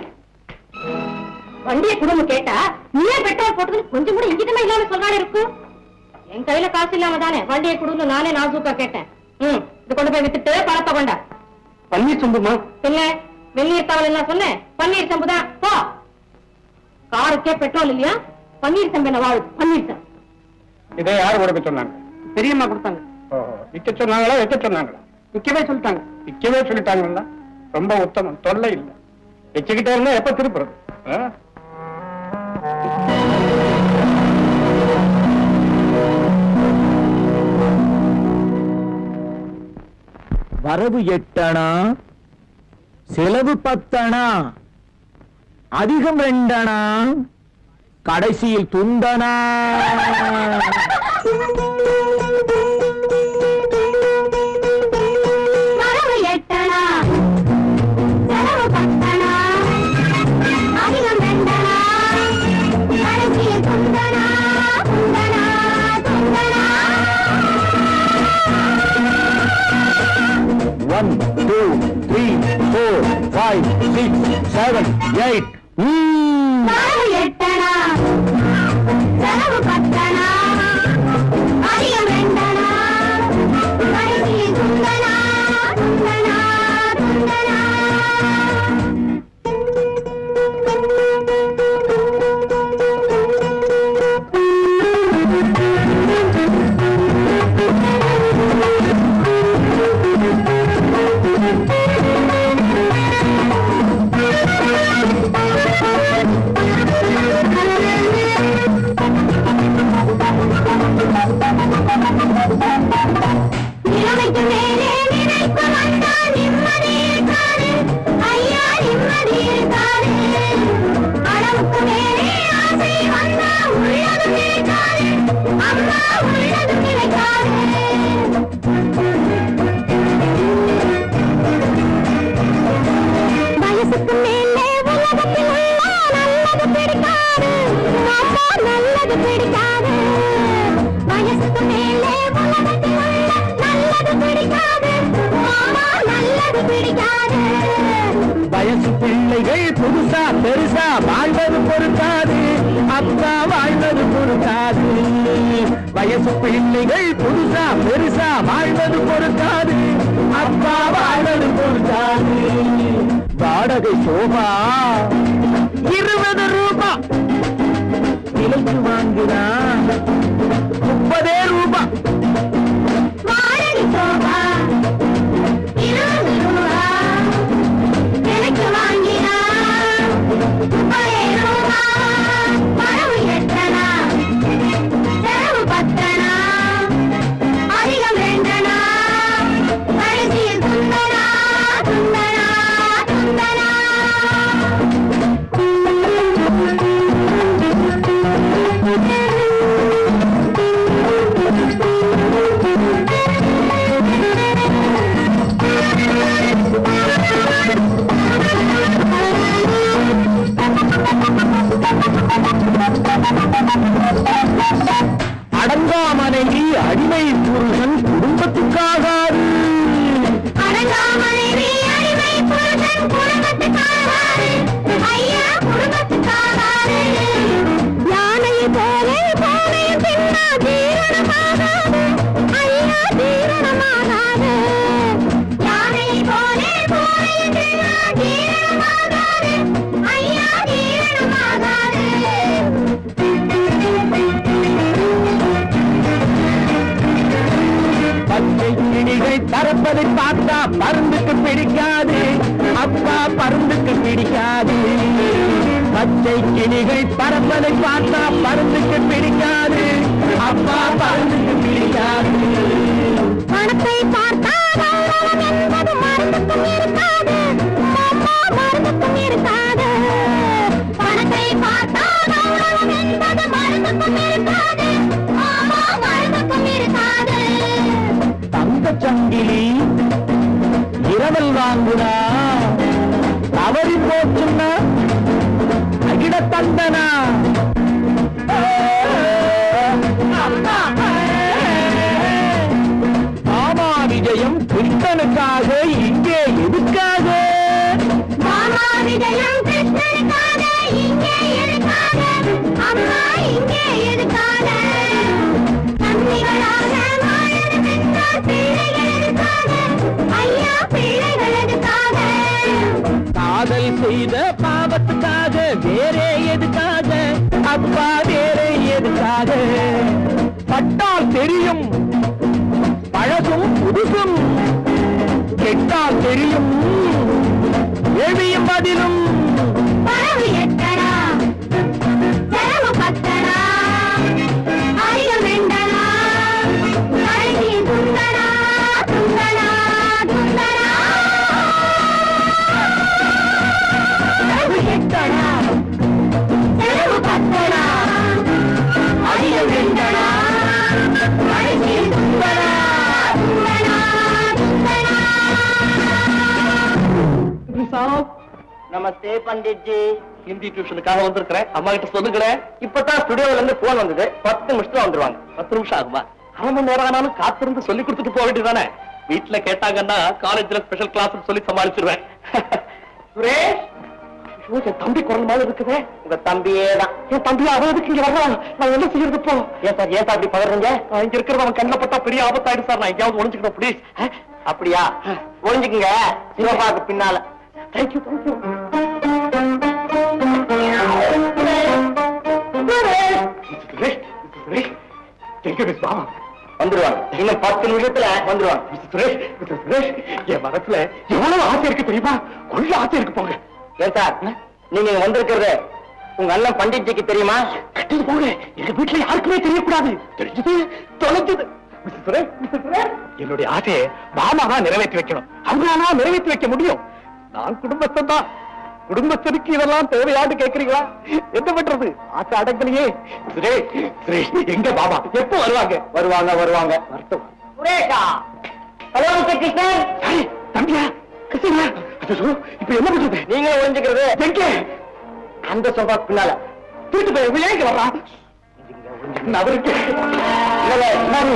வண்டியை குடும்பம் கேட்டா நீயே பெட்ரோல் போட்டது கொஞ்சம் கூட இங்கிட்டமே இல்லாம சொல்லாரு இருக்கும் என் கையில காசு இல்லாம தானே வண்டியை கொடுன்னு நானே நாசூக்கா கேட்டேன் ம் இது கொண்டு போய் வித்துட்டு பணத்தை கொண்டா பன்னீர் சம்புமா இல்ல வெந்நீர் தவள் என்ன சொன்னேன் பன்னீர் சம்பு தான் போ காருக்கே பெட்ரோல் இல்லையா பன்னீர் சம்பு என்ன வாழ் பன்னீர் சம்பு இதை யாரு கொடுக்க சொன்னாங்க பெரியம்மா கொடுத்தாங்க ஓஹோ, விற்க சொன்னாங்களா வைக்க சொன்னாங்களா விற்கவே சொல்லிட்டாங்க விற்கவே சொல்லிட்டாங்களா ரொம்ப உத்தமம் தொல்லை இல்லை வச்சுக்கிட்டே இருந்தா எப்ப திருப்புறது ஆ? வரவு எட்டணா செலவு பத்தணா அதிகம் ரெண்டணா கடைசியில் துண்டனா வரவு எட்டணா செலவு பத்தணா அதிகம் ரெண்டணா கடைசியில் துண்டனா துண்டனா துண்டனா one two three four five six seven eight வரவு எட்டணா செலவு பத்தணா அதிகம் ரெண்டணா கடைசியில் துண்டனா துண்டனா துண்டனா நிலைமைக்கு மேலே நினைப்பு வந்தால் நிம்மதி இருக்காது ஐயா நிம்மதி இருக்காது அளவுக்கு மேலே ஆசை வந்தா உள்ளது நினைக்காது அம்மா உள்ளது நினைக்காது வயசு வயசு பிள்ளைகள் புதுசா பெருசா வாழ்வது பொறுக்காது அப்பா வாழ்வது பொறுக்காது வாடகை சோபா இருபது ரூபா விலைக்கு வாங்கினா முப்பதே ரூபா வாடகை சோபா இருபது ரூபா எனக்கு வாங்கினா முப்பது ரூபா வரவு எட்டனா செலவு பத்தனா அதிகம் வேண்டனா கடைசியில் துந்தனா துந்தனா துந்தனா அடங்கா மனைவி அடிமை புருஷன் குடும்பத்துக்காகாது அடங்காமனைவி அடிமை புருஷன் குடும்பத்துக்காகாது. ஐயா, குடும்பத்துக்காகாது. யானையை போல பூனையின் பின்னா தீரணமாகாது. ஐயா, தீரணமாகாது. யானையை போல பூனையின் பின்னா தீரணமாகாது. ஐயா, தீரணமாகாது. பச்சை கிளிகள் பறப்பதை பார்த்தா பருந்துக்கு பிடிக்காது அப்பா பருந்துக்கு பிடிக்காது பச்சை கிளிகள் பறப்பதை பார்த்தா பருந்துக்கு பிடிக்காது அப்பா பருந்துக்கு பிடிக்காது பணத்தை பார்த்தால் கௌரவம் என்பது மருந்துக்கும் இருக்காது அம்மா மருந்துக்கும் இருக்காது பணத்தை பார்த்தால் கௌரவம் என்பது மருந்துக்கும் இருக்காது அம்மா மருந்துக்கும் இருக்காது தங்கச் சங்கிலி இரவல் வாங்குனா தவறி போச்சுன்னா அகிட தந்தனா மாமா விஜயம் கிருஷ்ணனுக்காக இங்கே எதுக்காக மாமா விஜயம் கிருஷ்ணனுக்காக இங்கே எதுக்காக அம்மா இங்கே எதுக்காக தம்பிகளாக வாழணும் என்றால் பிள்ளைகள் எதுக்காக ஐயா பிள்ளைகள் எதுக்காக காதல் செய்த பாவத்துக்காக வேறே எதுக்காக அப்பா வேறே எதுக்காக பட்டால் தெரியும் பழகும் புதுசும் கெட்டால் தெரியும் எழுதியும் பதிலும் வரவு எட்டனா செலவு பத்தனா அதிகம் வேண்டனா கடைசி துந்தனா துந்தனா துந்தனா வரவு எட்டனா செலவு பத்தனா அதிகம் வேண்டனா கடைசி துந்தனா துந்தனா துந்தனா நமஸ்தே பண்டிட் ஜி ஹிந்தி டியூஷனுக்காக வந்திருக்கிறேன் அம்மா கிட்ட சொல்லுங்களேன் இப்பதான் ஸ்டுடியோல இருந்து போன் வந்தது பத்து நிமிஷத்துல வந்துருவாங்க பத்து நிமிஷம் ஆகுமா அரை மணி நேரம் ஆனாலும் காத்திருந்து சொல்லி கொடுத்துட்டு போக வேண்டியதானே வீட்டுல கேட்டாங்கன்னா காலேஜ்ல ஸ்பெஷல் கிளாஸ் சொல்லி சமாளிச்சிருவேன் சுரேஷ் ஐயோ, என் தம்பி குரல் மாதிரி இருக்குதே உங்க தம்பியே தான் என் தம்பி அவன் எதுக்கு இங்க வர்றான் நான் என்ன செய்யறது இப்போ ஏன் சார் ஏன் சார் அப்படி பதறீங்க நான் இங்க இருக்கிறது அவன் கண்ணில் பட்டா பெரிய ஆபத்தாயிடு சார் நான் எங்கேயாவது ஒளிஞ்சுக்கணும் ப்ளீஸ் அப்படியா ஒளிஞ்சுக்குங்க சிவபாக்கு பின்னால தேங்க்யூ தேங்க்யூ எங்க மிஸ் பாவா வந்துருவாங்க இன்னும் பத்து நிமிஷத்துல வந்துருவாங்க மிஸ்டர் சுரேஷ் மிஸ்டர் சுரேஷ் என் மனசுல எவ்வளவு ஆசை இருக்கு தெரியுமா கொள்ள ஆசை இருக்கு போங்க ஏன் சார் நீங்க இங்க வந்திருக்கிறது உங்க அண்ணன் பண்டிட்ஜிக்கு தெரியுமா கட்டது போங்க எங்க வீட்டுல யாருக்குமே தெரியக்கூடாது தெரிஞ்சது தொலைஞ்சது மிஸ்டர் சுரேஷ் மிஸ்டர் சுரேஷ் என்னுடைய ஆசையை மாமா தான் நிறைவேற்றி வைக்கணும் அவங்களால நிறைவேற்றி வைக்க முடியும் நான் குடும்பஸ்தன் தான் குடும்பஸ்தனுக்கு இதெல்லாம் தேவையான்னு கேக்குறீங்களா என்ன பண்றது ஆசை அடங்கலையே சுரேஷ் சுரேஷ் எங்க பாபா எப்போ வருவாங்க வருவாங்க வருவாங்க வரட்டும் சுரேஷா ஹலோ மிஸ்டர் கிருஷ்ணன் ஏய், தம்பியா கிருஷ்ணா ஐயோ, இப்ப என்ன பண்றது நீங்க ஒளிஞ்சுக்கிறது எங்க அந்த சோபா பின்னால திருட்டு போய் விளையாங்க வர்றான் நவருக்கு இல்ல மாமி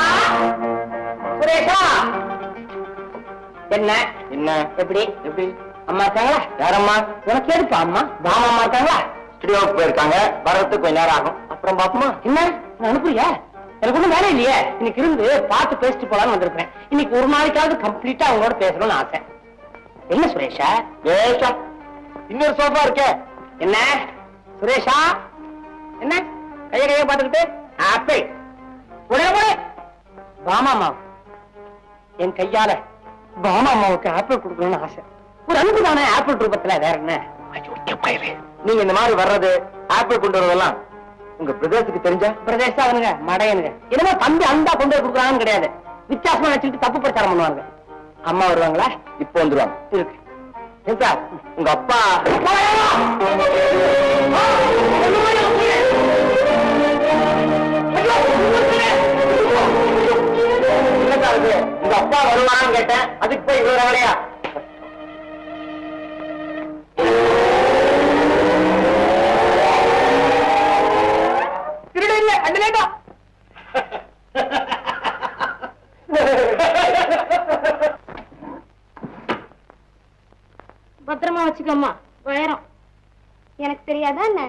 சுரேஷா என்ன என்ன எப்படி எப்படி அம்மா இருக்காங்களா யாரம்மா உனக்கு எடுப்பா அம்மா பாமா அம்மா இருக்காங்களா ஸ்டுடியோவுக்கு போயிருக்காங்க வரதுக்கு கொஞ்ச நேரம் ஆகும் அப்புறம் பாப்போமா என்ன நான் அனுப்புறியா எனக்கு ஒண்ணும் வேலை இல்லையே இன்னைக்கு இருந்து பார்த்து பேசிட்டு போலான்னு வந்திருக்கேன் இன்னைக்கு ஒரு நாளைக்காவது கம்ப்ளீட்டா அவங்களோட பேசணும்னு ஆசை என்ன சுரேஷா ஏஷா இன்னொரு சோஃபா இருக்கே என்ன சுரேஷா என்ன கைய கைய பாத்துக்கிட்டு ஆப்பிள் உடனே போடு பாமாமா என் கையால பாமாமாவுக்கு ஆப்பிள் கொடுக்கணும்னு ஆசை ஒரு அன்பு தானே ஆப்பிள் ரூபத்துல வேற என்ன ஐயோ பயலே நீங்க இந்த மாதிரி வர்றது ஆப்பிள் கொண்டு வரதெல்லாம் உங்க பிரதேசத்துக்கு தெரிஞ்சா பிரதேசாவனுங்க மடையனுங்க என்னமோ தம்பி அந்தா கொண்டு போய் கொடுக்குறாங்கன்னு கிடையாது வித்தியாசமா வச்சுக்கிட்டு தப்பு பிரச்சாரம் பண்ணுவாங்க அம்மா வருவாங்களா இப்போ வந்துருவாங்க இருக்கு ஏன் சார் உங்க அப்பா என்ன சார் இது? உங்க அப்பா வருவான்னு கேட்டேன் அதுக்கு போய் இவ்வளவு வேலையா திருடு இல்ல அண்டு லேட்டா பத்திரமா வச்சுக்கோமா உயரம் எனக்கு தெரியாதா என்ன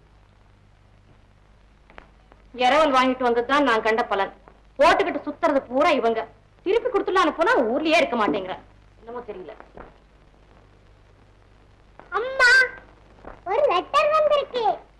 இரவல் வாங்கிட்டு வந்ததுதான் நான் கண்ட பலன் போட்டுக்கிட்டு சுத்துறது பூரா இவங்க திருப்பி கொடுத்துடலான்னு போனா ஊர்லயே இருக்க மாட்டேங்கிற என்னமோ தெரியல அம்மா ஒரு லெட்டர் வந்திருக்கு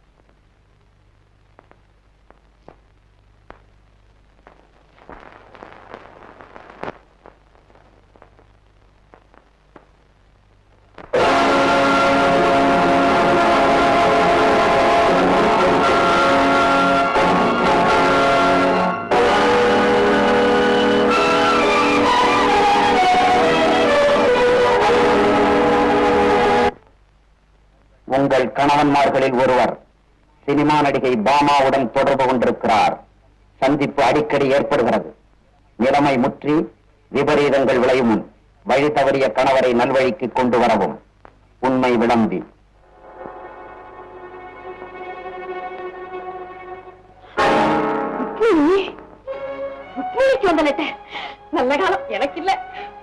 உங்கள் கணவன்மார்களில் ஒருவர் சினிமா நடிகை பாமாவுடன் தொடர்பு கொண்டிருக்கிறார் சந்திப்பு அடிக்கடி ஏற்படுகிறது நிலைமை முற்றி விபரீதங்கள் விளையும் முன் வழி தவறிய கணவரை நல்வழிக்கு கொண்டு வரவும் உண்மை விளம்பி ருக்மிணிக்கு வந்த லெட்டர் நல்ல காலம் எனக்கு இல்ல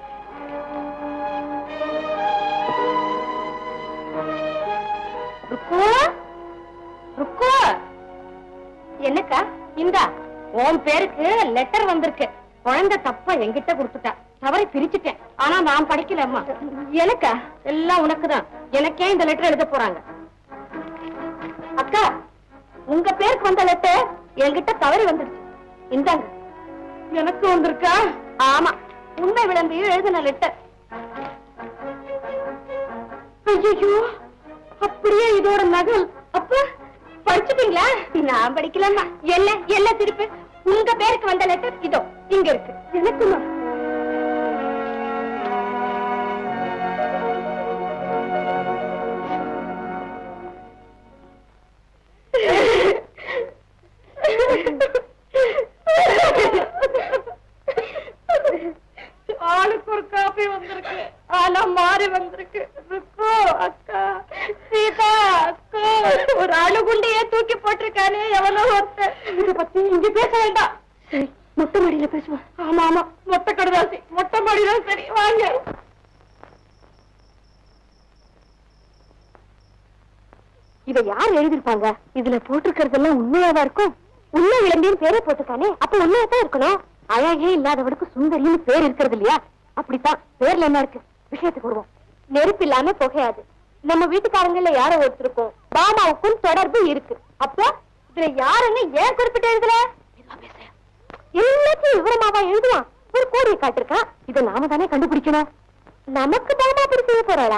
ருக்கு ருக்கு என்னக்கா இந்தா உன் பேருக்கு லெட்டர் வந்திருக்கு குழந்தை தப்பா என்கிட்ட கொடுத்துட்டா தவறை பிரிச்சுட்டேன் ஆனா நான் படிக்கல அம்மா எனக்கா எல்லாம் உனக்குதான் எனக்கே இந்த லெட்டர் எழுத போறாங்க அக்கா உங்க பேருக்கு வந்த லெட்டர் என்கிட்ட தவறி வந்துடுச்சு இந்தாங்க எனக்கு வந்திருக்கா ஆமா உண்மை விளம்பி எழுதின லெட்டர் ஐயோ அப்படியே இதோட நகல் அப்ப படிச்சுட்டீங்களா நான் படிக்கலம்மா என்ன என்ன திருப்பி உங்க பேருக்கு வந்த லெட்டர் இதோ இங்க இருக்கு எனக்குமா ஆளுக்கு ஒரு காப்பி வந்திருக்கு ஆனா மாறி வந்திருக்கு ருக்கு அக்கா சீதா அக்கா ஒரு அணுகுண்டையே தூக்கி போட்டிருக்கானே எவனோ ஒருத்தன் இத பத்தி இங்க பேச வேண்டாம் சரி மொட்டை மாடியில பேசுவோம் ஆமா ஆமா மொட்டை கடுதாசி மொட்டை மாடியில சரி வாங்க இத யார் எழுதிருப்பாங்க இதுல போட்டிருக்கிறதெல்லாம் உண்மையாதான் இருக்கும் உண்மை விளம்பின்னு பேரே போட்டிருக்கானே அப்ப உண்மையா தான் இருக்கணும் அழகே இல்லாதவனுக்கு சுந்தரின்னு பேர் இருக்கிறது இல்லையா அப்படித்தான் பேர்ல என்ன இருக்கு விஷயத்துக்கு வருவோம் நெருப்பு இல்லாம புகையாது நம்ம வீட்டுக்காரங்கள்ல யாரோ ஒருத்தருக்கும் பாமாவுக்கும் தொடர்பு இருக்கு அப்ப இதுல யாருன்னு ஏன் குறிப்பிட்டு எழுதல எல்லாத்தையும் விவரமாவா எழுதுவான் ஒரு கோடியை காட்டிருக்கான் இதை நாம தானே கண்டுபிடிக்கணும் நமக்கு பாமா பிடிச்சது போறாளா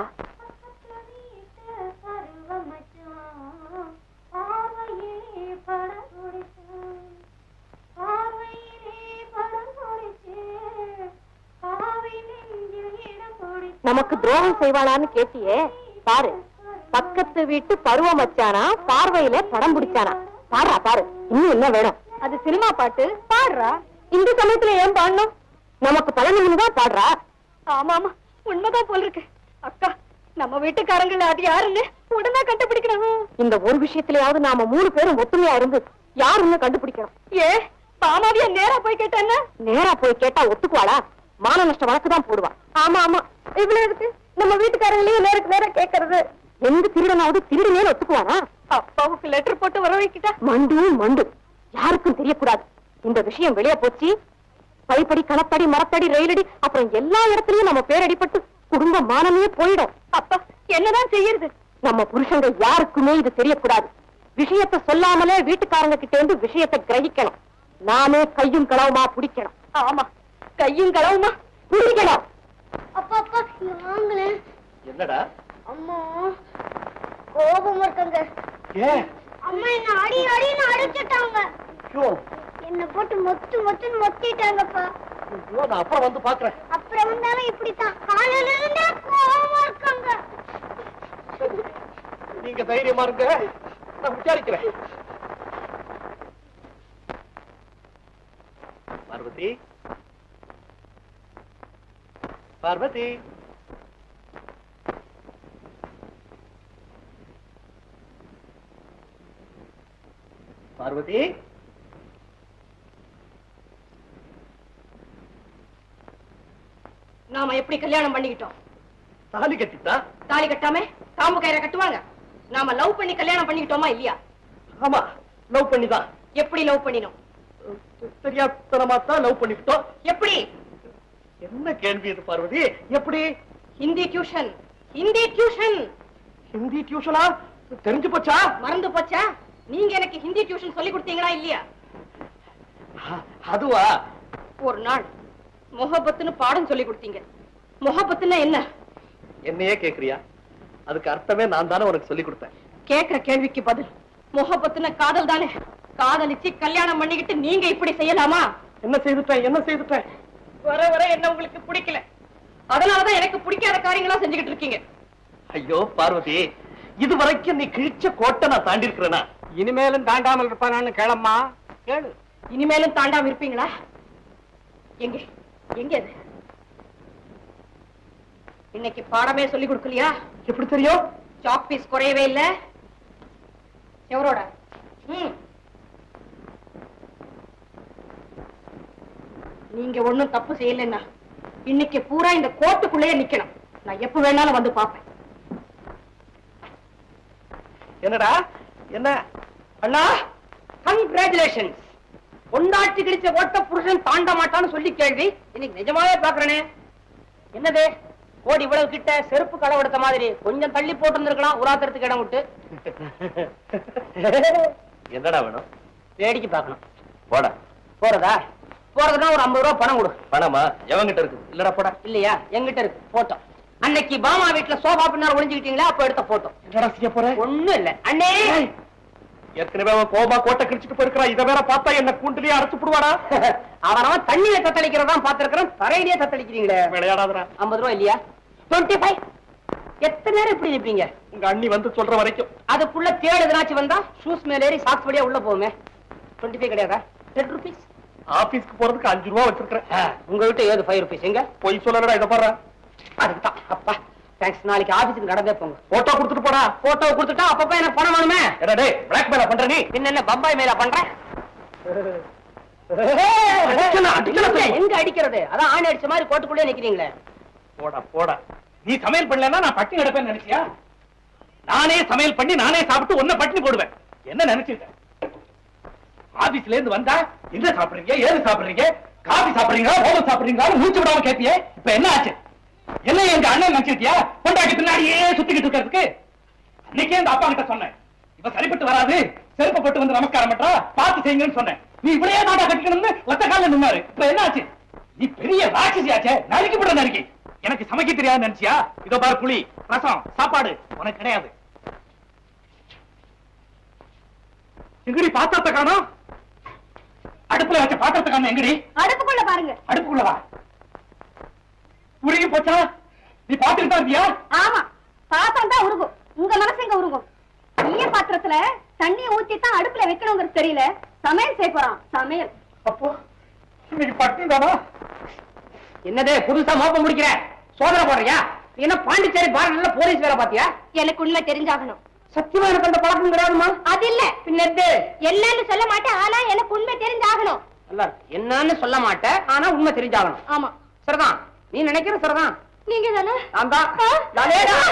நமக்கு துரோகம் செய்வாளான்னு கேட்டியே பாரு பக்கத்து வீட்டு பருவ மச்சானா பார்வையில படம் பிடிச்சானா பாடுறா பாரு இன்னும் என்ன வேணும் அது சினிமா பாட்டு பாடுறா இந்த சமயத்துல ஏன் பாடணும் நமக்கு பழனின்னு தான் பாடுறா ஆமா ஆமா உண்மைதான் போல இருக்கு அக்கா நம்ம வீட்டுக்காரங்கள அது யாருன்னு உடனே கண்டுபிடிக்கணும் இந்த ஒரு விஷயத்திலயாவது நாம மூணு பேரும் ஒத்துமையா இருந்து யாருன்னு கண்டுபிடிக்கணும் ஏ பாமாவிய நேரா போய் கேட்டேன்னா நேரா போய் கேட்டா ஒத்துக்குவாளா மான நஷ்ட வழக்கு தான் போடுவா ஆமா ஆமா இவ்வளவு இருக்கு நம்ம வீட்டுக்காரங்களையும் நேருக்கு நேரம் கேக்குறது எந்த திருடனாவது திருடனே ஒத்துக்குவானா அப்பாவுக்கு லெட்டர் போட்டு வர வைக்கிட்டா மண்டு மண்டு யாருக்கும் தெரியக்கூடாது இந்த விஷயம் வெளியே போச்சு பைப்படி கணப்படி மரத்தடி ரயிலடி அப்புறம் எல்லா இடத்துலயும் நம்ம பேரடிப்பட்டு குடும்ப மானமே போயிடும் அப்பா என்னதான் செய்யறது நம்ம புருஷங்க யாருக்குமே இது தெரியக்கூடாது விஷயத்தை சொல்லாமலே வீட்டுக்காரங்க கிட்ட இருந்து விஷயத்தை கிரகிக்கணும் நாமே கையும் களவுமா பிடிக்கணும் ஆமா கையும் களவுமா பிடிக்கணும் அப்பா அப்பா இங்க வாங்களேன் என்னடா அம்மா கோபம் இருக்காங்க ஏன் அம்மா என்ன அடி அடின்னு அடிச்சிட்டாங்க ஐயோ என்ன போட்டு மொத்து மொத்துன்னு மொத்திட்டாங்கப்பா ஐயோ, நான் அப்புறம் வந்து பாக்குறேன் அப்புறம் வந்தாலும் இப்படித்தான் காலையில இருந்தே கோபமா இருக்காங்க நீங்க தைரியமா இருங்க நான் விசாரிக்கிறேன் பார்வதி பார்வதி பார்வதி நாம எப்படி கல்யாணம் பண்ணிக்கிட்டோம் தாலி கட்டிட்டா தாலி கட்டாம தாம்பு கயிறை கட்டுவாங்க நாம லவ் பண்ணி கல்யாணம் பண்ணிக்கிட்டோமா இல்லையா ஆமா லவ் பண்ணிதான் எப்படி லவ் பண்ணினோம் தெரியாதனமா தான் லவ் பண்ணிவிட்டோம் எப்படி என்ன கேள்வி இது பார்வதி எப்படி ஹிந்தி டியூஷன் ஹிந்தி டியூஷன் ஹிந்தி டியூஷனா தெரிஞ்சு போச்சா மறந்து போச்சா நீங்க எனக்கு ஹிந்தி டியூஷன் சொல்லி கொடுத்தீங்களா இல்லையா அ- அதுவா ஒரு நாள் முகபத்துன்னு பாடம் சொல்லி கொடுத்தீங்க முகபத்துன்னா என்ன என்னையே கேக்குறியா அதுக்கு அர்த்தமே நான் தானே உனக்கு சொல்லி கொடுத்தேன் கேக்குற கேள்விக்கு பதில் முகபத்துன காதல் தானே காதலிச்சு கல்யாணம் பண்ணிக்கிட்டு நீங்க இப்படி செய்யலாமா என்ன செய்துட்டேன் என்ன செய்துட்டேன் வர வர என்ன உங்களுக்கு பிடிக்கல அதனாலதான் எனக்கு பிடிக்காத காரியங்களா செஞ்சுக்கிட்டு இருக்கீங்க ஐயோ பார்வதி இது வரைக்கும் நீ கிழிச்ச கோட்டை நான் தாண்டி இருக்கிறேனா இனிமேலும் தாண்டாமல் இருப்பானான்னு கேளம்மா கேளு இனிமேலும் தாண்டாம இருப்பீங்களா எங்க எங்க அது இன்னைக்கு பாடமே சொல்லி கொடுக்கலையா எப்படி தெரியும் சாக் பீஸ் குறையவே இல்ல எவரோட ம். நீங்க ஒண்ணும் தப்பு செய்யலைன்னா இன்னைக்கு பூரா இந்த கோட்டுக்குள்ளேயே நிக்கணும் நான் எப்ப வேணாலும் வந்து பாப்பேன் என்னடா என்ன அண்ணா கங்க்ராச்சுலேஷன்ஸ் பொண்டாட்டி கிழிச்ச ஓட்ட புருஷன் தாண்ட மாட்டான்னு சொல்லி கேள்வி இன்னைக்கு நிஜமாவே பாக்குறேனே என்னது கோடி இவ்வளவு கிட்ட செருப்பு களவெடுத்த மாதிரி கொஞ்சம் தள்ளி போட்டு இருந்திருக்கலாம் உலாத்துறதுக்கு இடம் விட்டு என்னடா வேணும் வேடிக்கை பார்க்கணும் போடா போறதா போறதுன்னா ஒரு ஐம்பது ரூபா பணம் கொடு பணமா எவங்கிட்ட இருக்கு இல்லடா போடா இல்லையா எங்கிட்ட இருக்கு போட்டோ அன்னைக்கு பாமா வீட்டுல சோபா பின்னால் ஒளிஞ்சுக்கிட்டீங்களா அப்ப எடுத்த போட்டோ என்னடா செய்ய போற ஒண்ணும் இல்ல அண்ணே ஏற்கனவே அவன் கோபா கோட்டை கிழிச்சிட்டு போயிருக்கிறா இதை வேற பார்த்தா என்ன கூண்டிலேயே அடைச்சு போடுவாடா அவனவன் தண்ணியில தத்தளிக்கிறதா பாத்திருக்கிறேன் தரையிலேயே தத்தளிக்கிறீங்களே விளையாடாதடா ஐம்பது ரூபா இல்லையா டுவெண்ட்டி ஃபைவ் எத்தனை நேரம் இப்படி நிப்பீங்க உங்க அண்ணி வந்து சொல்ற வரைக்கும் அதுக்குள்ள தேடு எதனாச்சும் வந்தா ஷூஸ் மேல ஏறி சாக்ஸ் வழியா உள்ள போகுமே டுவெண்ட்டி ஃபைவ் கிடையாதா டென் ருபீஸ் ஆபீஸ்க்கு போறதுக்கு அஞ்சு ரூபா வச்சிருக்கிறேன் உங்க வீட்டு ஏது ஃபைவ் ருபீஸ் எங்க பொய் சொல்லடா இதை பாரு அதுக்கு தான் அப்பா தேங்க்ஸ் நாளைக்கு ஆபீஸுக்கு நடந்தே போங்க போட்டோ கொடுத்துட்டு போடா போட்டோ கொடுத்துட்டா அப்பப்ப எனக்கு பணம் வேணுமே என்னடா டேய் பிளாக் மேல பண்ற நீ பின்ன என்ன பம்பாய் மேல பண்றேன் அடிக்கலாம், அடிக்கலாம். எங்க, எங்க அடிக்கிறது அதான் ஆணி அடிச்ச மாதிரி கோட்டுக்குள்ளே நிக்கிறீங்களே போடா போடா நீ சமையல் பண்ணலன்னா நான் பட்டினி கிடப்பேன்னு நினைச்சியா நானே சமையல் பண்ணி நானே சாப்பிட்டு ஒன்ன பட்டினி போடுவேன் என்ன நினைச்சிருக்க ஆபீஸ்ல இருந்து வந்தா என்ன சாப்பிடுறீங்க ஏது சாப்பிடுறீங்க காபி சாப்பிடுறீங்களா ஓவல் சாப்பிடுறீங்களா மூச்சு விடாம கேட்டியே இப்ப என்ன ஆச்சு என்ன எங்க அண்ணன் நினைச்சிருக்கியா பொண்டாட்டி பின்னாடியே சுத்திக்கிட்டு இருக்கிறதுக்கு அன்னைக்கே இந்த அப்பா கிட்ட சொன்னேன் இவ சரிப்பட்டு வராது செருப்பு போட்டு வந்து நமஸ்காரம் பண்றா பார்த்து செய்யுங்கன்னு சொன்னேன் நீ இவளையே நாட்டா கட்டிக்கணும்னு ஒத்த கால நின்னாரு இப்ப என்ன ஆச்சு நீ பெரிய ராட்சசியாச்சே நறுக்கி விட நறுக்கி எனக்கு சமைக்க தெரியாது நினைச்சியா இதோ பாரு புளி ரசம் சாப்பாடு உனக்கு கிடையாது எங்கடி பாத்திரத்தை காணோம் அடுப்புல வச்ச பாத்திரத்தை காணோம் எங்கடி அடுப்புக்குள்ள பாருங்க அடுப்புக்குள்ளவா உருகி போச்சா நீ பாத்துட்டு தான் இருந்தியா ஆமா பாத்திரம் தான் உருகும் உங்க மனசு எங்க உருகும் ஈய பாத்திரத்துல தண்ணிய ஊத்தி தான் அடுப்புல வைக்கணுங்கிறது தெரியல சமையல் செய்ய போறான் சமையல் அப்போ இன்னைக்கு பட்டினி தானா என்னது புதுசா மோப்பம் முடிக்கிற சோதனை போடுறியா நீ என்ன பாண்டிச்சேரி பாரதில போலீஸ் வேலை பாத்தியா எனக்கு உண்மை தெரிஞ்சாகணும் சத்தியமா எனக்கு அந்த பழக்கம் கிடையாதுமா அது இல்ல பின்னது என்னன்னு சொல்ல மாட்டேன் ஆனா எனக்கு உண்மை தெரிஞ்சாகணும் நல்லா இருக்கு. என்னன்னு சொல்ல மாட்டேன் ஆனா உண்மை தெரிஞ்சாகணும் ஆமா சரிதான் நீ நினைக்கிற சரிதான் நீங்க தானே நான் தான் நானே தான்.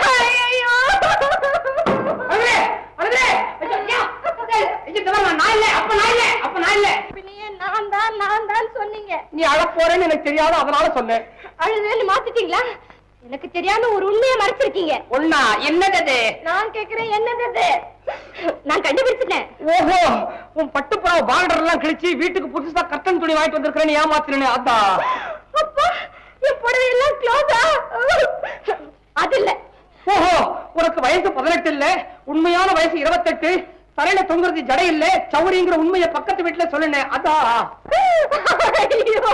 அழுதே, அழுதே. ஐயோ, ஐயா. ஐயோ, இதெல்லாம் நான் நான் இல்ல, அப்ப நான் இல்ல, அப்ப நான் இல்ல. பின்னையே நான் தான் நான் தான் சொன்னீங்க நீ அழப் போறேன்னு எனக்கு தெரியாது அதனால சொன்னேன் அழுதுன்னு மாத்திட்டீங்களா எனக்கு தெரியாம ஒரு உண்மையை மறைச்சிருக்கீங்க ஒன்னா என்னது அது? நான் கேக்குறேன் என்னது அது? நான் கண்டுபிடிச்சிட்டேன் ஓஹோ உன் பட்டுப்புறா பார்டர் எல்லாம் கிழிச்சு வீட்டுக்கு புதுசா கட்டன் துணி வாங்கிட்டு வந்திருக்கிறேன்னு ஏமாத்தினே அதான் அப்பா என் புடவை எல்லாம் க்ளோஸா அது இல்ல ஓஹோ உனக்கு வயசு பதினெட்டு இல்ல உண்மையான வயசு இருபத்தெட்டு தலையில தொங்குறது ஜடை இல்ல சௌரிங்கிற உண்மையை பக்கத்து வீட்டுல சொல்லுனேன் அதான் ஐயோ.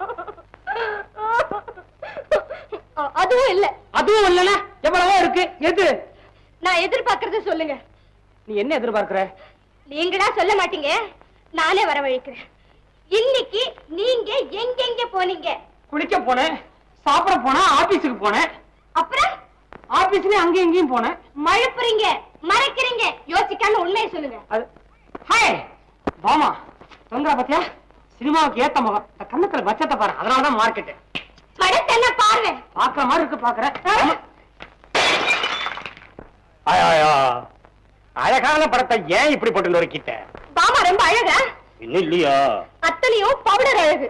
அ- அதுவும் இல்ல அதுவும் இல்லனா எவ்வளவோ இருக்கு எது நான் எதிர்பார்க்கறத சொல்லுங்க நீ என்ன எதிர்பார்க்கிற நீங்களா சொல்ல மாட்டீங்க நானே வரவழைக்கிறேன் இன்னைக்கு நீங்க எங்கெங்க போனீங்க குளிக்க போனேன் சாப்பிட போனேன் ஆபீஸுக்கு போனேன் அப்புறம் ஆபீஸ்லயும் அங்கேயும் இங்கேயும் போனேன் மழுப்புறீங்க மறைக்கிறீங்க யோசிக்காம உண்மையை சொல்லுங்க அது ஹாய் பாமா தொங்கா பாத்தியா சினிமாவுக்கு ஏத்த முகம் இந்த கண்ணுக்கள் பச்சத்தை பாரு அதனாலதான் மார்க்கெட்டு படத்தை என்ன பாருங்க பாக்குற மாதிரி இருக்கு பாக்குறேன் அழகான படத்தை ஏன் இப்படி போட்டு நொறுக்கிட்ட பாமா ரொம்ப அழகா இன்னும் இல்லையா அத்தனையும் பவுடர் அழகு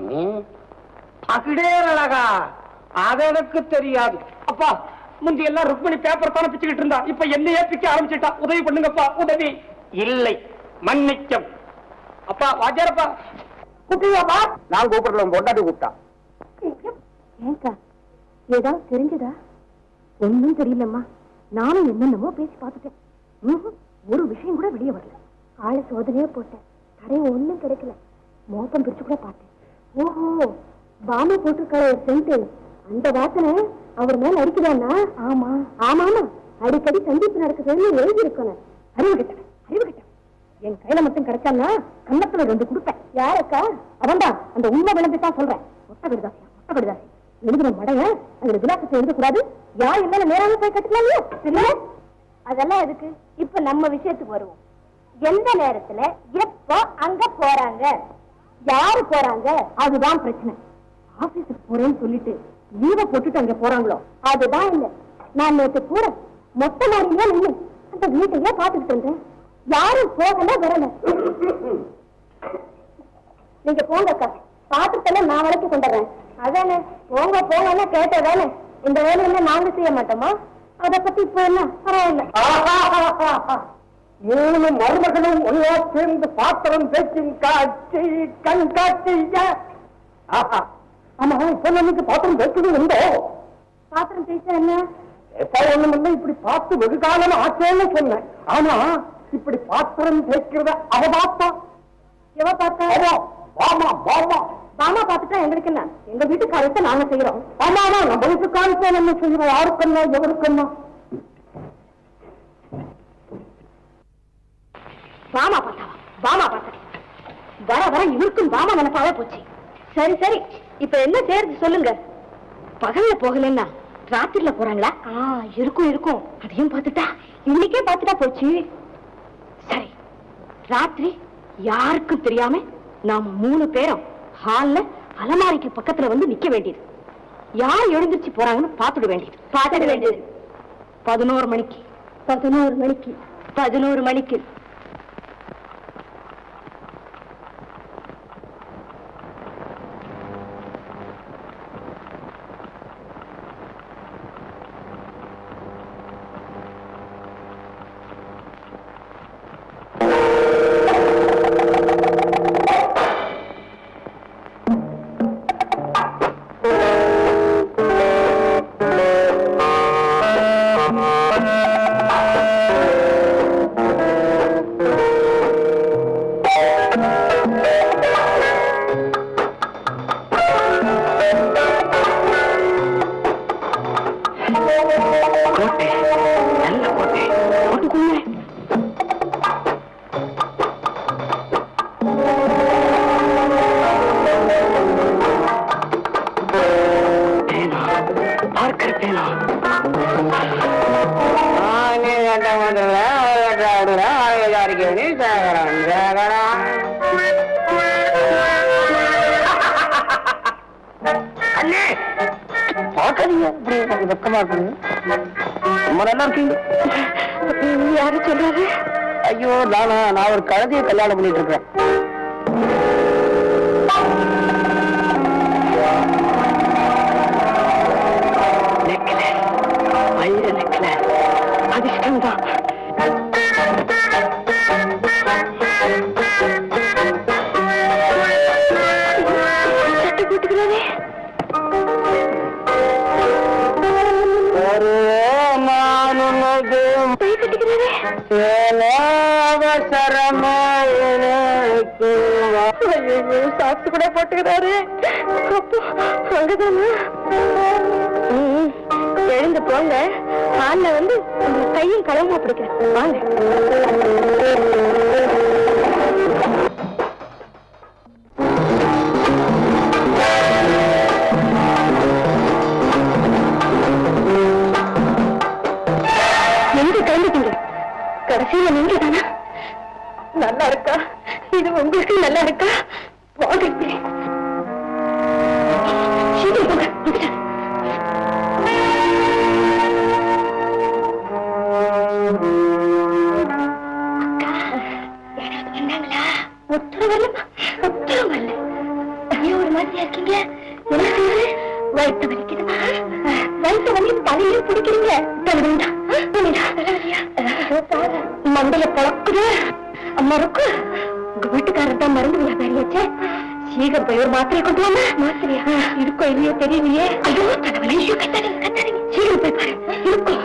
அகிடே அழகா அது எனக்கு தெரியாது அப்பா முந்தி எல்லாம் ருக்மணி பேப்பர் தானே பிச்சுக்கிட்டு இருந்தா இப்ப என்னையே பிக்க ஆரம்பிச்சுட்டா உதவி பண்ணுங்கப்பா உதவி இல்லை மன்னிக்கம் அப்பா வாத்தியாரப்பா கூப்பிடுவாப்பா நான் கூப்பிடல உன் பொண்டாட்டி கூப்பிட்டா ஏங்கா ஏதாவது தெரிஞ்சதா ஒண்ணும் தெரியலம்மா நானும் என்னென்னமோ பேசி பார்த்துட்டேன் ம்ஹும். ஒரு விஷயம் கூட வெளியே வரல ஆளை சோதனையே போட்டேன் கடையை ஒண்ணும் கிடைக்கல மோப்பம் பிரிச்சு கூட பார்த்தேன் ஓஹோ பாமா போட்டிருக்காரு ஒரு சென்ட் அந்த வாசனை அவர் மேல அடிக்குதானா ஆமா ஆமா ஆமா அடிக்கடி சந்திப்பு நடக்குதுன்னு எழுதி இருக்கணும் அறிவு கிட்ட அறிவு கிட்ட என் கையில மட்டும் கிடைச்சான்னா கன்னத்துல ரெண்டு கொடுப்பேன் யாருக்கா அவன்தான் அந்த உண்மை விளம்பி தான் சொல்றேன் ஒட்ட விடுதாசியா ஒட்ட விடுதாசி எழுதுற மடைய அதுல விலாசத்தை எழுதக்கூடாது யார் என்ன நேராக போய் கட்டுக்கலாம் இல்ல அதெல்லாம் எதுக்கு இப்ப நம்ம விஷயத்துக்கு வருவோம் எந்த நேரத்துல எப்போ அங்க போறாங்க யாரு போறாங்க அதுதான் பிரச்சனை ஆபீஸுக்கு போறேன்னு சொல்லிட்டு லீவ போட்டுட்டு அங்க போறாங்களோ அதுதான் இல்ல நான் நேற்று கூட மொட்டை மாடியிலே நின்று அந்த வீட்டையே பாத்துக்கிட்டு இருந்தேன் யாரும் போகல வரல நீங்க போங்க அக்கா பாத்திரத்தெல்லாம் நான் விளக்கி கொண்டுறேன் அதானே போங்க போங்கன்னா கேட்டதானே இந்த வேலையெல்லாம் நாங்க செய்ய மாட்டோமா அத பத்தி இப்ப என்ன பரவாயில்ல மூணு மருமகளும் ஒன்னா சேர்ந்து பாத்திரம் பேச்சும் காட்சி கண் காட்சிய ஆஹா. ஆமா இப்ப நமக்கு பாத்திரம் பேசுறது உண்டோ பாத்திரம் பேச என்ன எப்ப ஒண்ணும் இல்லை இப்படி பார்த்து வெகு காலம் ஆச்சேன்னு சொன்னேன் ஆனா இப்படி பாத்திரம் தேய்க்கிறத அவ பார்த்தா எவ பார்த்தா அவ பாமா பாமா மாமா பார்த்துட்டா எங்களுக்கு என்ன எங்க வீட்டு காரியத்தை நாங்க செய்யறோம் ஆமா ஆமா நம்ம வீட்டு காலத்தை நம்ம செய்யறோம் யாருக்கண்ணா எவருக்கண்ணா பாமா பார்த்தாவா பாமா பார்த்தா வர வர இவருக்கும் பாமா நினைப்பாவே போச்சு சரி சரி இப்ப என்ன செய்யறது சொல்லுங்க பகல்ல போகலன்னா ராத்திரில போறாங்களா ஆ இருக்கும் இருக்கும் அதையும் பார்த்துட்டா இன்னைக்கே பார்த்துட்டா போச்சு சரி ராத்திரி யாருக்கும் தெரியாம நாம மூணு பேரும் ஹால்ல அலமாரிக்கு பக்கத்துல வந்து நிக்க வேண்டியது யார் எழுந்திருச்சு போறாங்கன்னு பார்த்துட வேண்டியது பார்த்துட வேண்டியது பதினோரு மணிக்கு பதினோரு மணிக்கு பதினோரு மணிக்கு கோட்டை நல்ல கோட்டை கோட்டுக்குள்ள பேனா பார்க்கிற பேனா அண்ணே பார்க்க சொல்லாதீங்க இப்படி வெக்கமா இருக்குங்க ரொம்ப நல்லா இருக்கீங்க யாரு சொல்றாரு ஐயோ நானா நான் ஒரு கழுதையை கல்யாணம் பண்ணிட்டு இருக்கேன் நெக்லஸ் வைர நெக்லஸ் அதிர்ஷ்டம் தான் சட்டை போட்டுக்கிறானே ஒரு மானுனது கை கட்டிக்கிறானே அவசரமா எனக்கு ஐயோ சாப்பிட்டு கூட போட்டுக்கிறாரு அப்போ அங்கதானா ம், எழுந்து போங்க ஹால்ல வந்து உங்க கையும் களவுமா பிடிக்கிறேன் வாங்க எங்க கிளம்பிட்டீங்க கடைசியில நீங்க தானா நல்லா இருக்கா இது உங்களுக்கு நல்லா இருக்கா வாங்க இப்படி. சீக்கிரம் போங்க வந்துட்டேன். அக்கா, யாராவது வந்தாங்களா? ஒருத்தரும் வரலம்மா. ஒருத்தரும் வரல. ஏன் ஒரு மாதிரியா இருக்கீங்க எனக்கு வயிற்று வலிக்குதுமா வயிற்று வலி தலையில பிடிக்கிறீங்க தலைவலிடா மண்டையில பழக்குது மறுக்கு உங்க வீட்டுக்காரர் தான் மருந்து வியாபாரியாச்சே சீக்கிரம் போய் ஒரு மாத்திரை கொண்டு வாமா மாத்திரையா இருக்கோ இல்லையோ தெரியலையே ஐயோ தலைவலி ஐயோ கத்தாதீங்க கத்தாதீங்க சீக்கிரம் போய் பாரு இருக்கும்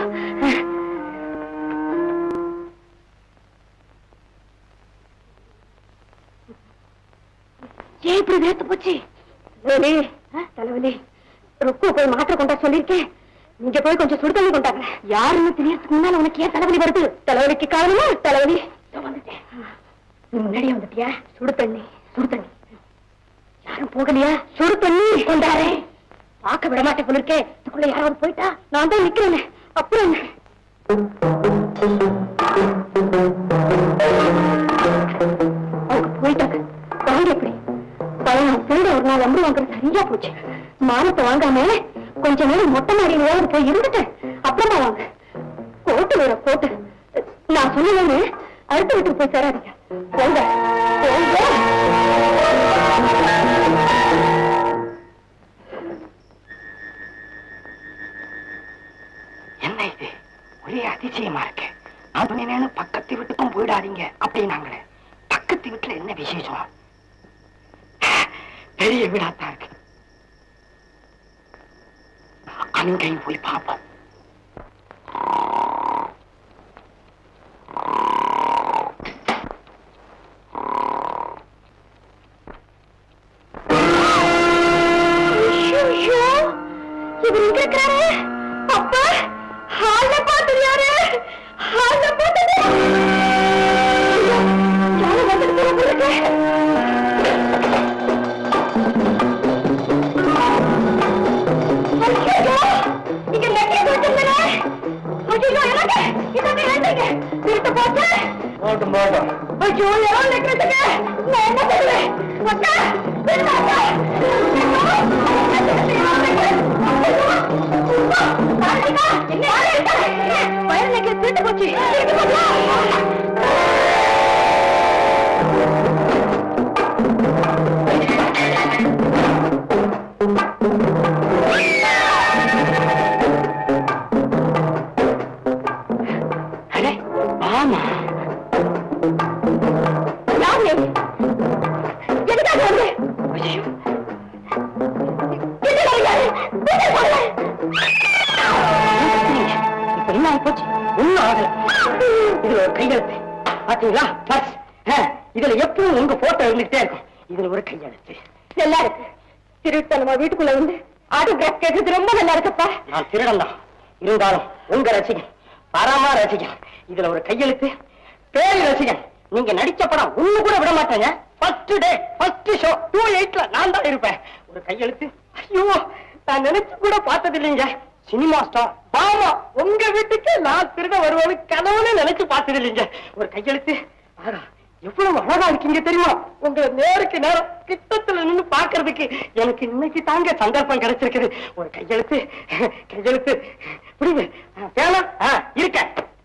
ஏன் இப்படி வேர்த்து போச்சு தலைவலி தலைவலி ருக்கு போய் மாத்திரை கொண்டா சொல்லிருக்கேன் நீங்க போய் கொஞ்சம் சுடு தண்ணி கொண்டாங்க யாருன்னு தெரியறதுக்கு முன்னால உனக்கு ஏன் தலைவலி வருது தலைவலிக்கு காரணமா தலைவலி இதோ வந்துட்டேன் நீ முன்னாடியே வந்துட்டியா சுடு தண்ணி சுடு தண்ணி யாரும் போகலையா சுடு தண்ணி கொண்டாரே பார்க்க விட மாட்டேன் போல இருக்கே இதுக்குள்ள யாராவது போயிட்டா நான் தான் நிக்கிறேன் அப்புறம் என்ன? அவங்க போயிட்டாங்க வாங்க எப்படி பழம் திருட ஒரு நாள் அம்பு வாங்குறது சரியா போச்சு மானத்தை வாங்காம கொஞ்ச நேரம் மொட்டை மாடியில போய் இருந்துட்டேன் அப்புறமா வாங்க கோட்டு வேற கோட்டு நான் சொல்லுவேன்னு அடுத்த வீட்டுக்கு போய் சேராதீங்க போங்க போங்க என்ன இது ஒரே அதிசயமா இருக்கு நான் சொன்னேன்னு பக்கத்து வீட்டுக்கும் போயிடாதீங்க அப்படின்னாங்களே பக்கத்து வீட்டுல என்ன விசேஷம் பெரிய வீடாத்தான் இருக்கு அங்கேயும் போய் பார்ப்போம் ஐயோ, இவர் எங்க இருக்கிறாரு அப்பா ஹால்ல பார்த்தது யாரு ஹால்ல பார்த்தது ஐயோ, யாரும் வந்துட்டு போற போல இருக்கு. ஐயையோ, இங்க necklace வச்சிருந்தேனே. ஐயையோ, எனக்கு, இதாங்க வேண்டீங்க. திருட்டு போச்சு. போட்டும் போட்டும் ஐயோ, யாரும் necklace-ங்க. நான் என்ன பண்ணுவேன்? அக்கா, விடுங்க அக்கா. அடே ஆமா எதுக்காக வந்து ஐயோ இப்ப என்ன ஆகி போச்சு ஒண்ணும் ஆகல இதுல ஒரு கையெழுத்து பாத்தீங்களா பர்ஸ் இதுல எப்பவும் உங்க போட்டோ இருந்துகிட்டே இருக்கும் இதுல ஒரு கையெழுத்து நல்லா இருக்கு திருத்தலமா வீட்டுக்குள்ள வந்து ஆட்டோகிராஃப் கேட்கறது ரொம்ப நல்லா இருக்குப்பா நான் திருடன் தான் இருந்தாலும் உங்க ரசிகன் பரமா ரசிகன் இதுல ஒரு கையெழுத்து பேரு ரசிகன் நீங்க நடிச்ச படம் ஒண்ணு கூட விட மாட்டேங்க first day first show two எயிட்ல நான் தான் இருப்பேன் ஒரு கையெழுத்து ஐயோ நான் நினைச்சு கூட பார்த்தது இல்லைங்க சினிமா ஸ்டார் பாமா உங்க வீட்டுக்கு நான் திருட வருவேன்னு கனவுல நினைச்சு பார்த்தது இல்லைங்க ஒரு கையெழுத்து ஆகா எவ்வளவு அழகா இருக்கீங்க தெரியுமா உங்க நேருக்கு நேரம் கிட்டத்துல நின்னு பாக்குறதுக்கு எனக்கு இன்னைக்கு தாங்க சந்தர்ப்பம் கிடைச்சிருக்குது ஒரு கையெழுத்து கையெழுத்து புரியுது வேணாம் ஆ, இருக்க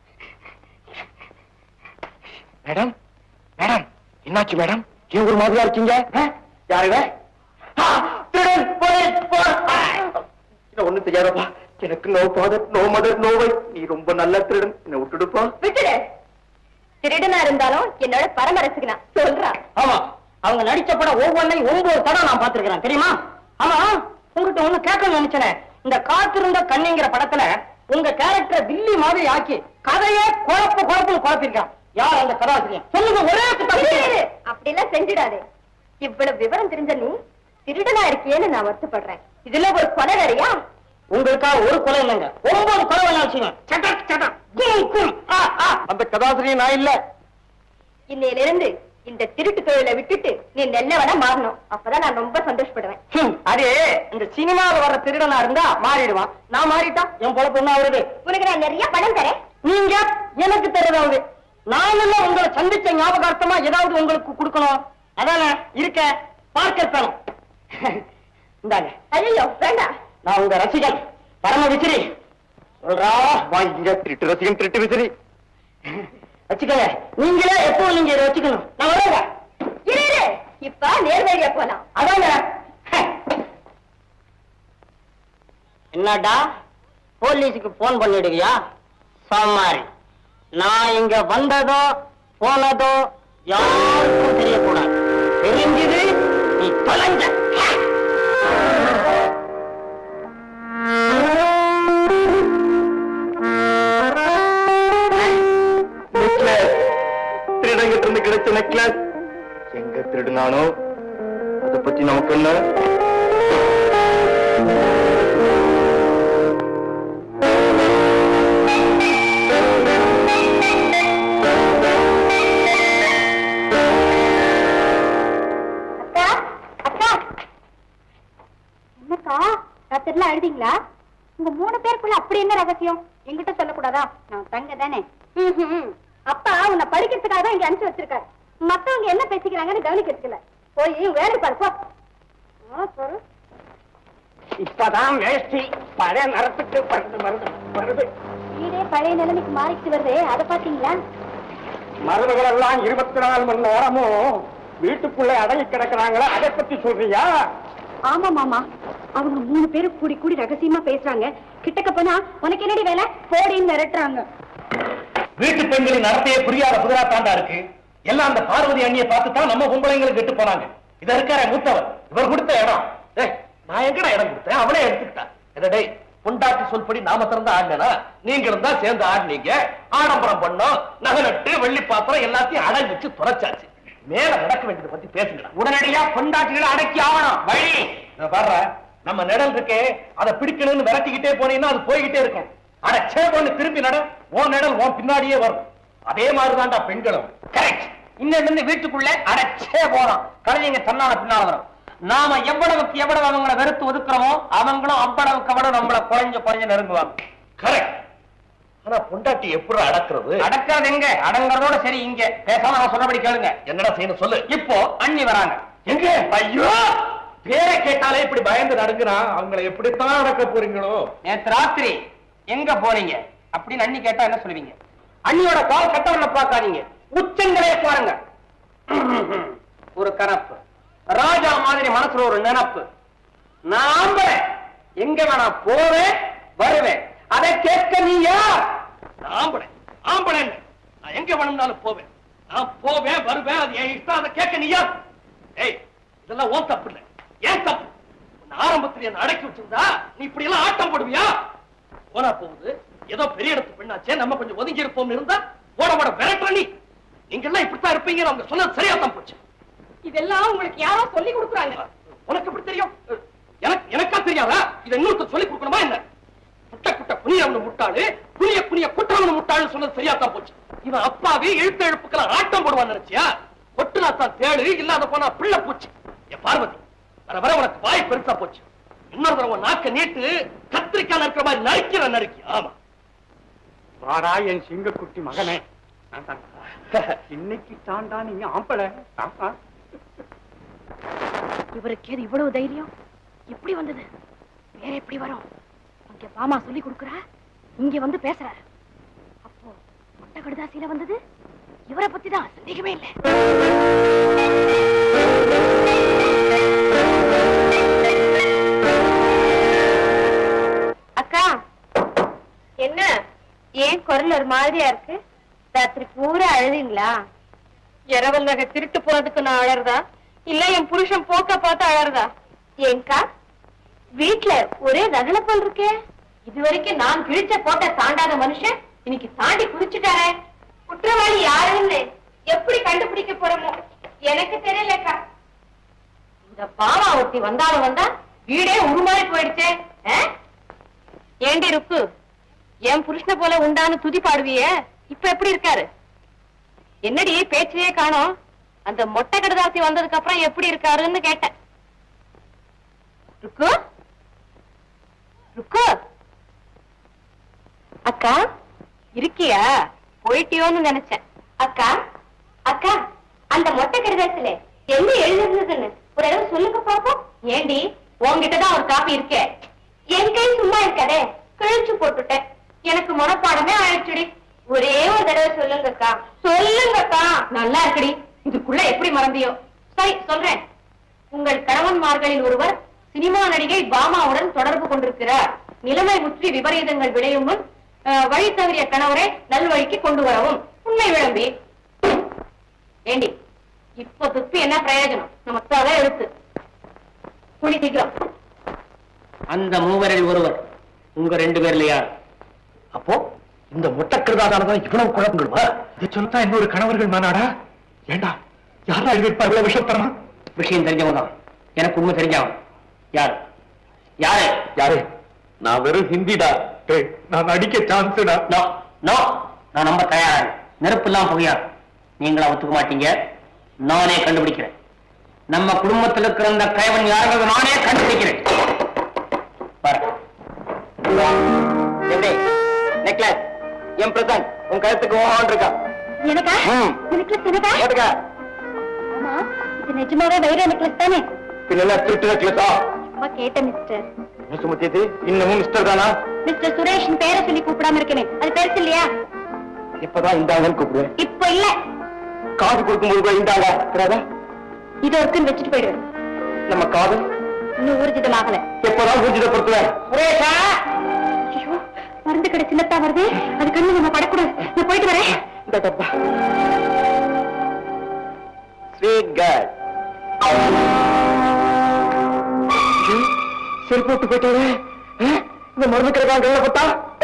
மேடம் மேடம் என்னாச்சு மேடம் ஏன் ஒரு மாதிரியா இருக்கீங்க யாருங்க ஆ, திருடன், போலீஸ், போலீஸ். ஆ, இது ஒண்ணு தெரியாதப்பா எனக்கு no father no mother no wife நீ ரொம்ப நல்ல திருடன் என்ன விட்டுடுப்பா விட்டுடு திருடனா இருந்தாலும் என்னோட பரமரசுக்கு நான் சொல்றான் ஆமா அவங்க நடிச்ச படம் ஒவ்வொன்றையும் ஒன்பது படம் நான் பார்த்திருக்கிறேன் தெரியுமா ஆமா உங்ககிட்ட ஒண்ணு கேட்க நினைச்சேன் இந்த காத்திருந்த கண்ணிங்கிற படத்துல உங்க கேரக்டர் வில்லி மாதிரி ஆக்கி கதையே குழப்பு குழப்புன்னு குழப்பிருக்கான் யார் அந்த கதாசிரியர் சொல்லுங்க ஒரே குத்தம். இரு, இரு. அப்படிலாம் செஞ்சிடாதே இவ்வளவு விவரம் தெரிஞ்ச நீ திருடனா இருக்கியேன்னு நான் வருத்தப்படுறேன் இதுல ஒரு கொலை வேறையா உங்களுக்காக ஒரு கொலை இல்லைங்க ஒன்பது கொலை வேணா வச்சுங்க சட்டக் சட்டக் கும் கும் ஆ ஆ அந்த கதாசிரியர் நான் இல்ல இன்னையிலிருந்து இந்த திருட்டு தொழிலை விட்டுட்டு நீ நல்லவனா மாறணும் அப்பதான் நான் ரொம்ப சந்தோஷப்படுவேன் ஹம், அது இந்த சினிமாவில் வர்ற திருடனா இருந்தா மாறிடுவான் நான் மாறிட்டா என் பொழப்பு என்ன வருது உனக்கு நான் நிறைய பணம் தரேன் நீங்க எனக்கு தெரியாவது நானும் உங்களை சந்திச்ச ஞாபகார்த்தமா ஏதாவது உங்களுக்கு கொடுக்கணும் அதானே இருக்க பார்க்க தரம் இந்தாங்க ஐயோ வேண்டாம் நான் உங்க ரசிகன் பரம விசிறி சொல்றா வாங்க திருட்டு ரசிகன் திருட்டு விசிறி வச்சுக்கோங்க நீங்களே எப்போ நீங்க இதை வச்சுக்கணும் நான் வரேங்க இரு இரு. இப்ப நேர்வழியா போலாம் அதாங்க என்னடா போலீஸுக்கு போன் பண்ணிடுவியா சமாரி நான் இங்க வந்ததோ போனதோ யாருக்கும் தெரியக்கூடாது தெரிஞ்சது நீ தொலைஞ்ச திருடங்கிட்ட இருந்து கிடைச்ச நெக்லஸ் எங்க திருடுனானோ அத பத்தி நமக்கு என்ன அக்கா அக்கா என்னக்கா ராத்திரில அழுதீங்களா உங்க மூணு பேருக்குள்ள அப்படி என்ன ரகசியம் என்கிட்ட சொல்லக்கூடாதா நான் தங்க தானே அப்பா உன்னை படிக்கிறதுக்காக தான் இங்க அனுப்பிச்சு வச்சிருக்காரு மத்தவங்க என்ன பேசிக்கிறாங்கன்னு கவனிக்கிறதுக்கு இல்ல போய் வேலை பாரு போ ஆ, போரு. இப்பதான் வேஷ்டி பழைய நிறத்துக்கு வருது வருது வருது வீடே பழைய நிலைமைக்கு மாறிக்கிட்டு வருதே அதை பாத்தீங்களா மருமகள் எல்லாம் இருபத்தி நாலு மணி நேரமும் வீட்டுக்குள்ளே அடங்கி கிடக்குறாங்களா அதை பத்தி சொல்றியா ஆமா மாமா அவங்க மூணு பேரும் கூடி கூடி ரகசியமா பேசுறாங்க கிட்டக்க போனா உனக்கு என்னடி வேலை போடின்னு மிரட்டுறாங்க வீட்டு பெண்களின் நடத்தையே புரியாத புதிராத்தாண்டா இருக்கு எல்லாம் அந்த பார்வதி அண்ணியை பார்த்து தான் நம்ம பொம்பளைங்களுக்கு விட்டு போனாங்க இத இருக்கார மூத்தவர் இவர் கொடுத்த இடம் டேய், நான் எங்கடா இடம் கொடுத்தேன் அவனே எடுத்துக்கிட்டான் எதை டேய் பொண்டாட்டி சொல்படி நாம திறந்து ஆடினா நீங்க இருந்தா சேர்ந்து ஆடினீங்க ஆடம்பரம் பண்ணோம் நகை நட்டு வெள்ளி பாத்திரம் எல்லாத்தையும் அடை வச்சு துரைச்சாச்சு மேல நடக்க வேண்டியதை பத்தி பேசுங்கடா உடனடியா பொண்டாட்டிகளை அடக்கி ஆகணும் வழி பாடுற நம்ம நிழல் இருக்கே அதை பிடிக்கணும்னு விரட்டிக்கிட்டே போனீங்கன்னா அது போய்கிட்டே இருக்கும் அட சே பொண்ணு திருப்பி நட உன் நிழல் உன் பின்னாடியே வரும் அதே மாதிரிதான்டா பெண்களும் கரெக்ட் இன்னும் இருந்து வீட்டுக்குள்ள அடைச்சே போறோம் கழுதைங்க தன்னால பின்னால வரும் நாம எவ்வளவுக்கு எவ்வளவு அவங்கள வெறுத்து ஒதுக்குறோமோ அவங்களும் அவ்வளவுக்கு அவ்வளவு நம்மள குறைஞ்சு குறைஞ்சு நெருங்குவாங்க கரெக்ட் ஆனா பொண்டாட்டி எப்படி அடக்குறது அடக்கிறது எங்க அடங்குறதோட சரி இங்க பேசாம நான் சொன்னபடி கேளுங்க என்னடா செய்யணும் சொல்லு இப்போ அண்ணி வராங்க எங்க ஐயோ பேரை கேட்டாலே இப்படி பயந்து நடுங்குறான் அவங்களை எப்படித்தான் அடக்க போறீங்களோ நேத்து ராத்திரி எங்க போறீங்க அப்படின்னு அண்ணி கேட்டா என்ன சொல்லுவீங்க அண்ணியோட கால் கட்டவன பார்க்காதீங்க உச்சங்களே பாருங்க ஒரு கனப்பு ராஜா மாதிரி மனசுல ஒரு நினப்பு நான் ஆம்பளை எங்க வேணா போவேன் வருவேன் அதை கேட்க நீ யார் நான் ஆம்பளை ஆம்பளை என்ன? நான் எங்க வேணும்னாலும் போவேன் நான் போவேன் வருவேன் அது என் இஷ்டம் அதை கேட்க நீயா ஏய் இதெல்லாம் ஓன் தப்பு இல்லை ஏன் தப்பு உன்னை ஆரம்பத்துல என்ன அடக்கி வச்சிருந்தா நீ இப்படி எல்லாம் ஆட்டம் போடுவியா போனா போகுது ஏதோ பெரிய இடத்து பெண்ணாச்சே நம்ம கொஞ்சம் ஒதுங்கி இருப்போம்னு இருந்தா ஓட ஓட விரட்டுற நீ நீங்க எல்லாம் இப்படித்தான் இருப்பீங்க அவங்க சொன்னது சரியா தான் போச்சு இதெல்லாம் உங்களுக்கு யாரோ சொல்லி கொடுக்குறாங்க உனக்கு எப்படி தெரியும் எனக்கு எனக்கா தெரியாதா இதை இன்னொருத்தர் சொல்லி கொடுக்கணுமா என்ன குட்ட குட்ட குனியவனு முட்டாளு குனிய குனிய குற்றவனு முட்டாளு சொன்னது சரியா தான் போச்சு இவன் அப்பாவே எழுத்து எழுப்புக்கெல்லாம் ஆட்டம் போடுவான்னு நினைச்சியா கொட்டுனா தான் தேடு இல்லாத போனா பிள்ளை போச்சு என் பார்வதி வர வர உனக்கு வாய் பெருசா போச்சு இன்னொரு தடவை நாக்க நீட்டு கத்திரிக்காய் நறுக்கிற மாதிரி நறுக்கிற நறுக்கி ஆமா வாடா என் சிங்கக்குட்டி மகனே இன்னைக்கு தாண்டா நீங்க ஆம்பளை ஆமா. இவருக்கு ஏது இவ்வளவு தைரியம் எப்படி வந்தது வேற எப்படி வரும் இங்க பாமா சொல்லி கொடுக்குறா இங்க வந்து பேசுறாரு அப்போ மொட்டை கடுதாசியில வந்தது இவரை பத்தி தான் சந்தேகமே இல்லை அக்கா என்ன ஏன் குரல் ஒரு மாதிரியா இருக்கு ராத்திரி பூரா அழுதீங்களா இரவல் நகை திருட்டு போனதுக்கு நான் அழறதா இல்ல என் புருஷன் போக்க பார்த்து அழறதா ஏங்கா வீட்ல ஒரே ரகல போல் இருக்கே இது வரைக்கும் நான் கிழிச்ச கோட்டை தாண்டாத மனுஷன் இன்னைக்கு தாண்டி குதிச்சுட்டாரே குற்றவாளி யாருன்னு எப்படி கண்டுபிடிக்க போறோமோ எனக்கு தெரியலக்கா இந்த பாவா ஒருத்தி வந்தாலும் வந்தா வீடே உருமாறி போயிடுச்சே ஆ? ஏண்டி ருக்கு என் புருஷனை போல உண்டான்னு துதி பாடுவியே இப்ப எப்படி இருக்காரு என்னடி பேச்சையே காணோம் அந்த மொட்டை கடுதாசி வந்ததுக்கு அப்புறம் எப்படி இருக்காருன்னு கேட்டேன் ருக்கு ருக்கு அக்கா இருக்கியா போயிட்டியோன்னு நினைச்சேன் அக்கா அக்கா அந்த மொட்டை கடிதத்துல எங்க எழுதிருந்ததுன்னு ஒரு தடவை சொல்லுங்க பாப்போம் ஏண்டி உன்கிட்டதான் ஒரு காப்பி இருக்கே என் கை சும்மா இருக்காதே கிழிச்சு போட்டுட்டேன் எனக்கு மனப்பாடமே ஆயிடுச்சுடி ஒரே ஒரு தடவை சொல்லுங்கக்கா சொல்லுங்கக்கா நல்லா இருக்குடி இதுக்குள்ள எப்படி மறந்தியோ சரி சொல்றேன் உங்கள் கணவன்மார்களில் ஒருவர் சினிமா நடிகை பாமாவுடன் தொடர்பு கொண்டிருக்கிறார் நிலைமை முற்றி விபரீதங்கள் விளையும் முன் அஹ், வழி தவறிய கணவரை நல்வழிக்கு கொண்டு வரவும் உண்மை விளம்பி ஏண்டி இப்ப துப்பி என்ன பிரயோஜனம் நம்ம தலை எழுத்து குழி சீக்கிரம் அந்த மூவரில் ஒருவர் உங்க ரெண்டு பேர்ல யார் அப்போ இந்த முட்டக்கிருதாதானதான் இவ்வளவு குழப்பங்களுமா இதை சொல்லத்தான் இன்னொரு கணவர்கள் மாநாடா ஏண்டா யாரா எழுதிருப்பா இவ்வளவு விஷயம் தரமா விஷயம் தெரிஞ்சவங்க தான் எனக்கு உண்மை தெரிஞ்சவன் யார் யாரு யாரு நான் வெறும் ஹிந்திடா டேய், நான் நடிக்க சான்ஸ்டா நோ நோ நான் நம்ப தயாரா நெருப்பு எல்லாம் புகையாது நீங்களா ஒத்துக்க மாட்டீங்க நானே கண்டுபிடிக்கிறேன் நம்ம குடும்பத்தில் இருக்கிற அந்த கைவன் யாருங்கிறது நானே கண்டுபிடிக்கிறேன் பாரு எப்படி நெக்லஸ் என் பிரசன்ட் உன் கழுத்துக்கு ஓஹான் இருக்கா எனக்கா ம். நெக்லஸ் எனக்கா போட்டுக்க ஆமா இது நிஜமாவே வைர நெக்லஸ் தானே பின்ன திருட்டு நெக்லஸா சும்மா கேட்டேன் மிஸ்டர் என்ன சுமத்தியது இன்னமும் மிஸ்டர் தானா மிஸ்டர் சுரேஷ் பேரை சொல்லி கூப்பிடாம இருக்கேனே அது பெருசு இல்லையா இப்பதான் இந்தாங்கன்னு கூப்பிடுவேன் இப்ப இல்ல காது கொடுக்கும்போது கூட இந்தாங்க இருக்கிறாதா இது ஒருக்குன்னு வச்சுட்டு போயிடுவேன் நம்ம காதல் இன்னும் ஊர்ஜிதமாகல எப்பதான் ஊர்ஜிதப்படுத்துவேன் சுரேஷா ஐயோ மருந்து கடை சின்னத்தா வருது அது கண்ணு நம்ம படக்கூடாது நான் போயிட்டு வரேன் இந்த டப்பா ஸ்வீட் கேர்ள் செல் போட்டு போயிட்டாரு இந்த மருந்து கிடக்காங்க கையில பார்த்தா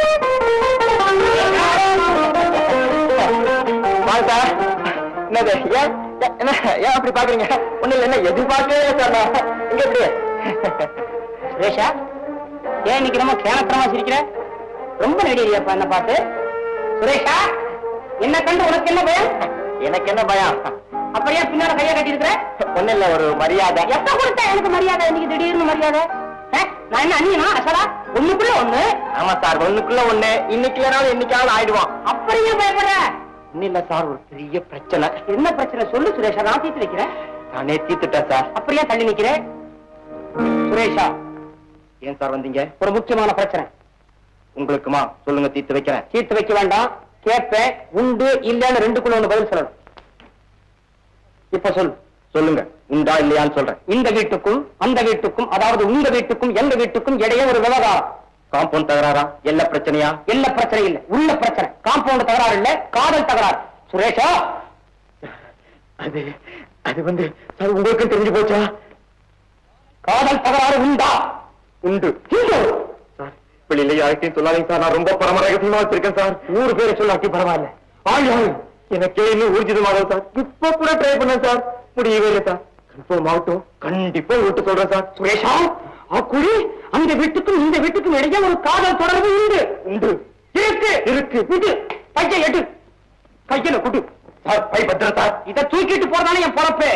வாழ்த்தா என்னது ஏன் ஏன், என்ன ஏன் அப்படி பாக்குறீங்க ஒண்ணு இல்ல என்ன எதிர்பார்க்கவே இல்லை சார் நான். இங்க எப்படி சுரேஷா ஏன் இன்னைக்கு நம்ம கேனத்தனமா சிரிக்கிற ரொம்ப நடிகரியாப்பா என்ன பார்த்து சுரேஷா என்ன கண்டு உனக்கு என்ன பயம் எனக்கு என்ன பயம் அப்படியே பின்னால கையை கட்டி இருக்கிற ஒண்ணு இல்ல ஒரு மரியாதை எப்ப கொடுத்த எனக்கு மரியாதை இன்னைக்கு திடீர்னு மரியாதை ஆ? நான் என்ன அண்ணியனா அசலா ஒண்ணுக்குள்ள ஒண்ணு ஆமா சார் ஒண்ணுக்குள்ள ஒண்ணு இன்னைக்கு இல்லைனாலும் என்னைக்காவது ஆயிடுவான் அப்படியே பயப்படுற ஒண்ணு இல்ல சார் ஒரு பெரிய பிரச்சனை என்ன பிரச்சனை சொல்லு சுரேஷா நான் தீர்த்து வைக்கிறேன் நானே தீர்த்துட்டேன் சார் அப்படியே தள்ளி நிக்கிறேன் சுரேஷா ஏன் சார் வந்தீங்க ஒரு முக்கியமான பிரச்சனை உங்களுக்குமா சொல்லுங்க தீர்த்து வைக்கிறேன் தீர்த்து வைக்க வேண்டாம் கேட்பேன் உண்டு இல்லன்னு ரெண்டுக்குள்ள ஒண்ணு பதில் சொல்லணும் இப்ப சொல்லு சொல்லுங்க உண்டா இல்லையான்னு சொல்றேன் இந்த வீட்டுக்கும் அந்த வீட்டுக்கும் அதாவது உங்க வீட்டுக்கும் எங்க வீட்டுக்கும் இடையே ஒரு விவகாரம் காம்பவுண்ட் தகராறா எல்லா பிரச்சனையா எல்லா பிரச்சனை இல்ல உள்ள பிரச்சனை காம்பவுண்ட் தகராறு இல்ல காதல் தகராறு சுரேஷா அது அது வந்து சார் உங்களுக்கும் தெரிஞ்சு போச்சா காதல் தகராறு உண்டா உண்டு சார் வெளியில யார்கிட்டையும் சொல்லாதீங்க சார் நான் ரொம்ப பரம ரகசியமா வச்சிருக்கேன் சார் நூறு பேரை சொல்லாட்டி பரவாயில்ல ஆள் எனக்கே இன்னும் ஊர்ஜிதமாகும் சார் இப்ப கூட ட்ரை பண்ணேன் சார் முடியவே இல்லை சார் கன்ஃபார்ம் ஆகட்டும் கண்டிப்பா விட்டு சொல்றேன் சார் சுரேஷா அக்குடி அந்த வீட்டுக்கும் இந்த வீட்டுக்கும் இடையே ஒரு காதல் தொடர்பு உண்டு உண்டு இருக்கு இருக்கு விட்டு கையை எடு கையில குடு சார் பை பத்திர சார் இதை தூக்கிட்டு போறதானே என் பொழப்பு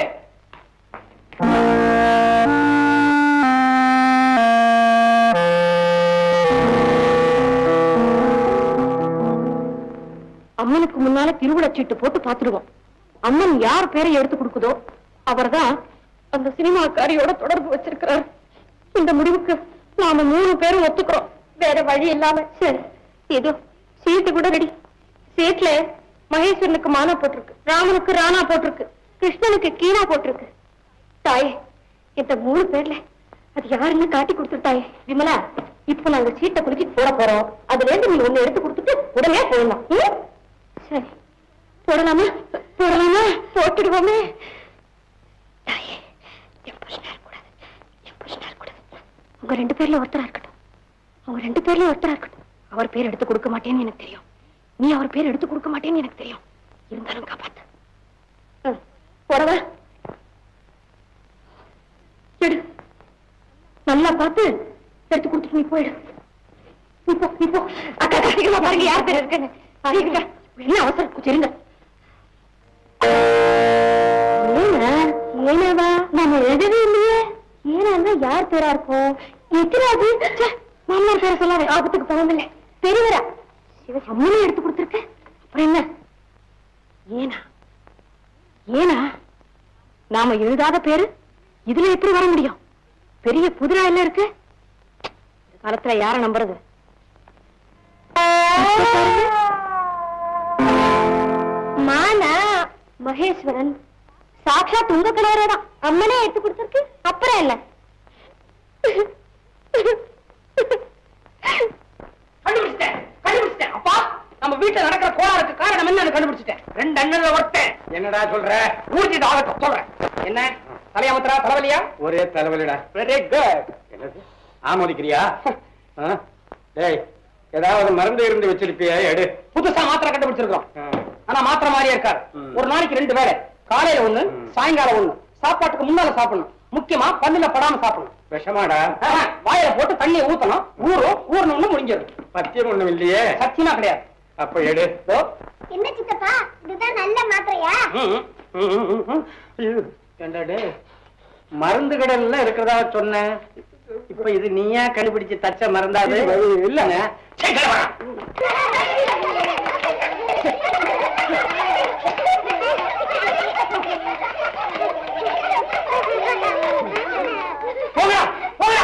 அம்மனுக்கு முன்னால திருவிழா சீட்டு போட்டு பாத்துருவோம் அம்மன் யார் பேரை எடுத்து கொடுக்குதோ அவர்தான் அந்த சினிமாக்காரியோட தொடர்பு வச்சிருக்கிறார் இந்த முடிவுக்கு நாம மூணு பேரும் ஒத்துக்கிறோம் வேற வழி இல்லாம சரி ஏதோ சீட்டு கூட ரெடி சீட்ல மகேஸ்வரனுக்கு மானா போட்டிருக்கு ராமனுக்கு ராணா போட்டிருக்கு கிருஷ்ணனுக்கு கீழா போட்டிருக்கு தாயே இந்த மூணு பேர்ல அது யாருன்னு காட்டி கொடுத்துட்டாயே விமலா இப்ப நாங்க சீட்டை குலுக்கி போட போறோம் அதுல இருந்து நீ ஒண்ணு எடுத்து கொடுத்துட்டு உடனே போடலாம் ம்? சரி போடலாமா போடலாமா போட்டுடுவோமே தாயே என் புருஷனா இருக்கக்கூடாது என் புருஷனா இருக்கக்கூடாது உங்க ரெண்டு பேர்ல ஒருத்தரா இருக்கட்டும் அவங்க ரெண்டு பேர்ல ஒருத்தரா இருக்கட்டும் அவர் பேர் எடுத்து கொடுக்க மாட்டேன்னு எனக்கு தெரியும் நீ அவர் பேர் எடுத்து கொடுக்க மாட்டேன்னு எனக்கு தெரியும் இருந்தாலும் காப்பாத்து ம், போடவா எடு நல்லா பார்த்து எடுத்து கொடுத்துட்டு நீ போயிடு நீ போ நீ போ அக்கா சீக்கிரமா பாருங்க யார் பேர் இருக்குன்னு சீக்கிரம். என்ன அவசரம் கொஞ்சம் இருங்க ஏனா ஏனாவா நாம எழுதவே இல்லையே ஏனா யார் பேரா இருக்கும் எத்திராது மாமனார் பேரை சொல்லாத ஆபத்துக்கு போகவில்லை பெரியவரா சிவ அம்மனே எடுத்து கொடுத்துருக்க அப்புறம் என்ன ஏனா ஏனா நாம எழுதாத பேரு இதுல எப்படி வர முடியும் பெரிய புதிரா இல்ல இருக்கு இந்த காலத்துல யார நம்புறது மானா மகேஸ்வரன் சாட்சாத் உங்க கலவரே தான் அம்மனே எடுத்து கொடுத்துருக்கு அப்புறம் என்ன கண்டுபிடிச்சிட்டேன் கண்டுபிடிச்சிட்டேன் அப்பா நம்ம வீட்டுல நடக்கிற கோளாறுக்கு காரணம் என்னன்னு கண்டுபிடிச்சிட்டேன் ரெண்டு அண்ணன்ல ஒருத்தன் என்னடா சொல்ற ஊர்ஜித ஆகட்டும் சொல்றேன் என்ன தலையாமத்திரா தலைவலியா ஒரே தலைவலிடா வெரி குட் என்னது ஆமோதிக்கிறியா ஆ? டேய் ஏதாவது மருந்து இருந்து வச்சிருப்பியா எடு புதுசா மாத்திரை கண்டுபிடிச்சிருக்கோம் ஆ. ஆனா மாத்திரை மாதிரியே இருக்காரு ம். ஒரு நாளைக்கு ரெண்டு வேளை காலையில ஒண்ணு ம். சாயங்காலம் ஒண்ணு சாப்பாட்டுக்கு முன்னால சாப்பிடணும் முக்கியமா பல்லுல படாம சாப்பிடணும் விஷமாடா ஆஹா, வாயில போட்டு தண்ணியை ஊத்தணும் ஊறும் ஊறணும்னு முடிஞ்சிடும் பத்தியம் ஒண்ணும் இல்லையே சத்தியமா கிடையாது அப்ப எடு இதோ. என்ன சித்தப்பா இதுதான் நல்ல மாத்திரையா ம், ம், ம், ம், ம். ஐயோ, ஏண்டா டேய், மருந்து கடையில இருக்கிறதா சொன்னேன் இப்ப இது நீயா கண்டுபிடிச்சு தச்ச மருந்தாது இல்லங்க போங்கடா, போங்கடா.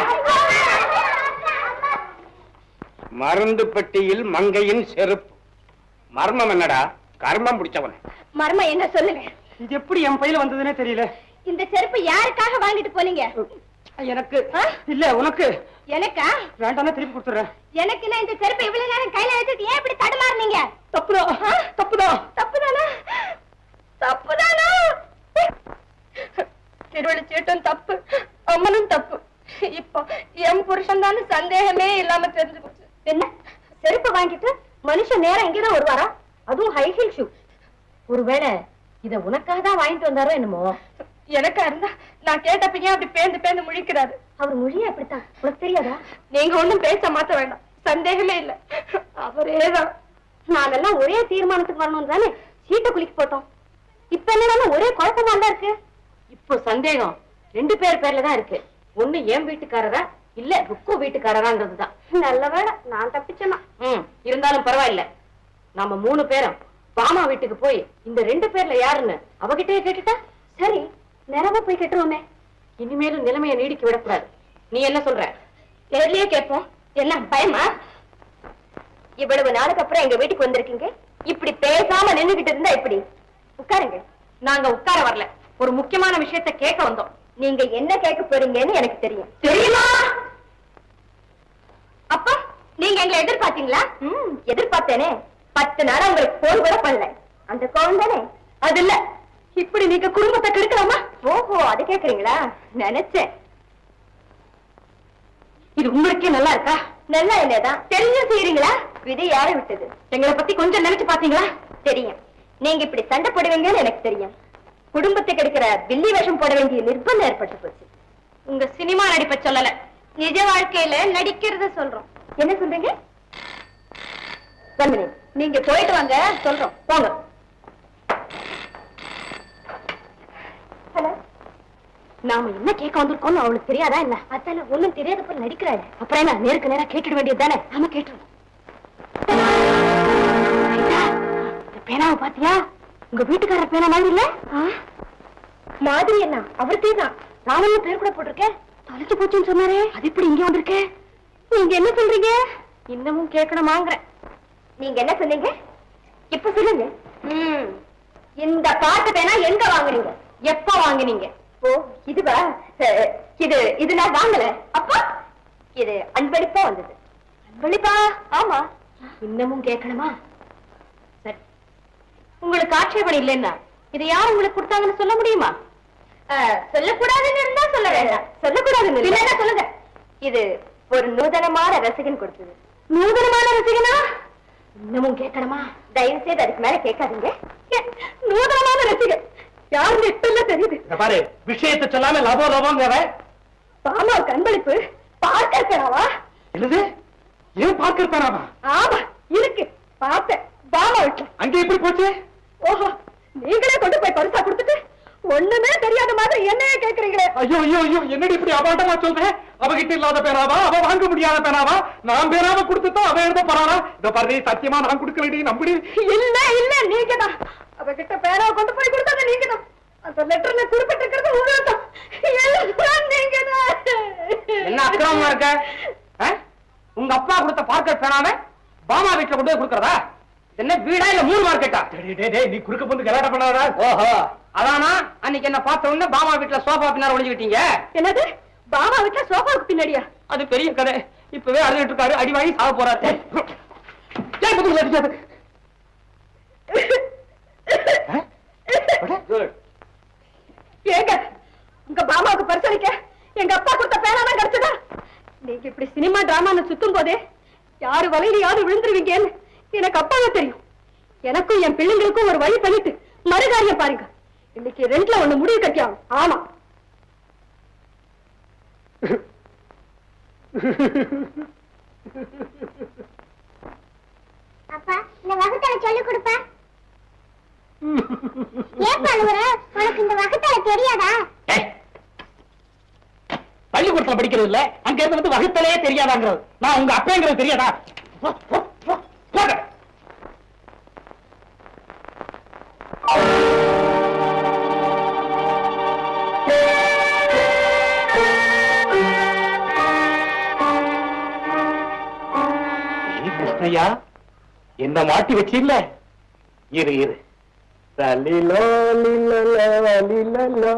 மருந்து பெட்டியில் மங்கையின் செருப்பு மர்மம் என்னடா கர்மம் பிடிச்சவன் மர்மம் என்ன சொல்லுங்க இது எப்படி என் பையில வந்ததுன்னே தெரியல இந்த செருப்பு யாருக்காக வாங்கிட்டு போனீங்க எனக்கு இல்ல உனக்கு எனக்கா வேண்டாம்னா திருப்பி கொடுத்துறேன் எனக்கு இந்த செருப்பு இவ்வளவு நேரம் கையில வச்சுட்டு ஏன் இப்படி தடுமாறுனீங்க தப்புதான் தப்புதான் தப்புதானா தப்புதானா திருவிழா சீட்டும் தப்பு அம்மனும் தப்பு இப்போ என் புருஷன் தானே சந்தேகமே இல்லாம தெரிஞ்சு போச்சு என்ன செருப்பு வாங்கிட்டு மனுஷன் நேரம் இங்கதான் வருவாரா அதுவும் ஹை ஹீல் ஷூ ஒருவேளை இத உனக்காக தான் வாங்கிட்டு வந்தாரோ என்னமோ எனக்கா இருந்தா நான் கேட்டப்ப ஏன் அப்படி பேந்து பேந்து முழிக்கிறாரு அவர் மொழியே அப்படித்தான் உனக்கு தெரியாதா நீங்க ஒண்ணும் பேச மாத்த வேண்டாம் சந்தேகமே இல்ல அவரேதான் நாங்கெல்லாம் ஒரே தீர்மானத்துக்கு வரணும் தானே சீட்டை குளிக்க போட்டோம் இப்ப என்னன்னா ஒரே குழப்பமா தான் இருக்கு இப்போ சந்தேகம் ரெண்டு பேர் பேர்ல தான் இருக்கு ஒண்ணு என் வீட்டுக்காரரா இல்ல ருக்கு வீட்டுக்காரராங்கிறது தான் நல்ல வேலை நான் தப்பிச்சேனா ம் இருந்தாலும் பரவாயில்ல நாம மூணு பேரும் பாமா வீட்டுக்கு போய் இந்த ரெண்டு பேர்ல யாருன்னு அவகிட்டயே கேட்டுட்டா சரி நேரமா போய் கேட்டுருவோமே இனிமேலும் நிலைமையை நீடிக்க விடக்கூடாது நீ என்ன சொல்ற நேர்லயே கேட்போம் என்ன பயமா இவ்வளவு நாளுக்கு அப்புறம் எங்க வீட்டுக்கு வந்திருக்கீங்க இப்படி பேசாம நின்னுகிட்டு இருந்தா இப்படி உட்காருங்க நாங்க உட்கார வரல ஒரு முக்கியமான விஷயத்தை கேட்க வந்தோம் நீங்க என்ன கேட்க போறீங்கன்னு எனக்கு தெரியும் தெரியுமா அப்பா நீங்க எங்களை எதிர்பார்த்தீங்களா ம் எதிர்பார்த்தேனே பத்து நாள் உங்களுக்கு போன் கூட பண்ணல அந்த கோவம் தானே அது இல்ல இப்படி நீங்க குடும்பத்தை கெடுக்கலாமா ஓஹோ அது கேக்குறீங்களா நினைச்சேன் இது உங்களுக்கே நல்லா இருக்கா நல்லா இல்லதான் தெரிஞ்சு செய்யறீங்களா விதி யாரை விட்டது எங்களை பத்தி கொஞ்சம் நினைச்சு பாத்தீங்களா தெரியும் நீங்க இப்படி சண்டை போடுவீங்கன்னு எனக்கு தெரியும் குடும்பத்தை கெடுக்கிற வில்லி வேஷம் போட வேண்டிய நிர்பந்தம் ஏற்பட்டு போச்சு உங்க சினிமா நடிப்ப சொல்லல நிஜ வாழ்க்கையில நடிக்கிறத சொல்றோம் என்ன சொல்றீங்க One minute. நீங்க போயிட்டு வாங்க சொல்றோம் போங்க ஹலோ நாம என்ன கேட்க வந்திருக்கோம்னு அவளுக்கு தெரியாதா என்ன அதான ஒண்ணும் தெரியாத போல நடிக்கிறாள் அப்புறம் என்ன நேருக்கு நேரா கேட்டுட வேண்டியது தானே ஆமா கேட்டுருவோம் பேனாவை பாத்தியா உங்க வீட்டுக்காரர் பேனா மாதிரி இல்ல மாதிரி என்ன அவருக்கே தான் ராமன் பேர் கூட போட்டிருக்கேன் தொலைச்சு போச்சுன்னு சொன்னாரே அது எப்படி இங்க வந்திருக்கே நீங்க என்ன சொல்றீங்க இன்னமும் கேட்கணுமாங்கிறேன் நீங்க என்ன சொன்னீங்க இப்ப சொல்லுங்க ம், இந்த பாட்டு பேனா எங்க வாங்குனீங்க எப்ப வாங்குனீங்க ஓ இதுவா அஹ், இது இது நான் வாங்கல அப்பா இது அன்பளிப்பா வந்தது அன்பளிப்பா ஆமா இன்னமும் கேட்கணுமா சரி உங்களுக்கு ஆட்சேபணம் இல்லைன்னா இதை யார் உங்களுக்கு கொடுத்தாங்கன்னு சொல்ல முடியுமா சொல்லக்கூடாதுன்னு இருந்தா சொல்ல வேண்டாம் சொல்லக்கூடாதுன்னு இல்லைன்னா சொல்லுங்க இது ஒரு நூதனமான ரசிகன் கொடுத்தது நூதனமான ரசிகனா இன்னமும் கேட்கணுமா தயவு செய்து அதுக்கு மேல கேட்காதீங்க ஏ, நூதனமான ரசிகன் யாருன்னு இப்ப தெரியுது இந்த பாரு விஷயத்தை சொல்லாம லபோ லபோங்கிற பாமாவுக்கு அன்பளிப்பு பார்க்க இருக்கணாவா என்னது ஏன் பார்க்கிறதானாமா ஆமா இருக்கு பார்த்தேன் பாமா வீட்டுல அங்க எப்படி போச்சு ஓஹோ நீங்களே கொண்டு போய் பரிசா கொடுத்துட்டு ஒண்ணுமே தெரியாத மாதிரி என்னையே கேக்குறீங்களே ஐயோ ஐயோ ஐயோ என்னடி இப்படி அபாண்டமா சொல்றேன் அவகிட்ட இல்லாத பேனாவா அவ வாங்க முடியாத பேனாவா நான் பேனாவ கொடுத்துட்டா அவ எழுத போறானா இத பாரு சத்தியமா நான் கொடுக்கலடி நம்புடி இல்ல இல்ல நீங்க தான் அவகிட்ட பேராவை கொண்டு போய் கொடுத்தது நீங்க தான் அந்த லெட்டர்ல குறிப்பிட்டிருக்கிறது உங்களுக்கு தான் எல்லாம் நீங்க என்ன அக்கிரமமா இருக்க ஆ? உங்க அப்பா கொடுத்த பார்க்கர் பேனாம பாமா வீட்டுல கொண்டு போய் கொடுக்கறதா என்ன வீடா இல்ல மூணு மார்க்கெட்டா டேய், டேய், டேய், நீ குறுக்க வந்து கலாட்டம் பண்ணாதா ஓஹோ அதானா அன்னைக்கு என்ன பார்த்த உடனே பாமா வீட்டுல சோஃபா பின்னால ஒளிஞ்சுக்கிட்டீங்க என்னது பாமா வீட்டுல சோஃபாவுக்கு பின்னாடியா அது பெரிய கதை இப்பவே அழுதுட்டு இருக்காரு அடி வாங்கி சாக போறாரு ஏன் முதுகுல அடிக்காது ஏங்க உங்க பாமாவுக்கு பரிசளிக்க எங்க அப்பா கொடுத்த பேனா தான் கிடைச்சதா நீங்க இப்படி சினிமா டிராமான்னு சுத்தும் போதே யாரு வலையிலையாவது விழுந்துருவீங்கன்னு எனக்கு அப்பாவே தெரியும் எனக்கும் என் பிள்ளைங்களுக்கும் ஒரு வழி பண்ணிட்டு மறுகாரியம் பாருங்க இன்னைக்கு ரெண்டுல ஒண்ணு முடிவு கட்டியாகும் ஆமா அப்பா இந்த வகுத்தலை சொல்லி கொடுப்பா ஏன் அழுகுற உனக்கு இந்த வகுத்தலை தெரியாதா ஏய், பள்ளிக்கூடத்துல படிக்கிறது இல்ல அங்க இருந்து வந்து வகுத்தலே தெரியாதாங்கிறது நான் உங்க அப்பங்கிறது தெரியாதா போ, போ, போ, போங்க. ஏய், கிருஷ்ணய்யா என்ன மாட்டி வச்சில்ல இரு இரு லலிலோ, லிலலோ, லிலலோ.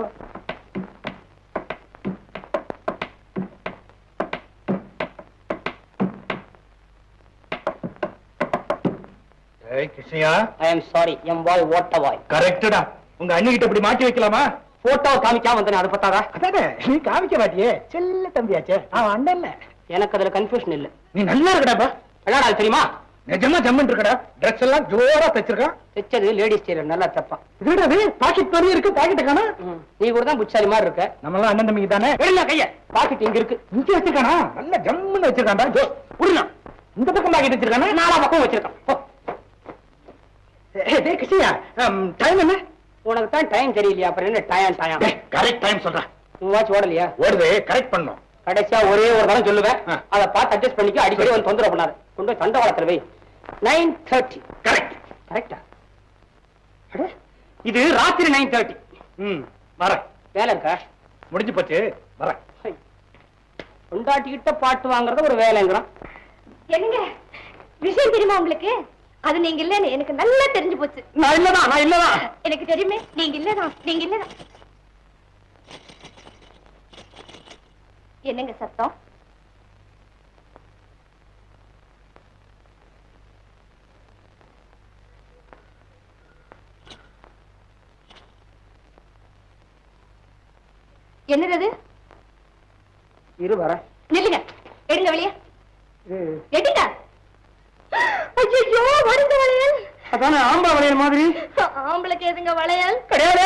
ஏய் கிருஷ்ணயா ஐ எம் சாரி எம் வாய் ஓட்ட வாய் கரெக்டடா உங்க அண்ணி கிட்ட இப்படி மாட்டி வைக்கலாமா போட்டோவை காமிக்காம வந்தேன் அது பத்தாதா அதானே நீ காமிக்க மாட்டியே செல்ல தம்பியாச்சே அவன் அண்ணன் எனக்கு அதுல கன்ஃபியூஷன் இல்ல நீ நல்லா இருக்கடாப்பா என்னடா அது தெரியுமா நிஜமா ஜம்மன் இருக்கடா ட்ரெஸ் எல்லாம் ஜோரா தச்சிருக்கான் தைச்சது லேடிஸ் டெய்லர் நல்லா தப்பா இதுடா அது பாக்கெட் மாதிரி இருக்கு பாக்கெட் காணா நீ கூட தான் புச்சாரி மாதிரி இருக்க நம்ம எல்லாம் அண்ணன் தம்பிக்கு தானே வெளியில கைய பாக்கெட் இங்க இருக்கு இங்க வச்சிருக்கானா நல்ல ஜம்முன்னு வச்சிருக்கான்டா ஜோ புரியல இந்த பக்கம் பாக்கெட் வச்சிருக்கானா நாலா பக்கம் வச்சிருக்கான் போ. ஏய், டேய் கிருஷ்ணயா டைம் என்ன உனக்கு தான் டைம் தெரியலையா அப்புறம் என்ன டயம் டயம் கரெக்ட் டைம் சொல்றேன் உன் வாட்ச் ஓடலையா ஓடுது கரெக்ட் பண்ணும் கடைசியா ஒரே ஒரு தரம் சொல்லுவேன் ஆ. அதை பார்த்து அட்ஜஸ்ட் பண்ணிக்க அடிக்கடி வந்து தொந்தரவு பண்ணாரு கொண்டு போய் தண்டவாளத்துல வை நைன் தேர்ட்டி கரெக்ட் கரெக்டா இது ராத்திரி நைன் தேர்ட்டி ம் வரேன் வேலை இருக்கா முடிஞ்சு போச்சு வரேன் கொண்டாட்டிக்கிட்ட பாட்டு வாங்குறது ஒரு வேலைங்கிறான் என்னங்க விஷயம் தெரியுமா உங்களுக்கு அது நீங்க இல்லன்னு எனக்கு நல்லா தெரிஞ்சு போச்சு நான் இல்லதான் நான் இல்லதான் எனக்கு தெரியுமே நீங்க இல்லதான் நீங்க இல்லதான் என்னங்க சத்தம் என்னது அது? இரு வரேன் நில்லுங்க எடுங்க வெளியே எடுங்க ஐயோ வருங்க வளையல் அதானே ஆம்பா வளையல் மாதிரி ஆம்பளைக்கு எதுங்க வளையல் கிடையாது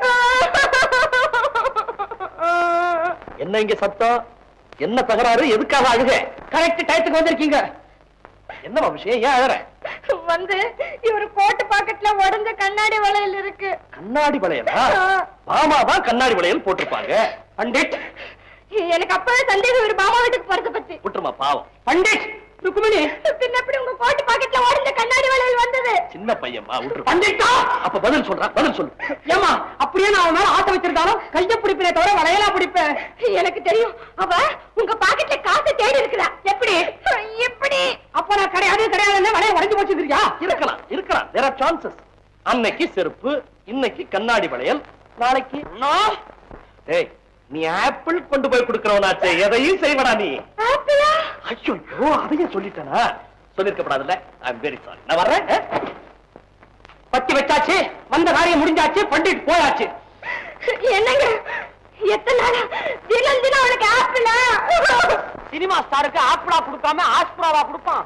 என்ன இங்க சத்தம் என்ன தகராறு எதுக்காக அழுக கரெக்ட் டயத்துக்கு வந்திருக்கீங்க என்ன விஷயம் ஏன் அழற வந்து இவர் கோட்டு பாக்கெட்ல உடைஞ்ச கண்ணாடி வளையல் இருக்கு கண்ணாடி வளையலா மாமா தான் கண்ணாடி வளையல் போட்டிருப்பாங்க பண்டிட் எனக்கு அப்பவே சந்தேகம் இவர் மாமா வீட்டுக்கு போறத பத்தி விட்டுருமா பாவம் பண்டிட் ருக்குமணி பின்ன எப்படி உங்க கோட்டு பாக்கெட்ல ஓடிந்த கண்ணாடி வளையல் வந்தது சின்ன பையன்மா விட்டுரு பண்டிட்டா அப்ப பதில் சொல்றேன் பதில் சொல்லு ஏமா அப்படியே நான் அவன் மேல ஆட்ட வச்சிருந்தாலும் கைய பிடிப்பினே தவிர வளையலா பிடிப்பேன் எனக்கு தெரியும் அவ உங்க பாக்கெட்ல காசு தேடி இருக்கிறா எப்படி எப்படி அப்ப நான் கிடையாது கிடையாது வளைய உடைஞ்சு போச்சுருக்கியா இருக்கலாம் இருக்கலாம் தேர் ஆர் சான்சஸ் அன்னைக்கு செருப்பு இன்னைக்கு கண்ணாடி வளையல் நாளைக்கு ஏய் நீ ஆப்பிள் கொண்டு போய் கொடுக்கறவனாச்சே எதையும் செய்வடா நீ ஆப்பிளா ஐயோ அதையும் சொல்லிட்டேனா சொல்லிருக்கப்படாதுல்ல ஐ எம் வெரி சாரி நான் வர்றேன் ஆ? பத்தி வச்சாச்சு வந்த காரியம் முடிஞ்சாச்சு பண்டிட் போயாச்சு என்னங்க எத்தனை நாளா தினம் தினம் அவனுக்கு ஆப்பிளா சினிமா ஸ்டாருக்கு ஆப்பிளா கொடுக்காம ஆஸ்பிராவா கொடுப்பான்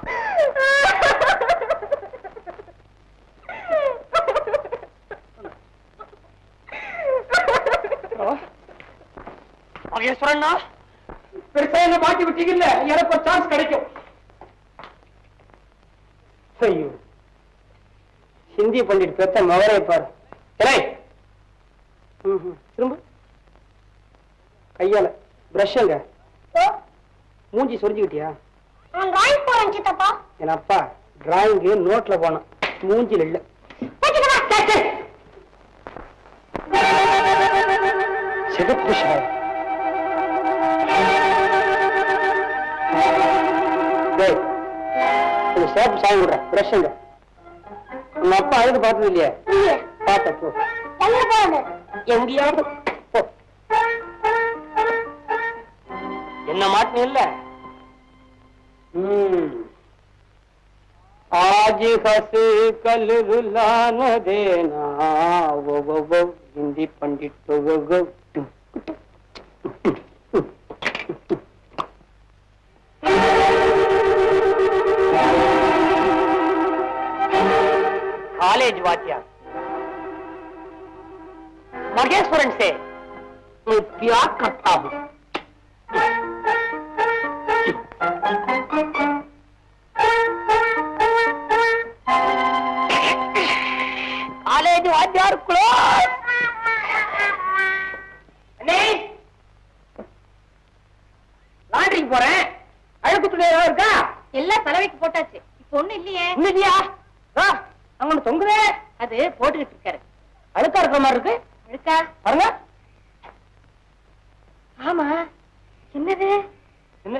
மகேஸ்வரண்ணா பெருசா என்ன மாட்டி விட்டீங்கல்ல எனக்கு ஒரு சான்ஸ் கிடைக்கும் ஐயோ ஹிந்தி பண்டிட் பெத்த மகரை பாரு ஏய். ம்ஹும். திரும்ப கையால பிரஷ் எங்க மூஞ்சி சொரிஞ்சுக்கிட்டியா நான் டிராயிங் போறேன் சித்தப்பா என் அப்பா டிராயிங்கு நோட்ல போனான் மூஞ்சில் இல்ல சிகப்பு ஷால் டேய், ஒரு சேப்பு சாமி விடுற பிரஷ் எங்க உங்க அப்பா அழுது பார்த்தது இல்லையா பார்த்த போ எங்க போறது எங்கேயாவது போ என்ன மாட்டின இல்ல आज हंस कल रुलाना देना वो वो वो हिंदी पंडित वो वो वो कॉलेज वाटिया महेश्वरन से मैं प्यार करता हूँ காலேஜ் வாத்தியார் க்ளோஸ் அண்ணே லாண்டரிக்கு போறேன் அழுக்கு துணி ஏதாவது இருக்கா எல்லாம் தலைவைக்கு போட்டாச்சு இப்ப ஒண்ணு இல்லையே இன்னும் இல்லையா வா அங்க ஒண்ணு தொங்குதே அது போட்டுக்கிட்டு இருக்காரு அழுக்கா இருக்கிற மாதிரி இருக்கு அழுக்கா பாருங்க ஆமா என்னது என்ன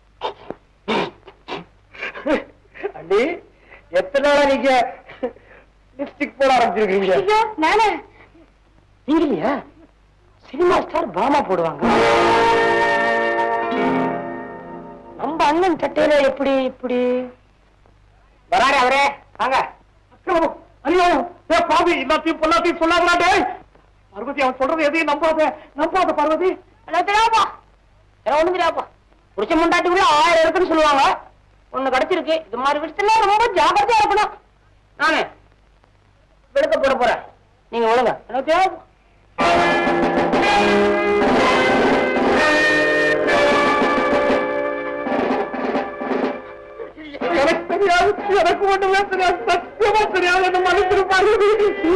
அண்ணி எத்தனை நாளா நீங்க லிப்ஸ்டிக் போட ஆரம்பிச்சிருக்கீங்க ஐயோ நானே நீங்க இல்லையா சினிமா ஸ்டார் பாமா போடுவாங்க நம்ம அண்ணன் சட்டையில எப்படி இப்படி வராரு அவரே வாங்க ஐயோ ஏ பாவி எல்லாத்தையும் பொல்லாத்தையும் சொல்லாங்களாடே பார்வதி அவன் சொல்றது எதையும் நம்பாத நம்பாத பார்வதி எல்லாம் தெரியாப்பா எல்லாம் ஒண்ணு தெரியாப்பா புடிச்ச முண்டாட்டிக்குள்ள ஆயிரம் இருக்குன்னு சொல்லுவாங்க ஒண்ணு கிடைச்சிருக்கு இது மாதிரி விஷயத்துல ரொம்ப ஜாக்கிரதையா இருக்கணும் நானு விடுக்க போட போறேன் நீங்க ஒழுங்க எனக்கு தெரியாப்பா எனக்கு தெரியாது எனக்கு ஒண்ணுமே தெரியாது சத்தியமா தெரியாது என்ன மன்னிச்சிரு பார்வதி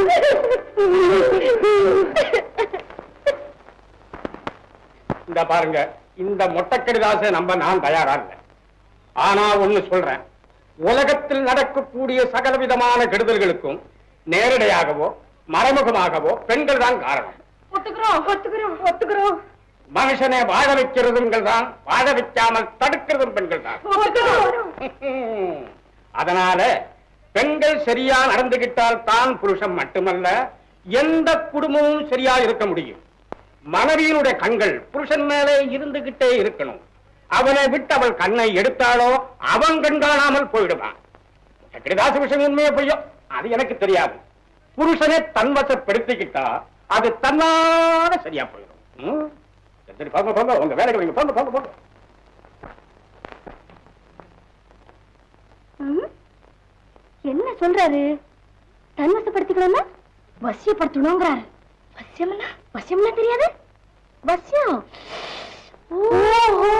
இந்த பாருங்க இந்த மொட்டக்கடிதாசை நம்ப நான் தயாரா இல்லை ஆனா ஒண்ணு சொல்றேன் உலகத்தில் நடக்கக்கூடிய சகலவிதமான கெடுதல்களுக்கும் நேரடியாகவோ மறைமுகமாகவோ பெண்கள் தான் காரணம் ஒத்துக்கிறோம் ஒத்துக்கிறோம் ஒத்துக்கிறோம் மனுஷனை வாழ வைக்கிறதுங்கள் தான் வாழ வைக்காமல் தடுக்கிறதும் பெண்கள் தான் ஒத்துக்கிறோம் அதனால பெண்கள் சரியா நடந்துகிட்டால் தான் புருஷன் மட்டுமல்ல எந்த குடும்பமும் சரியா இருக்க முடியும் மனைவியினுடைய கண்கள் புருஷன் மேலே இருந்துகிட்டே இருக்கணும் அவனை விட்டு அவள் கண்ணை எடுத்தாலோ அவன் கண் காணாமல் போயிடுவான் சக்கரிதாச விஷயம் உண்மையே பொய்யோ அது எனக்கு தெரியாது புருஷனை தன்வசப்படுத்திக்கிட்டா அது தன்னால சரியா போயிடும் ம்? சரி போங்க போங்க உங்க வேலைக்கு வைங்க போங்க போங்க போங்க ம்? என்ன சொல்றாரு தன்வசப்படுத்திக்கணும்னா வசியப்படுத்தணுங்கிறாரு வசியம்னா வசியம்னா தெரியாது வசியம் ஓஹோ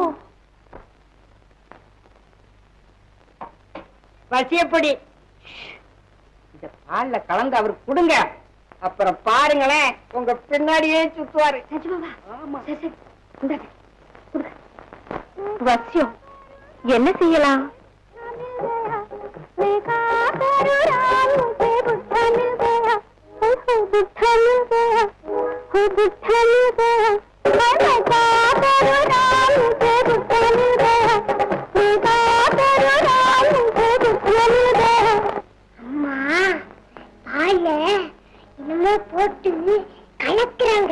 வசியப்படி இந்த பால்ல கலந்து அவருக்கு கொடுங்க அப்புறம் பாருங்களேன் உங்க பின்னாடியே சுத்துவாரு நிஜமாவா சரி சரி இந்தாங்க கொடுங்க வசியம் என்ன செய்யலாம் பால்ல என்னமோ போட்டு கலக்குறாங்க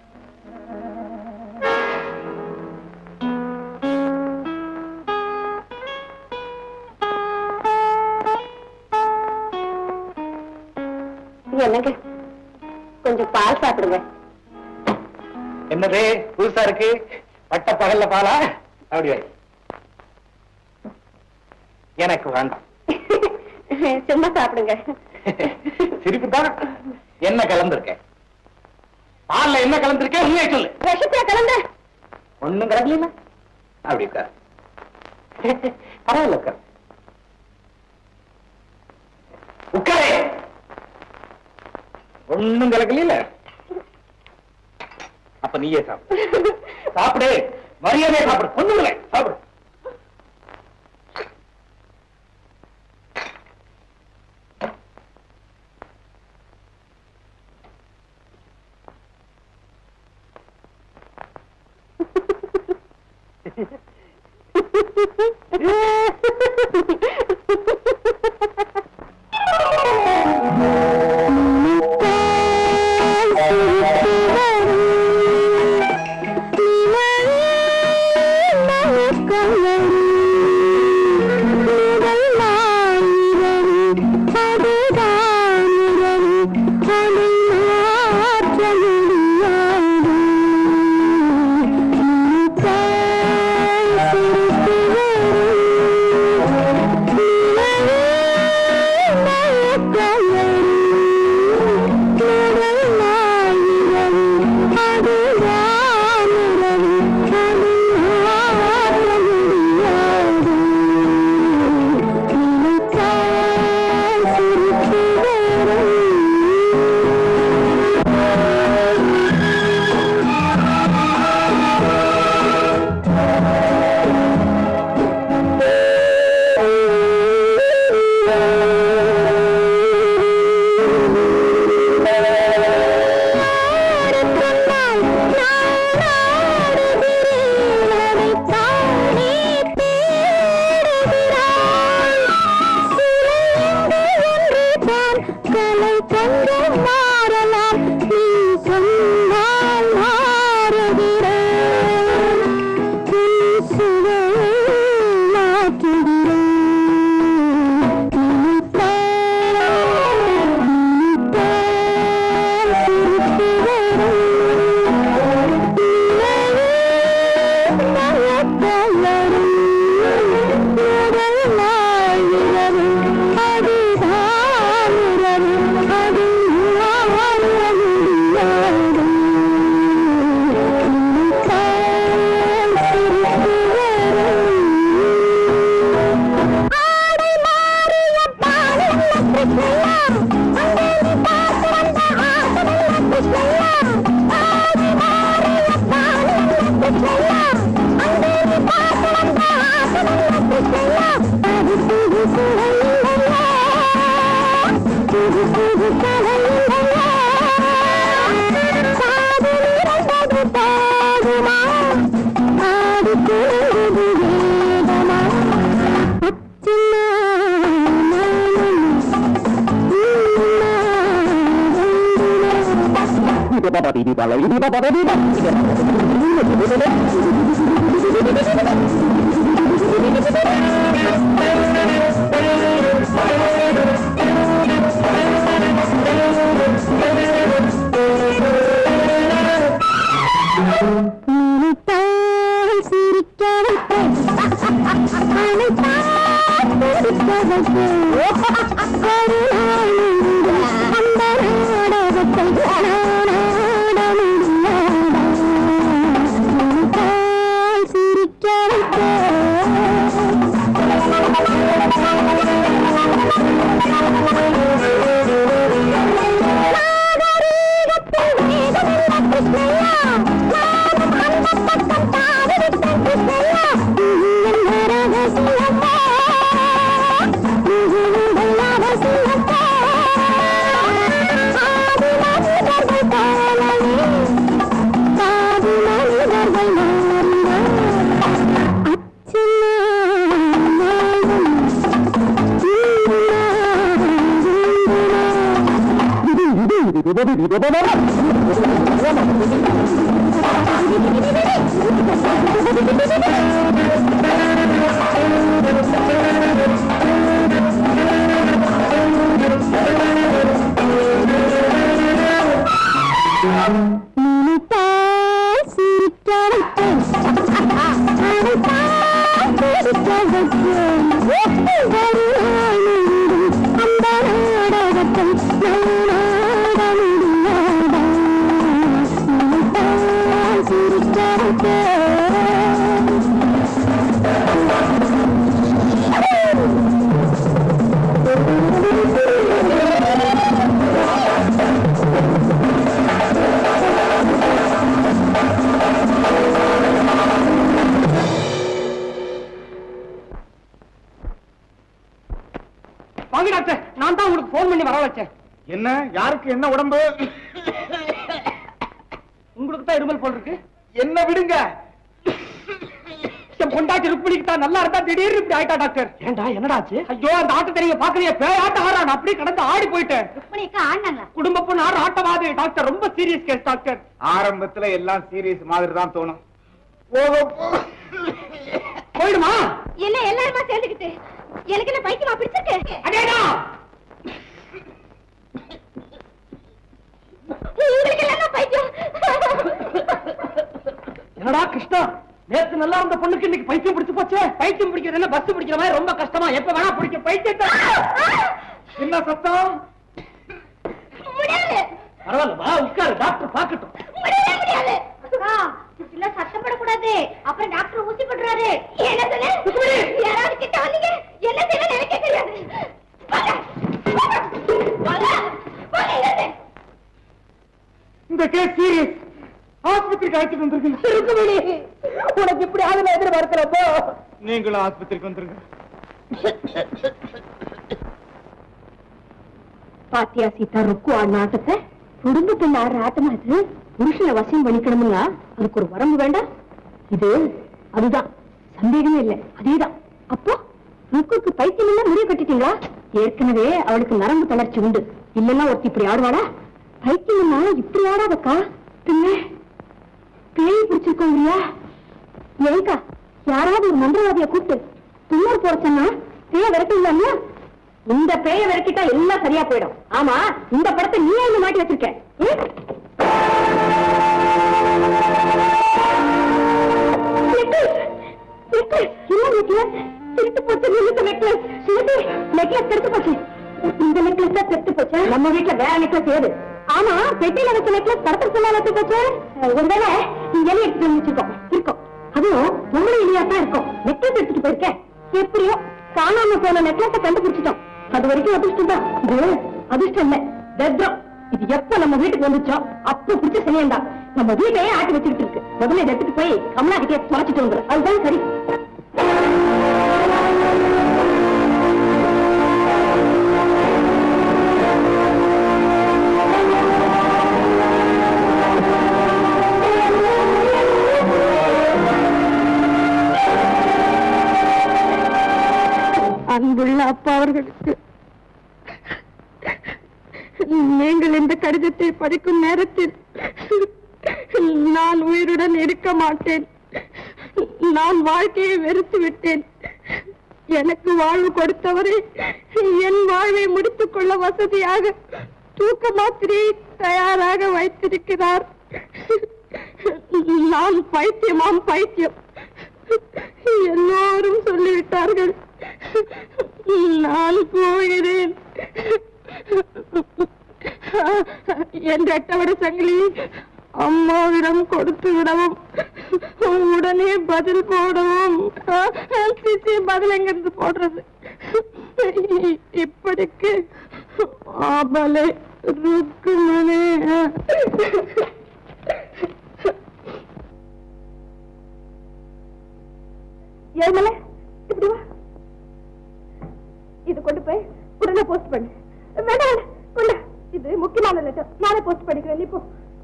என்னங்க கொஞ்சம் பால் சாப்பிடுங்க என்னது புதுசா இருக்கு பட்ட பகல்ல பாலா அப்படி வை எனக்கு வேண்டாம் சும்மா சாப்பிடுங்க சிரிப்பு தான் என்ன கலந்திருக்க பால்ல என்ன கலந்திருக்க உண்மையை சொல்லு விஷத்துல கலந்த ஒண்ணும் கலக்கல அப்படி உட்கார் பரவாயில்ல உட்கார் உட்காரே ஒண்ணும் கலக்கல அப்ப நீயே சாப்பிடு சாப்பிடு மரியாதையா சாப்பிடு ஒண்ணும் இல்லை சாப்பிடு கலை கொஞ்சம் மாறலாம் நீ சொன்னால் மாறுகிறேன் உன் சுவையை மாற்றுகிறேன் நினைத்தால் நினைத்தால் சிரிப்பு வரும் நினைத்தால் சிரிக்க வைப்பேன் நினைத்தால் சிரிக்க வைப்பேன் ஒரு நாள் நீங்கள் அந்த நாடகத்தை நான் ஆட முடியாதா நினைத்தால் சிரிக்க வைப்பேன் நினைத்தால் சிரிக்க வைப்பேன் அழைத்தால் சிரிக்க வைப்பேன் ஒரு நாள் மீண்டும் அந்த நாடகத்தை நாட முடியாதா நினைத்தால் சிரிக்க வைப்பேன் வாங்க டாக்டர் நான் தான் உங்களுக்கு ஃபோன் பண்ணி வர வச்சேன் என்ன யாருக்கு என்ன உடம்பு உங்களுக்கு தான் இருமல் போல் இருக்கு என்ன விடுங்க என் பொண்டாட்டி ருக்மிணிக்கு தான் நல்லா இருந்தா திடீர்னு இப்படி ஆயிட்டா டாக்டர் ஏண்டா என்னடாச்சு ஐயோ அந்த ஆட்டத்தை நீங்க பாக்குறீங்க பேயாட்டம் ஆடா நான் அப்படியே கடந்து ஆடி போயிட்டேன் ருக்மணிக்கா ஆடினாங்களா குடும்ப பொண்ணு ஆடுற ஆட்டமாது டாக்டர் ரொம்ப சீரியஸ் கேஸ் டாக்டர் ஆரம்பத்துல எல்லாம் சீரியஸ் மாதிரி தான் தோணும் போக போக போயிடுமா என்ன எல்லாருமா சேர்ந்துக்கிட்டு எனக்கு என்ன பைத்தியமா பிடிச்சிருக்கு அடேடா உங்களுக்கு எல்லாம் பைத்தியம் என்னடா கிருஷ்ணா நேத்து நல்லா இருந்த பொண்ணுக்கு இன்னைக்கு பைத்தியம் பிடிச்சு போச்சே பைத்தியம் பிடிக்கிறது என்ன பஸ் பிடிக்கிற மாதிரி ரொம்ப கஷ்டமா எப்ப வேணா பிடிக்க பைத்தியத்தை என்ன சத்தம் முடியாது பரவாயில்ல வா உட்காரு டாக்டர் பாக்கட்டும் முடியவே முடியாது அக்கா இல்ல சத்தம் போடக்கூடாது அப்புறம் டாக்டர் ஊசி போட்டுறாரு என்ன சொன்ன யாராவது கிட்ட வந்தீங்க என்ன செய்யணும் எனக்கே தெரியாது வாங்க. வாங்க. வாங்க. வாங்க, இங்கிருந்து. இந்த கேஸ் சீரியஸ் ஆஸ்பத்திரிக்கு அழைச்சிட்டு வந்திருக்கீங்க ருக்மிணி உனக்கு இப்படி ஆளுநர் எதிர்பார்க்கிறப்போ நீங்களும் ஆஸ்பத்திரிக்கு வந்துருங்க பாத்தியா சீதா ருக்கு ஆடின ஆட்டத்தை குடும்பத்தில் ஆடுற ஆட்டமா இது புருஷனை வசியம் பண்ணிக்கணும்னா அதுக்கு ஒரு வரம்பு வேண்டாம் இது அதுதான் சந்தேகமே இல்லை அதேதான் அப்போ ருக்குக்கு பைத்தியம் எல்லாம் முடிவு கட்டிட்டீங்களா ஏற்கனவே அவளுக்கு நரம்பு தளர்ச்சி உண்டு இல்லைன்னா ஒருத்தி இப்படி ஆடுவாளா பைத்தியம்னா இப்படி ஆடாதக்கா பின்ன பேய் பிடிச்சிருக்கோங்கய்யா ஏங்கா யாராவது ஒரு மந்திரவாதிய கூப்பிட்டு துண்ணூறு போட சொன்னா பேய விரட்டுங்களா இந்த பேய விரட்டிட்டா எல்லாம் சரியா போயிடும் ஆமா இந்த படத்தை நீ எங்க மாட்டி வச்சிருக்க ம்? necklace, necklace, என்ன necklace? திருட்டு போச்சு, நின்னுட்ட necklace. சிவதி, necklace திருட்டு போச்சு. இந்த necklace தான் திருட்டு போச்சா? நம்ம வீட்டுல வேற necklace ஏது? ஆமா பெட்டியில வச்ச necklace கடத்தல் சொல்லாம எடுத்து போச்சு. அஹ், ஒருவேளை நீ எலி எடுத்துட்டு வந்து வச்சிருக்கோம். இருக்கும். அதுவும் பொம்பளை எலியா தான் இருக்கும் நெக்லஸ் எடுத்துட்டு போயிருக்கேன் எப்படியோ காணாம போன நெக்லஸ கண்டுபிடிச்சிட்டோம் அது வரைக்கும் அதிர்ஷ்டம் தான் இது அதிர்ஷ்டம் இல்ல தத்ரம் இது எப்ப நம்ம வீட்டுக்கு வந்துச்சோ அப்ப பிடிச்ச சனியண்டா நம்ம வீட்டையே ஆட்டி வச்சுக்கிட்டு இருக்கு முதல்ல இதை எடுத்துட்டு போய் கமலா கிட்டே தொலைச்சிட்டு வந்துரு அதுதான் சரி அன்புள்ள அப்பா அவர்களுக்கு நீங்கள் இந்த கடிதத்தை படிக்கும் நேரத்தில் நான் உயிருடன் இருக்க மாட்டேன் நான் வாழ்க்கையை வெறுத்து விட்டேன் எனக்கு வாழ்வு கொடுத்தவரை என் வாழ்வை முடித்துக் கொள்ள வசதியாக தூக்க மாத்திரையை தயாராக வைத்திருக்கிறார் நான் பைத்தியமாம் பைத்தியம் எல்லோரும் சொல்லிவிட்டார்கள் நான் போகிறேன் என் ரெட்டவட சங்கிலி அம்மாவிடம் கொடுத்து விடவும் உடனே பதில் போடவும் சிச்சி பதில் எங்கிருந்து போடுறது இப்படிக்கு ஆபலை ருக்குமணி ஏழுமலை இப்படி வா இது கொண்டு போய் உடனே போஸ்ட் பண்ணு வேண்டாம் வேண்டாம் கொண்டு இது முக்கியமான லெட்டர் நானே போஸ்ட் பண்ணிக்கிறேன் நீ போ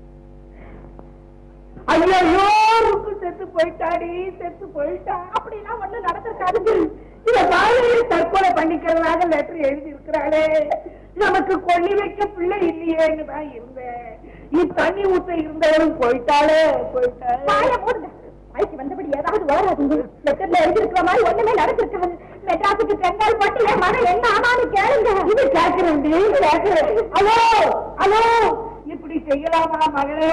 ஐயோ ருக்கு செத்து போயிட்டாடி செத்து போயிட்டா அப்படின்னா ஒண்ணு நடந்திருக்காது இத பாலையில் தற்கொலை பண்ணிக்கிறதாக லெட்டர் எழுதி இருக்கிறாளே நமக்கு கொள்ளி வைக்க பிள்ளை இல்லையே இங்கேன்னு தான் இருந்தேன் நீ தண்ணி ஊத்த இருந்தவளும் போயிட்டாளே போயிட்டாளே வாயை மூடுங்க. வாய்க்கு வந்தபடி ஏதாவது வளராதுங்க லெட்டர்ல எழுதிருக்கிற மாதிரி ஒண்ணுமே நடந்திருக்காது மெட்ராஸுக்கு பெங்கால் போட்டு என் மகன் என்ன ஆனான்னு கேளுங்க இது கேக்குறேன் கேக்குறேன் ஹலோ ஹலோ இப்படி செய்யலாமா மகளே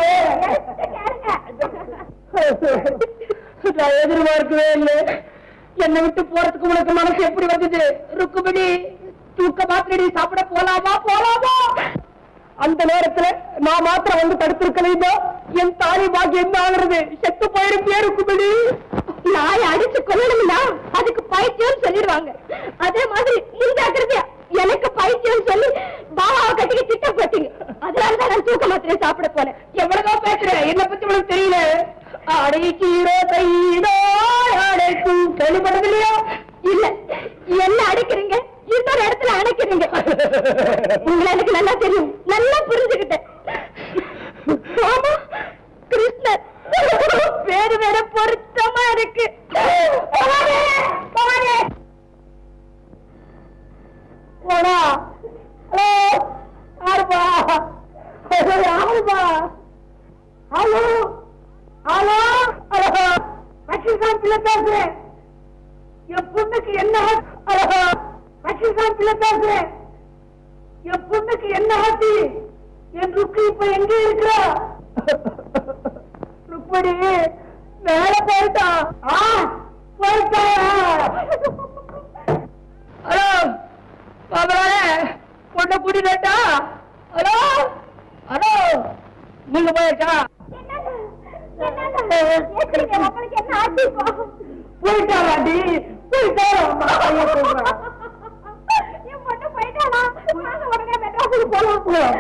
நான் எதிர்பார்க்கவே இல்லை என்னை விட்டு போறதுக்கு உனக்கு மனசு எப்படி வந்தது ருக்குமணி தூக்க மாத்திரடி சாப்பிட போலாமா போலாமா அந்த நேரத்துல நான் மாத்திரம் வந்து தடுத்திருக்கலையோ என் தாலி பாக்கி என்ன ஆகுறது செத்து போயிருப்பே ருக்குமணி நாயை அடிச்சு கொல்லணும்னா அதுக்கு பைத்தியம் சொல்லிடுவாங்க அதே மாதிரி முன்ஜாக்கிரதையா எனக்கு பைத்தியம் சொல்லி பாபாவை கட்டிக்கு திட்டம் போட்டீங்க அதனாலதான் நான் தூக்க மாத்திரை சாப்பிட போனேன் எவ்வளவுதான் பேசுறேன் என்ன பத்தி உனக்கு தெரியல அடைக்கீரோ தைதோ அடைக்கும் கேள்விப்பட்டது இல்லையா இல்ல என்ன அடைக்கிறீங்க இன்னொரு இடத்துல அடைக்கிறீங்க உங்களை எனக்கு நல்லா தெரியும் நல்லா புரிஞ்சுக்கிட்டேன் ஆமா கிருஷ்ணர் வேறு வேற பொருத்தமா இருக்கு போவாதே, போவாதே. போடா ஹலோ யாருப்பா ஹலோ யாருப்பா ஹலோ ஹலோ ஹலோ லட்சுமிகாந்த் பிள்ளை பேசுறேன் என் பொண்ணுக்கு என்ன ஆச்சு? ஹலோ லட்சுமிகாந்த் பிள்ளை பேசுறேன் என் பொண்ணுக்கு என்ன ஆச்சு என் ருக்கு இப்ப எங்க இருக்கிறா ருக்மணி மேல போயிட்டா ஆ போயிட்டா ஹலோ பாபரானே பொண்ணை கூட்டிட்டா ஹலோ ஹலோ நீங்க போயாச்சா ஏத்துறீங்க, உங்களுக்கு என்ன ஆச்சு இப்போ? போயிட்டாராண்டி போயிட்டாரா நான் சொல்றேன் என் பொண்ணு போயிட்டாளா? வாங்க உடனே மெட்ராஸுக்கு போலாம்.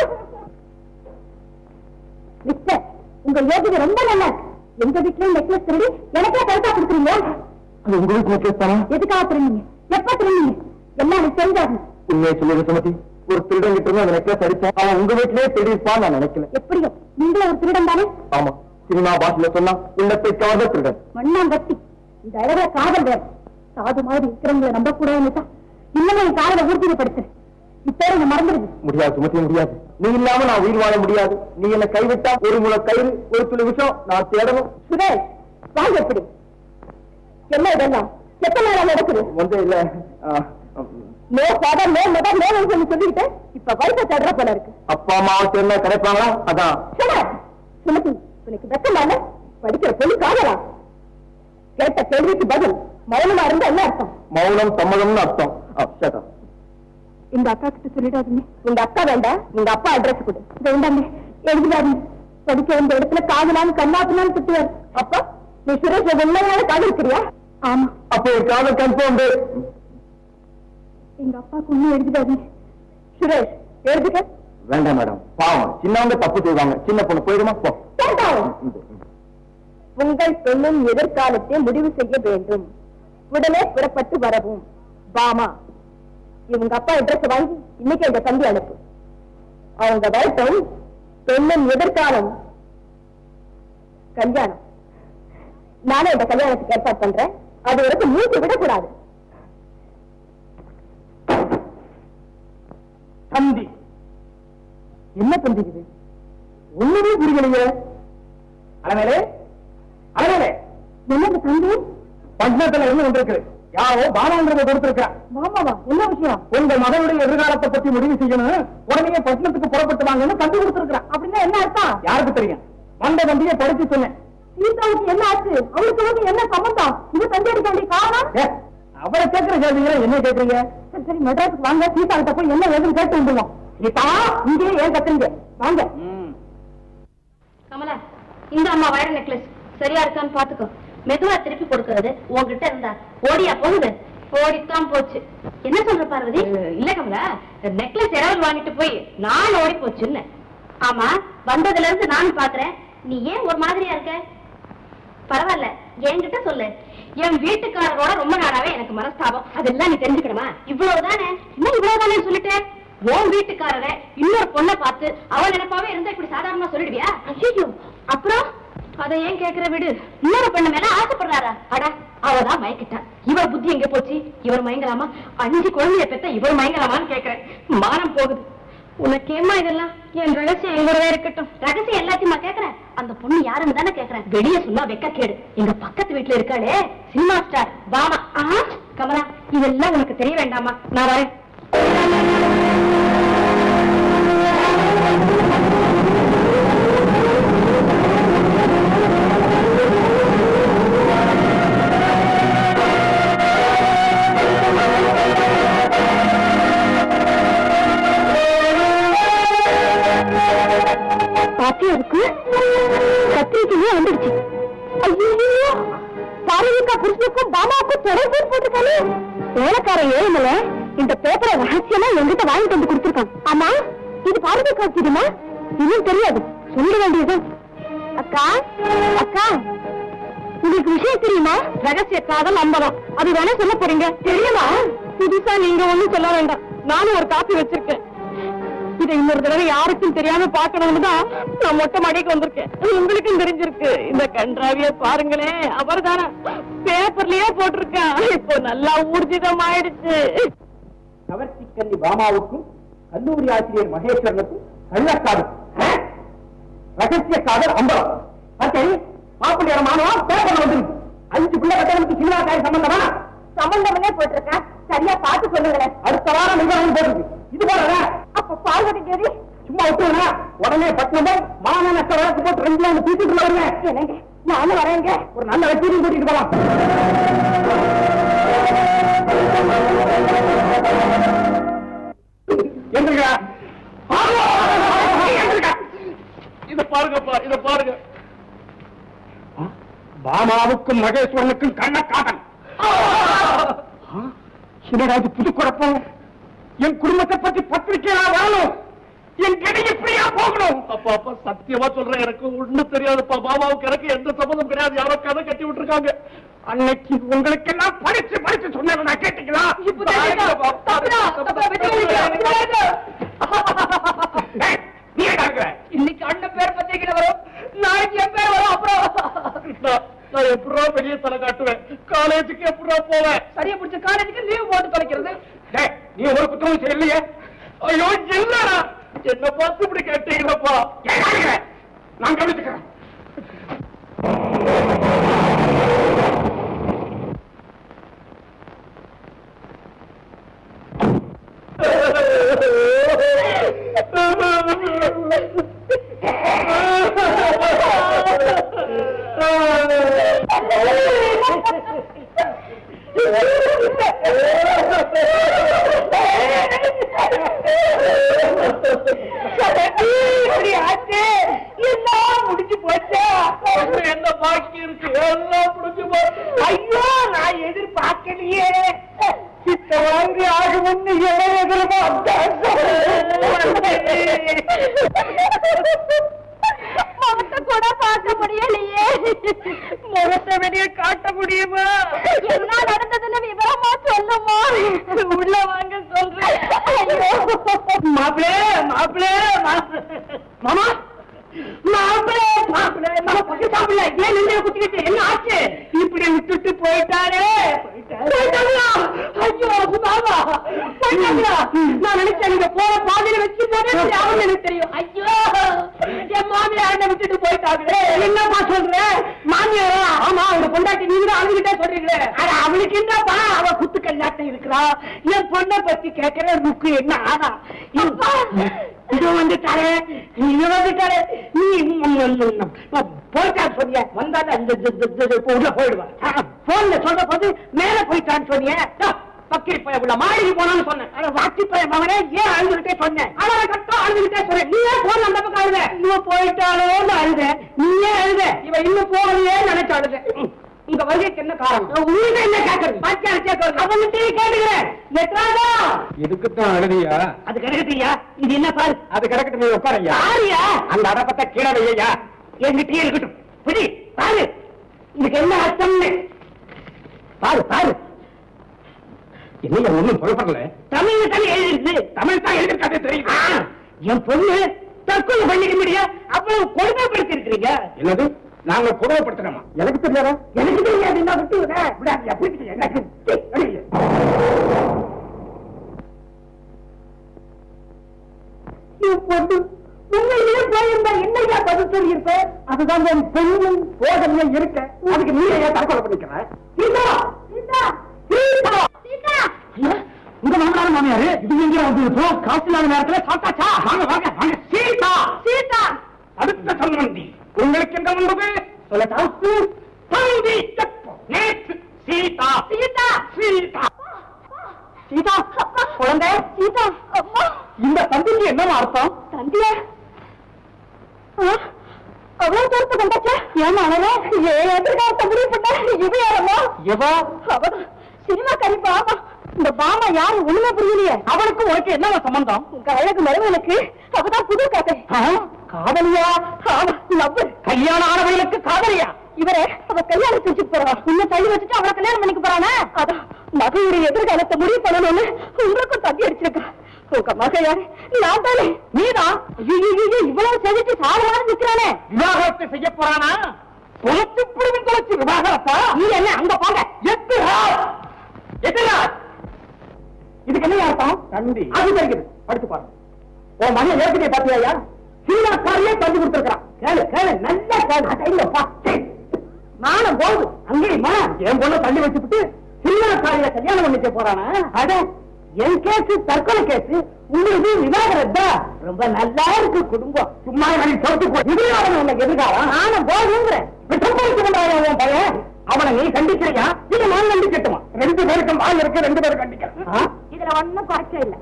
மிஸ்டர், உங்க யோகிதை ரொம்ப நல்லா இருக்கு. எங்க வீட்லயும் நெக்லஸ் திருடி எனக்கே கழுத்தா கொடுக்குறீங்க அது உங்களுக்கு நெக்லஸ் தானா எதுக்காக திருந்தீங்க எப்ப திருந்தீங்க எல்லாம் எனக்கு தெரிஞ்சாகும் உண்மையை சொல்லுங்க சுமதி ஒரு திருடன் கிட்ட இருந்து அந்த நெக்லஸ் அடிச்சேன் அவன் உங்க வீட்லயே திருடிப்பான்னு நான் நினைக்கல எப்படியோ நீங்களும் ஒரு திருடன் தானே ஆமா சினிமா பாஷையில சொன்னா உள்ளத்தை கவர்ந்த திருடன் மண்ணாங்கட்டி இந்த அழகா காதல் வேறு சாது மாதிரி இருக்கிறவங்களை நம்ப கூடாதுன்னு தான் இன்னமும் என் காதலை ஊர்ஜிதப்படுத்துறேன் இப்போட இங்க மறந்துடுது முடியாது சுமதி முடியாது நீ இல்லாம நான் உயிர் வாழ முடியாது நீ என்ன கைவிட்டா ஒரு முளை கயிறு ஒரு துளி விஷம் நான் தேடணும் சுரேஷ் வாங்க எப்படி என்ன இதெல்லாம் எத்தனை நாளா நடக்குது வந்து இல்ல ஆ, no father no mother no சொல்லி சொல்லிட்டு இப்ப வயசை தடுற போல இருக்கு அப்பா அம்மாவை சேர்ந்தா கிடைப்பாங்களா அதான் சும்மா சுமதி உனக்கு வெக்கமான படிக்கிற பொண்ணு காதலா கேட்ட கேள்விக்கு பதில் மௌனமா இருந்தா என்ன அர்த்தம் மௌனம் சம்மதம்னு அர்த்தம் ஆ, shut up. இந்த அக்கா கிட்ட சொல்லிடாதீங்க உங்க அக்கா வேண்டாம் உங்க அப்பா அட்ரஸ் கொடு வேண்டாங்க எழுதிடாதீங்க படிக்க வேண்டிய இடத்துல காதலான்னு கண்ணாப்புனான்னு திட்டுவார் அப்பா நீ சுரேஷ் உண்மையான காதலிக்கிறியா ஆமா அப்போ என் காதல் கன்ஃபார்ம் எங்க அப்பாவுக்கு ஒண்ணும் எழுதிடாதீங்க சுரேஷ் எழுதுக வேண்டாம் மேடம் பாவம் சின்னவங்க தப்பு செய்வாங்க சின்ன பொண்ணு போயிடுமா போ வேண்டாம். ம், ம். உங்கள் பெண்ணின் எதிர்காலத்தை முடிவு செய்ய வேண்டும் உடனே புறப்பட்டு வரவும் பாமா இவங்க அப்பா அட்ரஸ் வாங்கி இன்னைக்கு இந்த தந்தி அனுப்பு அவங்க வரட்டும் பெண்ணின் எதிர்காலம் கல்யாணம் நானே இந்த கல்யாணத்துக்கு ஏற்பாடு பண்றேன் அது வரைக்கும் மூச்சு விடக்கூடாது தந்தி என்ன தந்தி இது ஒண்ணுமே புரியலையே அலமேலே அலமேலே என்னது தந்தி பட்டணத்துல என்ன வந்திருக்கு யாரோ பாலான்றத கொடுத்திருக்கா மாமாவா என்ன விஷயம் உங்க மகனுடைய எதிர்காலத்தை பத்தி முடிவு செய்யணும் உடனே பட்டணத்துக்கு புறப்பட்டு வாங்கன்னு தந்தி கொடுத்திருக்கிறான் அப்படின்னா என்ன அர்த்தம் யாருக்கு தெரியும் வந்த தந்தியை படிச்சு சொன்னேன் சீதாவுக்கு என்ன ஆச்சு அவளுக்கு வந்து என்ன சம்பந்தம் இது தந்தி அடிக்க வேண்டிய காரணம் ஏ, அவரை கேட்கிற கேள்விகளை என்ன கேட்கறீங்க சரி சரி மெட்ராஸுக்கு வாங்க சீதா கிட்ட போய் என்ன ஏதுன்னு கேட்டு வந்துருவோம் சீதா இங்கே ஏன் கத்துறீங்க வாங்க கமலா இந்த அம்மா வயர் நெக்லஸ் சரியா இருக்கான்னு பாத்துக்கோ மெதுவா திருப்பி கொடுக்கறது உன்கிட்ட இருந்தா ஓடியா போகுது ஓடித்தான் போச்சு என்ன சொல்ற பார்வதி இல்ல கமலா நெக்லஸ் யாராவது வாங்கிட்டு போய் நான் ஓடி போச்சுன்னு ஆமா வந்ததுல இருந்து நானும் பாக்குறேன் நீ ஏன் ஒரு மாதிரியா இருக்க பரவாயில்ல என்கிட்ட சொல்லு என் வீட்டுக்காரரோட ரொம்ப நாளாவே எனக்கு மனஸ்தாபம் அதெல்லாம் நீ தெரிஞ்சுக்கணுமா இவ்வளவுதானே என்ன இவ்வளவுதானே சொல்லிட்டேன் உன் வீட்டுக்காரரை இன்னொரு பொண்ணை பார்த்து அவன் நினைப்பாவே இருந்தா இப்படி சாதாரணமா சொல்லிடுவியா ஐயோ அப்புறம் அதை ஏன் கேக்குற விடு இன்னொரு பொண்ணு மேல ஆசைப்படுறாரா அட அவதான் மயக்கிட்டா இவர் புத்தி எங்க போச்சு இவர் மயங்கலாமா அஞ்சு குழந்தைய பெத்த இவர் மயங்கலாமான்னு கேக்குறேன் மானம் போகுது உனக்கு ஏமா இதெல்லாம் என் ரகசியம் எங்கூடவே இருக்கட்டும் ரகசியம் எல்லாத்தையுமா கேக்குறேன் அந்த பொண்ணு யாருன்னு தானே கேக்குறேன் வெளியே சொன்னா வெக்க கேடு எங்க பக்கத்து வீட்டுல இருக்காளே சினிமா ஸ்டார் பாமா ஆ, கமலா இதெல்லாம் உனக்கு தெரிய வேண்டாமா நான் வரேன் பாத்தியா இருக்கு கத்திரிக்கையே வந்துடுச்சு ஐயோ பாரதிக்கா புருஷனுக்கும் பாபாவுக்கும் தொடர்பு போட்டுக்கானே வேலைக்கார ஏழுமல இந்த பேப்பரை ரகசியமா என்கிட்ட வாங்கிட்டு வந்து கொடுத்துருக்கான் ஆமா இது பாரதிக்கா தெரியுமா இன்னும் தெரியாது சொல்ல வேண்டியது அக்கா அக்கா உங்களுக்கு விஷயம் தெரியுமா ரகசிய காதல் அம்பலம் அது வேணா சொல்ல போறீங்க தெரியுமா புதுசா நீங்க ஒண்ணும் சொல்ல வேண்டாம் நானும் ஒரு காப்பி வச்சிருக்கேன் இதை இன்னொரு தடவை யாருக்கும் தெரியாம பாக்கணும்னு தான் நான் மொட்டை மாடிக்கு வந்திருக்கேன் உங்களுக்கும் தெரிஞ்சிருக்கு இந்த கன்றாவிய பாருங்களேன் அவர் தானே பேப்பர்லயே போட்டிருக்கேன் இப்போ நல்லா ஊர்ஜிதம் ஆயிடுச்சு கவர்ச்சி கன்னி பாமாவுக்கும் கல்லூரி ஆசிரியர் மகேஸ்வரனுக்கும் கள்ளக்காடு ரகசிய காதல் அம்பலம் சரி மாப்பிள்ளையோட மாணவன் பேப்பர்ல வந்துருக்கு அஞ்சு பிள்ளை கட்டணத்துக்கு சினிமா காய் சம்பந்தமா சம்பந்தமே போட்டிருக்கேன் சரியா பார்த்து சொல்லுங்களேன் அடுத்த வாரம் நிர்வாகம் போட்டுருக்கு இது போல அப்ப பார்வதி தேவி சும்மா விட்டுருங்க உடனே பத்து நம்பர் மான நஷ்ட வழக்கு போட்டு ரெண்டு நாள் தீட்டுக்குள்ள வருவேன் என்னங்க நானும் வரேங்க ஒரு நல்ல வக்கீலையும் கூட்டிட்டு போலாம் எந்திரிக்கா. எந்திரிக்கா. இத பாருங்கப்பா இத பாருங்க பாமாவுக்கும் மகேஸ்வரனுக்கும் கண்ணக்காதல் என்னடா இது புது குழப்பம் என் குடும்பத்தை பத்தி பத்திரிக்கையா வரணும் என் கடி இப்படியா போகணும் அப்பா அப்பா சத்தியமா சொல்றேன் எனக்கு ஒண்ணும் தெரியாதுப்பா பாபாவுக்கு எனக்கு எந்த சம்மந்தம் கிடையாது யாரோ கதை கட்டி விட்டுருக்காங்க அன்னைக்கு உங்களுக்கு எல்லாம் படிச்சு படிச்சு சொன்னேன் நான் கேட்டீங்களா ஏய், நீ என்ன இருக்கிற? இன்னைக்கு அண்ணன் பேர் பத்திரிகையில வரும் நாளைக்கு என் பேர் வரும் அப்புறம் நான் நான் எப்படா வெளியே தலை காட்டுவேன் காலேஜுக்கு எப்படா போவேன் சரியா பிடிச்ச காலேஜுக்கு லீவ் போட்டு தொலைக்கிறது டேய், நீ ஒரு குற்றமும் செய்யலையே ஐயோ இல்லடா என்ன பார்த்து இப்படி கேட்டீங்களப்பா ஏன் அடிக்கிற? நான் கவனிச்சுக்கிறேன் என்ன பாக்கி இருக்கு எல்லாம் முடிஞ்சு போச்சு ஐயோ நான் எதிர்பார்க்கலையே சித்த வாங்கி ஆகும்னு எதிர்பார்த்தேன் முகத்தை கூட பார்க்க முடியலையே முகத்தை வெளியே காட்ட முடியுமா என்ன நடந்ததுன்னு விவரமா சொல்லுமா உள்ள வாங்க சொல்றேன் மாப்பிளே மாப்பிளே மாமா மாப்பிளே மாப்பிளே நம்ம பக்கத்து மாப்பிள ஏன் நெஞ்சில குத்திக்கிட்டு என்ன ஆச்சு இப்படி விட்டுட்டு போயிட்டாரே போயிட்டாங்களா ஐயோ மாமா போயிட்டாங்களா நான் நினைச்சேன் நீங்க போற பாதையில வச்சு போனேன் அவன் எனக்கு தெரியும் ஐயோ என் மாமியார் விட்டுட்டு போயிட்டாங்களே என்னப்பா சொல்ற மாமியாரா ஆமா அவங்க பொண்டாட்டி நீங்க தான் அழுகிட்டே சொல்றீங்களே அட அவளுக்கு என்னப்பா அவ குத்து கல்யாணம் இருக்கிறா என் பொண்ணை பத்தி கேட்கிற முக்கு என்ன ஆனா இப்பா, இது வந்துட்டாரே இது வந்துட்டாரே நீ போயிட்டா சொன்னிய வந்தால இந்த இந்த- இந்த- இந்த- இந்த உள்ள போயிடுவா போன்ல சொல்ற போது மேல போயிட்டான்னு சொன்னிய பக்கரி பைய உள்ள மாடிக்கு போனான்னு சொன்னேன் அட வாட்டி பைய மகனே ஏன் அழுதுகிட்டே சொன்னேன் அவரை கட்டம் அழுதுகிட்டே சொன்னேன் நீ ஏன் போன் அந்த பக்கம் அழுத இவ போயிட்டாளோன்னு அழுத நீ ஏன் அழுத இவ இன்னும் போகலையே நினைச்சு அழுத ம். உங்க வருகைக்கு என்ன காரணம் உங்களுக்கு என்ன கேட்கறது பாக்கியாரு கேட்கறது அவன்கிட்ட கேட்டுக்கிறேன் எட்டாதா இதுக்குத்தான் அழுதியா அது கிடைக்கட்டியா இது என்ன பாரு அது கிடக்கட்டும் நீ உட்காரையா பாரியா அந்த அடப்பத்தை கீழே வையா என்கிட்டயே இருக்கட்டும் பிடி பாரு இதுக்கு என்ன அர்த்தம்னு பாரு பாரு என்னையா ஒண்ணும் புறப்படல தமிழ்ல தானே எழுதிருக்கு தமிழ் தான் எழுதிருக்காது தெரியுது ஆ, என் பொண்ணு தற்கொலை பண்ணிக்க முடியாது அவ்வளவு கொடுமைப்படுத்தி இருக்கிறீங்க என்னது நாங்க கொடுமைப்படுத்துறோமா எனக்கு தெரியாதா எனக்கு தெரியாது என்ன விட்டு விட விடாது அப்படி எனக்கு சீ, அடிங்க. என் பொண்ணு உண்மையிலேயே போயிருந்தா என்னையா பதில் சொல்லியிருப்ப அதுதான் என் பெண்ணும் போதனையே இருக்க அதுக்கு நீ ஏன் தற்கொலை பண்ணிக்கிற சீதா சீதா சீதா சீதா ஐயா, உங்க மாமனார் மாமியாரு இது எங்க வந்து இப்போ காசு இல்லாத நேரத்துல சாப்பிட்டாச்சா வாங்க வாங்க வாங்க சீதா சீதா அடுத்த சம்பந்தி உங்களுக்கு என்ன வந்தது சொல்லட்டா தந்தி நேற்று சீதா சீதா சீதா சீதா குழந்தை சீதா அம்மா இந்த தந்திக்கு என்னமா அர்த்தம் தந்தியா அவ்வளவு தூரத்து கொண்டாச்சா ஏன் அழகா ஏன் எதிர்காலத்தை முடிவு பண்ண இது யாரம்மா எவா அவதான் சினிமா கறி பாமா இந்த பாமா யாரு ஒண்ணுமே புரியலையே அவளுக்கு உனக்கு என்னவா சம்பந்தம் உங்க அழகு மருமனுக்கு அவதான் புது கதை ஆ, காதலியா ஆமா லவ் கல்யாணம் ஆனவர்களுக்கு காதலியா இவரே அவ கல்யாணம் செஞ்சு போறா இன்னும் தள்ளி வச்சுட்டு அவளை கல்யாணம் பண்ணிக்க போறானே அதான் மகளுடைய எதிர்காலத்தை முடிவு பண்ணணும்னு உங்களுக்கும் தட்டி அடிச்சிருக்கா உங்க மக யாரு நான் தானே நீதான் ஐயோ இவ்வளவு செஞ்சுட்டு சாதமான நிக்கிறானே விவாகரத்தை செய்ய போறானா தொலைச்சு புடுவின் தொலைச்சு விவாகரத்தா நீ என்ன அங்க போங்க எத்திரா எத்திரா இதுக்கு என்ன அர்த்தம் தந்தி அது தெரியுது படிச்சு பாருங்க உன் மகன் ஏற்கனவே பாத்தியா சீனாக்காரியே தந்து கொடுத்திருக்கான் கேளு கேளு நல்ல கேளு கையில பச்சை நானும் போகுது அங்கேயுமா என் பொண்ணை தள்ளி வச்சுட்டு சீனாக்காரியில கல்யாணம் பண்ணிக்க போறானா அட என் கேஸ் தற்கொலை கேஸ் உங்களுக்கு விவாகரத்தா ரொம்ப நல்லா இருக்கு குடும்பம் சும்மா எனக்கு சொல்லிட்டு போ எதிர்காலம் உனக்கு எதிர்காலம் நானும் போகுங்கிறேன் விட்டு போயிட்டு கொண்டாயா உன் பையன் அவனை நீ கண்டிக்கிறியா இல்ல நான் கண்டிக்கட்டுமா ரெண்டு பேருக்கும் வாய் இருக்கு ரெண்டு பேரும் கண்டிக்கிறேன் இதுல ஒண்ணும் குறைச்ச இல்ல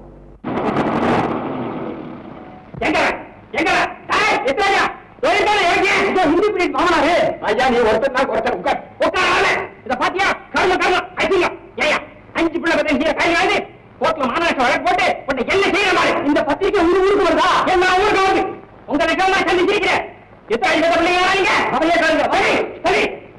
எங்க எங்க டேய், எத்தனையா ஏறிட்டானே, ஏறிட்டியா? இதோ ஹிந்தி பீரியட் மாமனாரு ஐயா நீ ஒருத்தர் தான் ஒருத்தர் உட்கார் உட்கார் ஆளு. இத பாத்தியா கர்ம கர்ம ஐயா ஏயா அஞ்சு பிள்ளை பத்தி நீ கை வாங்கி கோர்ட்ல மாநாட்டு வழக்கு போட்டு உன்னை என்ன செய்யற மாதிரி இந்த பத்திரிக்கை உங்க ஊருக்கு வருதா என்ன ஊருக்கு வந்து உங்க நிக்கமா சொல்லி ஜெயிக்கிறேன் எத்தனை இந்த பிள்ளைங்க வாங்க அவையே கருங்க சரி சரி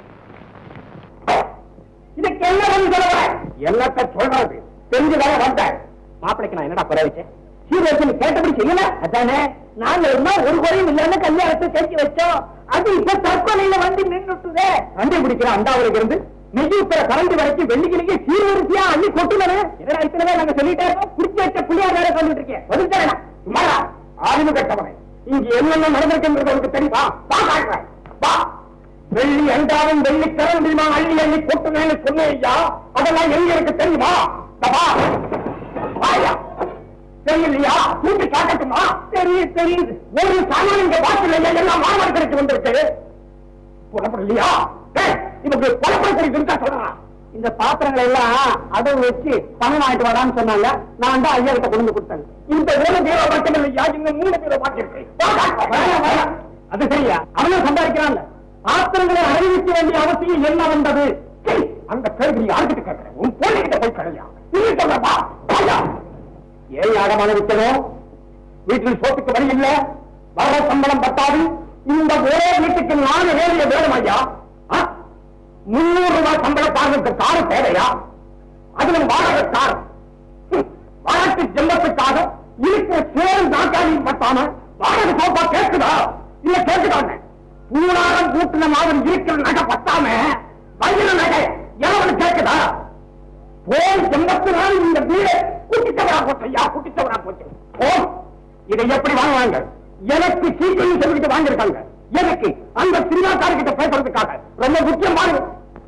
இதுக்கு என்ன வந்து சொல்லுவ என்னத்த சொல்றது தெரிஞ்சுதானே வந்தேன் மாப்பிளைக்கு நான் என்னடா குறை வச்சேன் சீரியஸ் கேட்டபடி செய்யல அதானே நாங்க இருந்தா ஒரு குறையும் இல்லைன்னு கல்யாணத்தை செஞ்சு வச்சோம் அது இப்ப தற்கொலையில வந்து நின்றுட்டுதே வண்டி பிடிக்கிற அண்டாவுல இருந்து நெஞ்சு உத்தர கரண்ட் வரைக்கும் வெள்ளிக்கிழக்கு சீர்வரிசையா அள்ளி கொட்டுனது என்னடா இத்தனை நாங்க சொல்லிட்டே இருக்கோம் குடிச்சு வச்ச புள்ளியார் வேற சொல்லிட்டு இருக்கேன் பதில் சும்மாடா ஆளுமை கட்டவனே இங்க என்னென்ன நடந்திருக்குன்றது உனக்கு தெரியுமா வா காட்டுறேன் வா வெள்ளி அண்டாவும் வெள்ளி கரண்டிமா அள்ளி அள்ளி கொட்டுனேன்னு சொன்னேன் ஐயா அதெல்லாம் எங்க இருக்கு தெரியுமா இந்த வா வாயா தெரியலையா தூக்கி காட்டட்டுமா தெரியுது தெரியுது ஒரு சாமான் இங்க வாசல் எல்லாம் மாமன் கிடைச்சு வந்திருக்கு புலப்படலையா இவங்க புலப்படக்கூடிய இருக்கா சொல்றான் இந்த பாத்திரங்களை எல்லாம் அடவு வச்சு பணம் வாங்கிட்டு வரான்னு சொன்னாங்க நான் தான் ஐயா கிட்ட கொண்டு வந்து கொடுத்தேன் இந்த ஒரு பீரோ மட்டும் இல்லையா இந்த மூணு பீரோ மாட்டிருக்கு அது சரியா அவனும் சம்பாதிக்கிறான்ல பாத்திரங்களை அறிவிக்க வேண்டிய அவசியம் என்ன வந்தது சரி, அந்த கேள்வி யாருக்கிட்ட கேட்கிறேன் உன் பொண்ணுகிட்ட போய் கடையா நீ சொல்றப்பா வாயா ஏன் அடமான விட்டனும் வீட்டில் சோத்துக்கு வழி இல்ல வர சம்பளம் பத்தாது இந்த ஒரே வீட்டுக்கு நாலு வேலைய வேணும் ஐயா ஆ? முன்னூறு ரூபாய் சம்பளக்காரனுக்கு காரு தேவையா அதுவும் வாடகை கார் ஹம், வழக்கு ஜென்மத்துக்காக இருக்கிற சேரும் நாக்காளியும் பத்தாம வாடகை சோப்பா கேட்குதா இல்ல கேட்குதான்னு பூனாரம் கூட்டின மாதிரி இருக்கிற நகை பத்தாம வயிறு நகை எவனு கேட்குதா போய் எண்பத்தி நாள் இந்த வீடு குட்டித்தவரா போச்சு ஐயா குட்டித்தவரா போச்சு ஓ இதை எப்படி வாங்குவாங்க எனக்கு சீக்கிரம் சொல்லிட்டு வாங்கியிருக்காங்க எனக்கு அந்த சினிமாக்காரர்கிட்ட பேசுறதுக்காக ரொம்ப முக்கியமான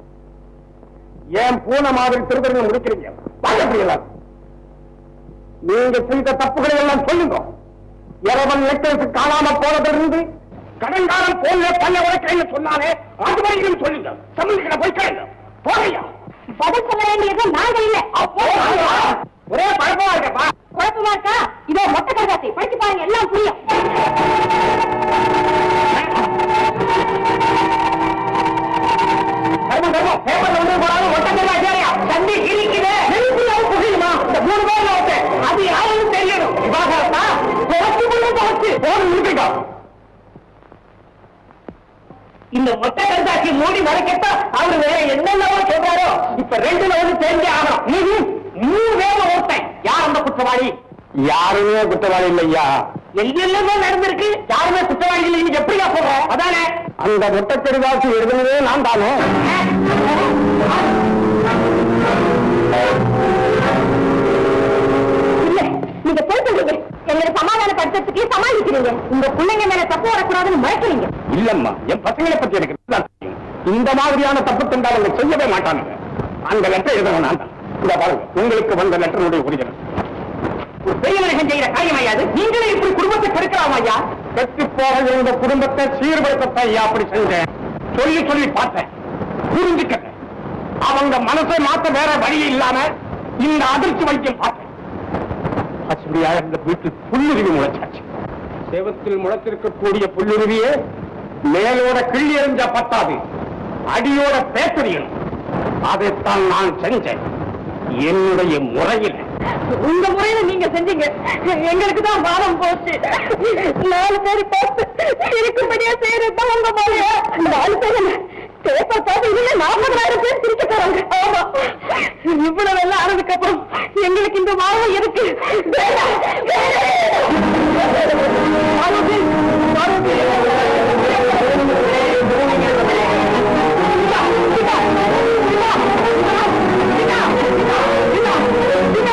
ஏன் பூனை மாதிரி திருத்தரங்க முடிக்கிறீங்க வாங்க அப்படியெல்லாம் நீங்க செய்த தப்புகளை எல்லாம் சொல்லுங்க இரவன் நெக்லஸ் காணாம போனதிலிருந்து கடன்காரன் போன்ல பல்ல உடைக்கிறேன்னு சொன்னாலே அது வரைக்கும் சொல்லுங்க சம்மந்திக்கிட்ட போய் கேளுங்க போறையா பதில் சொல்ல வேண்டியது நாங்க இல்ல அப்போ ஒரே பழப்பமா இருக்கப்பா குழப்பமா இருக்கா இதோ மொட்டை கரகாசி படிச்சு பாருங்க எல்லாம் புரியும் கர்மம் கர்மம் பேப்பர்ல வந்து போறாலும் ஒட்டக்கல்லா சேரியா தம்பி இருக்குது நெருப்பியாவும் புரியுமா இந்த மூணு பேர்ல ஒருத்தன் அது யாருன்னு தெரியணும் விவாகரத்தா குறைச்சு கொண்டு குறைச்சு போன் இருக்கா இந்த மொட்டை கருத்தாக்கி மூடி மறைக்கத்தா அவரு வேற என்னென்னவோ சொல்றாரோ இப்ப ரெண்டுல வந்து தெரிஞ்சே ஆகணும் ம்ஹும். மூணு பேர்ல ஒருத்தன் யார் அந்த குற்றவாளி யாருமே குற்றவாளி இல்லையா எங்கெல்லாமோ நடந்திருக்கு யாருமே குற்றவாளி இல்லை நீங்க எப்படியா சொல்ற அதானே அந்த மொட்டக்கடிதாசி எழுதுனதே நான் தானே இல்ல நீங்க போய் சொல்றீங்க எங்களை சமாதானப்படுத்துறதுக்கு சமாளிக்கிறீங்க உங்க பிள்ளைங்க மேல தப்பு வரக்கூடாதுன்னு மறைக்கிறீங்க இல்லம்மா என் பசங்களை பத்தி எனக்கு நல்லா தெரியும். இந்த மாதிரியான தப்பு தந்தால் அவங்க செய்யவே மாட்டானுங்க அந்த லெட்டர் எழுதணும் நான் தான் இந்த பாருங்க உங்களுக்கு வந்த லெட்டருடைய ஒரிஜினல் ஒரு பெரிய மனுஷன் செய்யற காரியம் ஐயா அது நீங்களே இப்படி குடும்பத்தை கெடுக்கலாம் ஐயா கெட்டு போக இருந்த குடும்பத்தை சீர்படுத்தத்தான் ஐயா அப்படி செஞ்சேன் சொல்லி சொல்லி பார்த்தேன் புரிஞ்சுக்கல அவங்க மனசை மாத்த வேற வழி இல்லாம இந்த அதிர்ச்சி வைத்தியம் பார்த்தேன் பசுமையாக இந்த வீட்டில் புல்லுருவி முளைச்சாச்சு செவத்தில் முளைத்திருக்கக்கூடிய புல்லுருவியே மேலோட கிள்ளி எறிஞ்சா பத்தாது அடியோட பேசறியணும் அதைத்தான் நான் செஞ்சேன் என்னுடைய முறையில் உங்க முறையில நீங்க செஞ்சீங்க எங்களுக்கு தான் வாரம் போச்சு நாலு பேர் பார்த்து இருக்கும்படியா செய்யறது உங்க முறையா நாலு பேர் என்ன பேப்பர் பார்த்து இதுல நாற்பதாயிரம் பேர் சிரிக்க போறாங்க ஆமா இவ்வளவு எல்லாம் ஆனதுக்கு அப்புறம் எங்களுக்கு இந்த வாரம் இருக்கு வேண்டாம், வேண்டாம். பார்வதி, பார்வதி. சீதா, சீதா, சீதா, சீதா, சீதா, சீதா,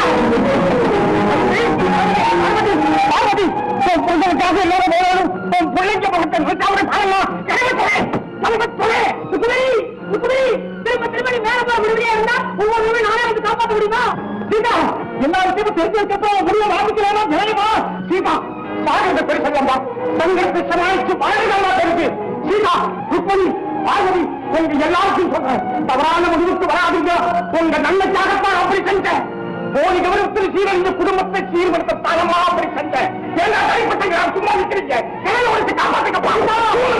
சீதா. பார்வதி, உன் பொண்ணுக்காக எல்லாரும் போராடும் உன் பிள்ளைங்க முகத்தை நிறுத்தாம பாருங்க நமக்கு துணை துணை துணை திரும்ப திரும்ப நீ மேல போக விடுவியா இருந்தா ஒவ்வொரு உரிமை நானே வந்து காப்பாற்ற முடியுமா சீதா எல்லா விஷயமும் தெரிஞ்சதுக்கப்புறம் முடிவை வாங்கிக்கலாம் நிலையமா சீதா சாகந்த பெருசல்லம்மா தங்களுக்கு சமாளிச்சு வாழ்களா தெரிஞ்சு சீதா ருக்மணி பார்வதி உங்க எல்லாருக்கும் சொல்றேன் தவறான முடிவுக்கு வராதீங்க உங்க நன்மைக்காகத்தான் அப்படி செஞ்சேன் போலி கவனத்தில் சீரழிந்த குடும்பத்தை சீர்படுத்த தானமா அப்படி செஞ்சேன் எல்லா கைப்பட்டங்க சும்மா நிற்கிறீங்க கையில ஒருத்தி காப்பாத்துக்க பாருங்க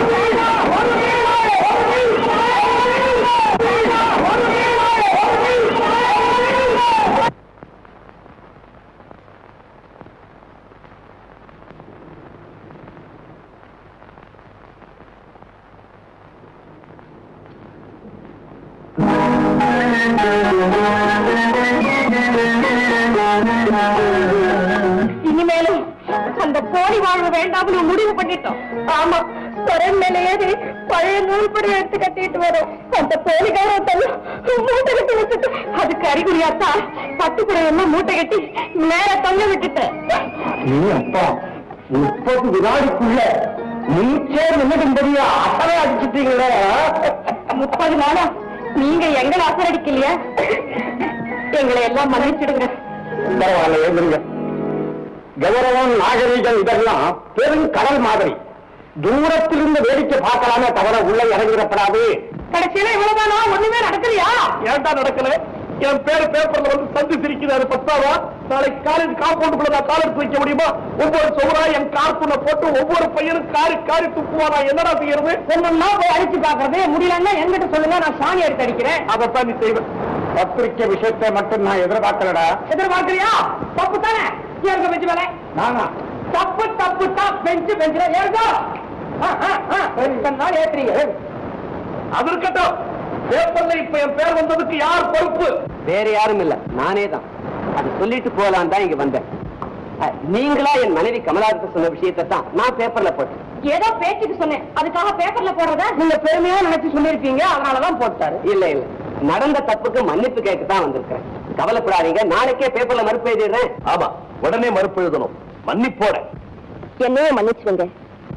இனிமேலும் அந்த போலி வாழ்வு வேண்டாம்னு முடிவு பண்ணிட்டோம் ஆமா சொரன் மேல ஏறி பழைய நூல்படி எடுத்து கட்டிட்டு வரும் அந்த போலி கௌரவத்தை மூட்டை கட்டி வச்சுட்டு அதுக்கு அறிகுறியாத்தா பட்டுப்புடவை எல்லாம் மூட்டை கட்டி மேல தொங்க விட்டுட்டேன் நீ அப்பா முப்பது வினாடிக்குள்ள மூச்சே நின்னுடும்படியா அசலை அடிச்சிட்டீங்களே முப்பது நாளா நீங்க எங்களை அசரடிக்கலையா எங்களை எல்லாம் மன்னிச்சிடுங்க பரவாயில்ல எழுந்துருங்க கௌரவம் நாகரீகம் இதெல்லாம் பெரும் கடல் மாதிரி தூரத்திலிருந்து வேடிக்கை பார்க்கலாமே தவிர உள்ள இறங்கிடப்படாது கடைசியில இவ்வளவுதானா ஒண்ணுமே நடக்கலையா ஏன்டா நடக்கல என் பேரு பேப்பர்ல வந்து சந்தி சிரிக்கிறாரு பத்தாவா நாளைக்கு காலேஜ் காம்பவுண்டுக்குள்ள நான் கால் எடுத்து வைக்க முடியுமா ஒவ்வொரு சோறா என் கார்க்குள்ள போட்டு ஒவ்வொரு பையனும் காரி காரி துப்புவா நான் என்னடா செய்யறது ஒன்னொன்னா போய் அடிச்சு பாக்குறது முடியலன்னா என்கிட்ட சொல்லுங்க நான் சாணி எடுத்து அடிக்கிறேன் அதைத்தான் நீ செய்வேன் பத்திரிக்கை விஷயத்தை மட்டும் நான் எதிர்பார்க்கலடா எதிர்பார்க்கறியா தப்பு தானே ஏறுங்க பெஞ்சு மேல நானா தப்பு தப்பு தான் பெஞ்சு பெஞ்சுல ஏறுங்க ஆ, ஆ, ஆ. இத்தனை நாள் ஏத்துறீங்க அது இருக்கட்டும் பேப்பர்ல இப்ப என் பேர் வந்ததுக்கு யார் பொறுப்பு வேற யாரும் இல்ல நானே தான் அது சொல்லிட்டு போலாம் தான் இங்க வந்தேன் அஹ், நீங்களா என் மனைவி கமலாவுக்கு சொன்ன விஷயத்தை தான் நான் பேப்பர்ல போட்டேன் ஏதோ பேச்சுக்கு சொன்னேன் அதுக்காக பேப்பர்ல போடுறத நீங்க பெருமையா நினைச்சு சொல்லிருப்பீங்க அதனாலதான் போட்டாரு இல்ல இல்ல நடந்த தப்புக்கு மன்னிப்பு கேட்க தான் வந்திருக்கேன் கவலைப்படாதீங்க நாளைக்கே பேப்பர்ல மறுப்பு எழுதிடுறேன் ஆமா உடனே மறுப்பு எழுதணும் மன்னிப்போட என்னையே மன்னிச்சுடுங்க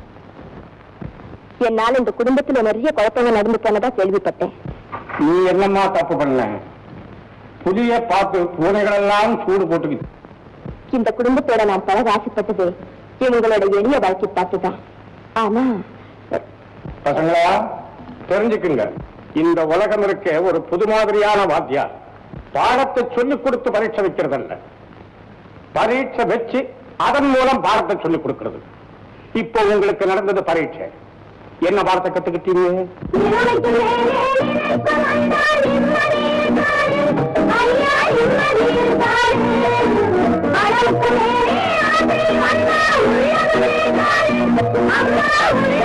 என்னால இந்த குடும்பத்துல நிறைய குழப்பங்கள் நடந்து போனதா கேள்விப்பட்டேன் நீ என்னம்மா தப்பு பண்ண புதிய பார்த்து பூனைகளெல்லாம் சூடு போட்டுக்குது இந்த குடும்பத்தோட நான் பழக ஆசைப்பட்டது இவங்களோட எளிய வாழ்க்கை பார்த்துதான் ஆனா பசங்களா தெரிஞ்சுக்குங்க இந்த உலகம் இருக்க ஒரு புது மாதிரியான வாத்தியார் பாடத்தை சொல்லிக் கொடுத்து பரீட்சை வைக்கிறதல்ல பரீட்சை வச்சு அதன் மூலம் பாடத்தை சொல்லிக் கொடுக்கிறது இப்போ உங்களுக்கு நடந்தது பரீட்சை என்ன பாடத்தை கத்துக்கிட்டீங்க அம்மா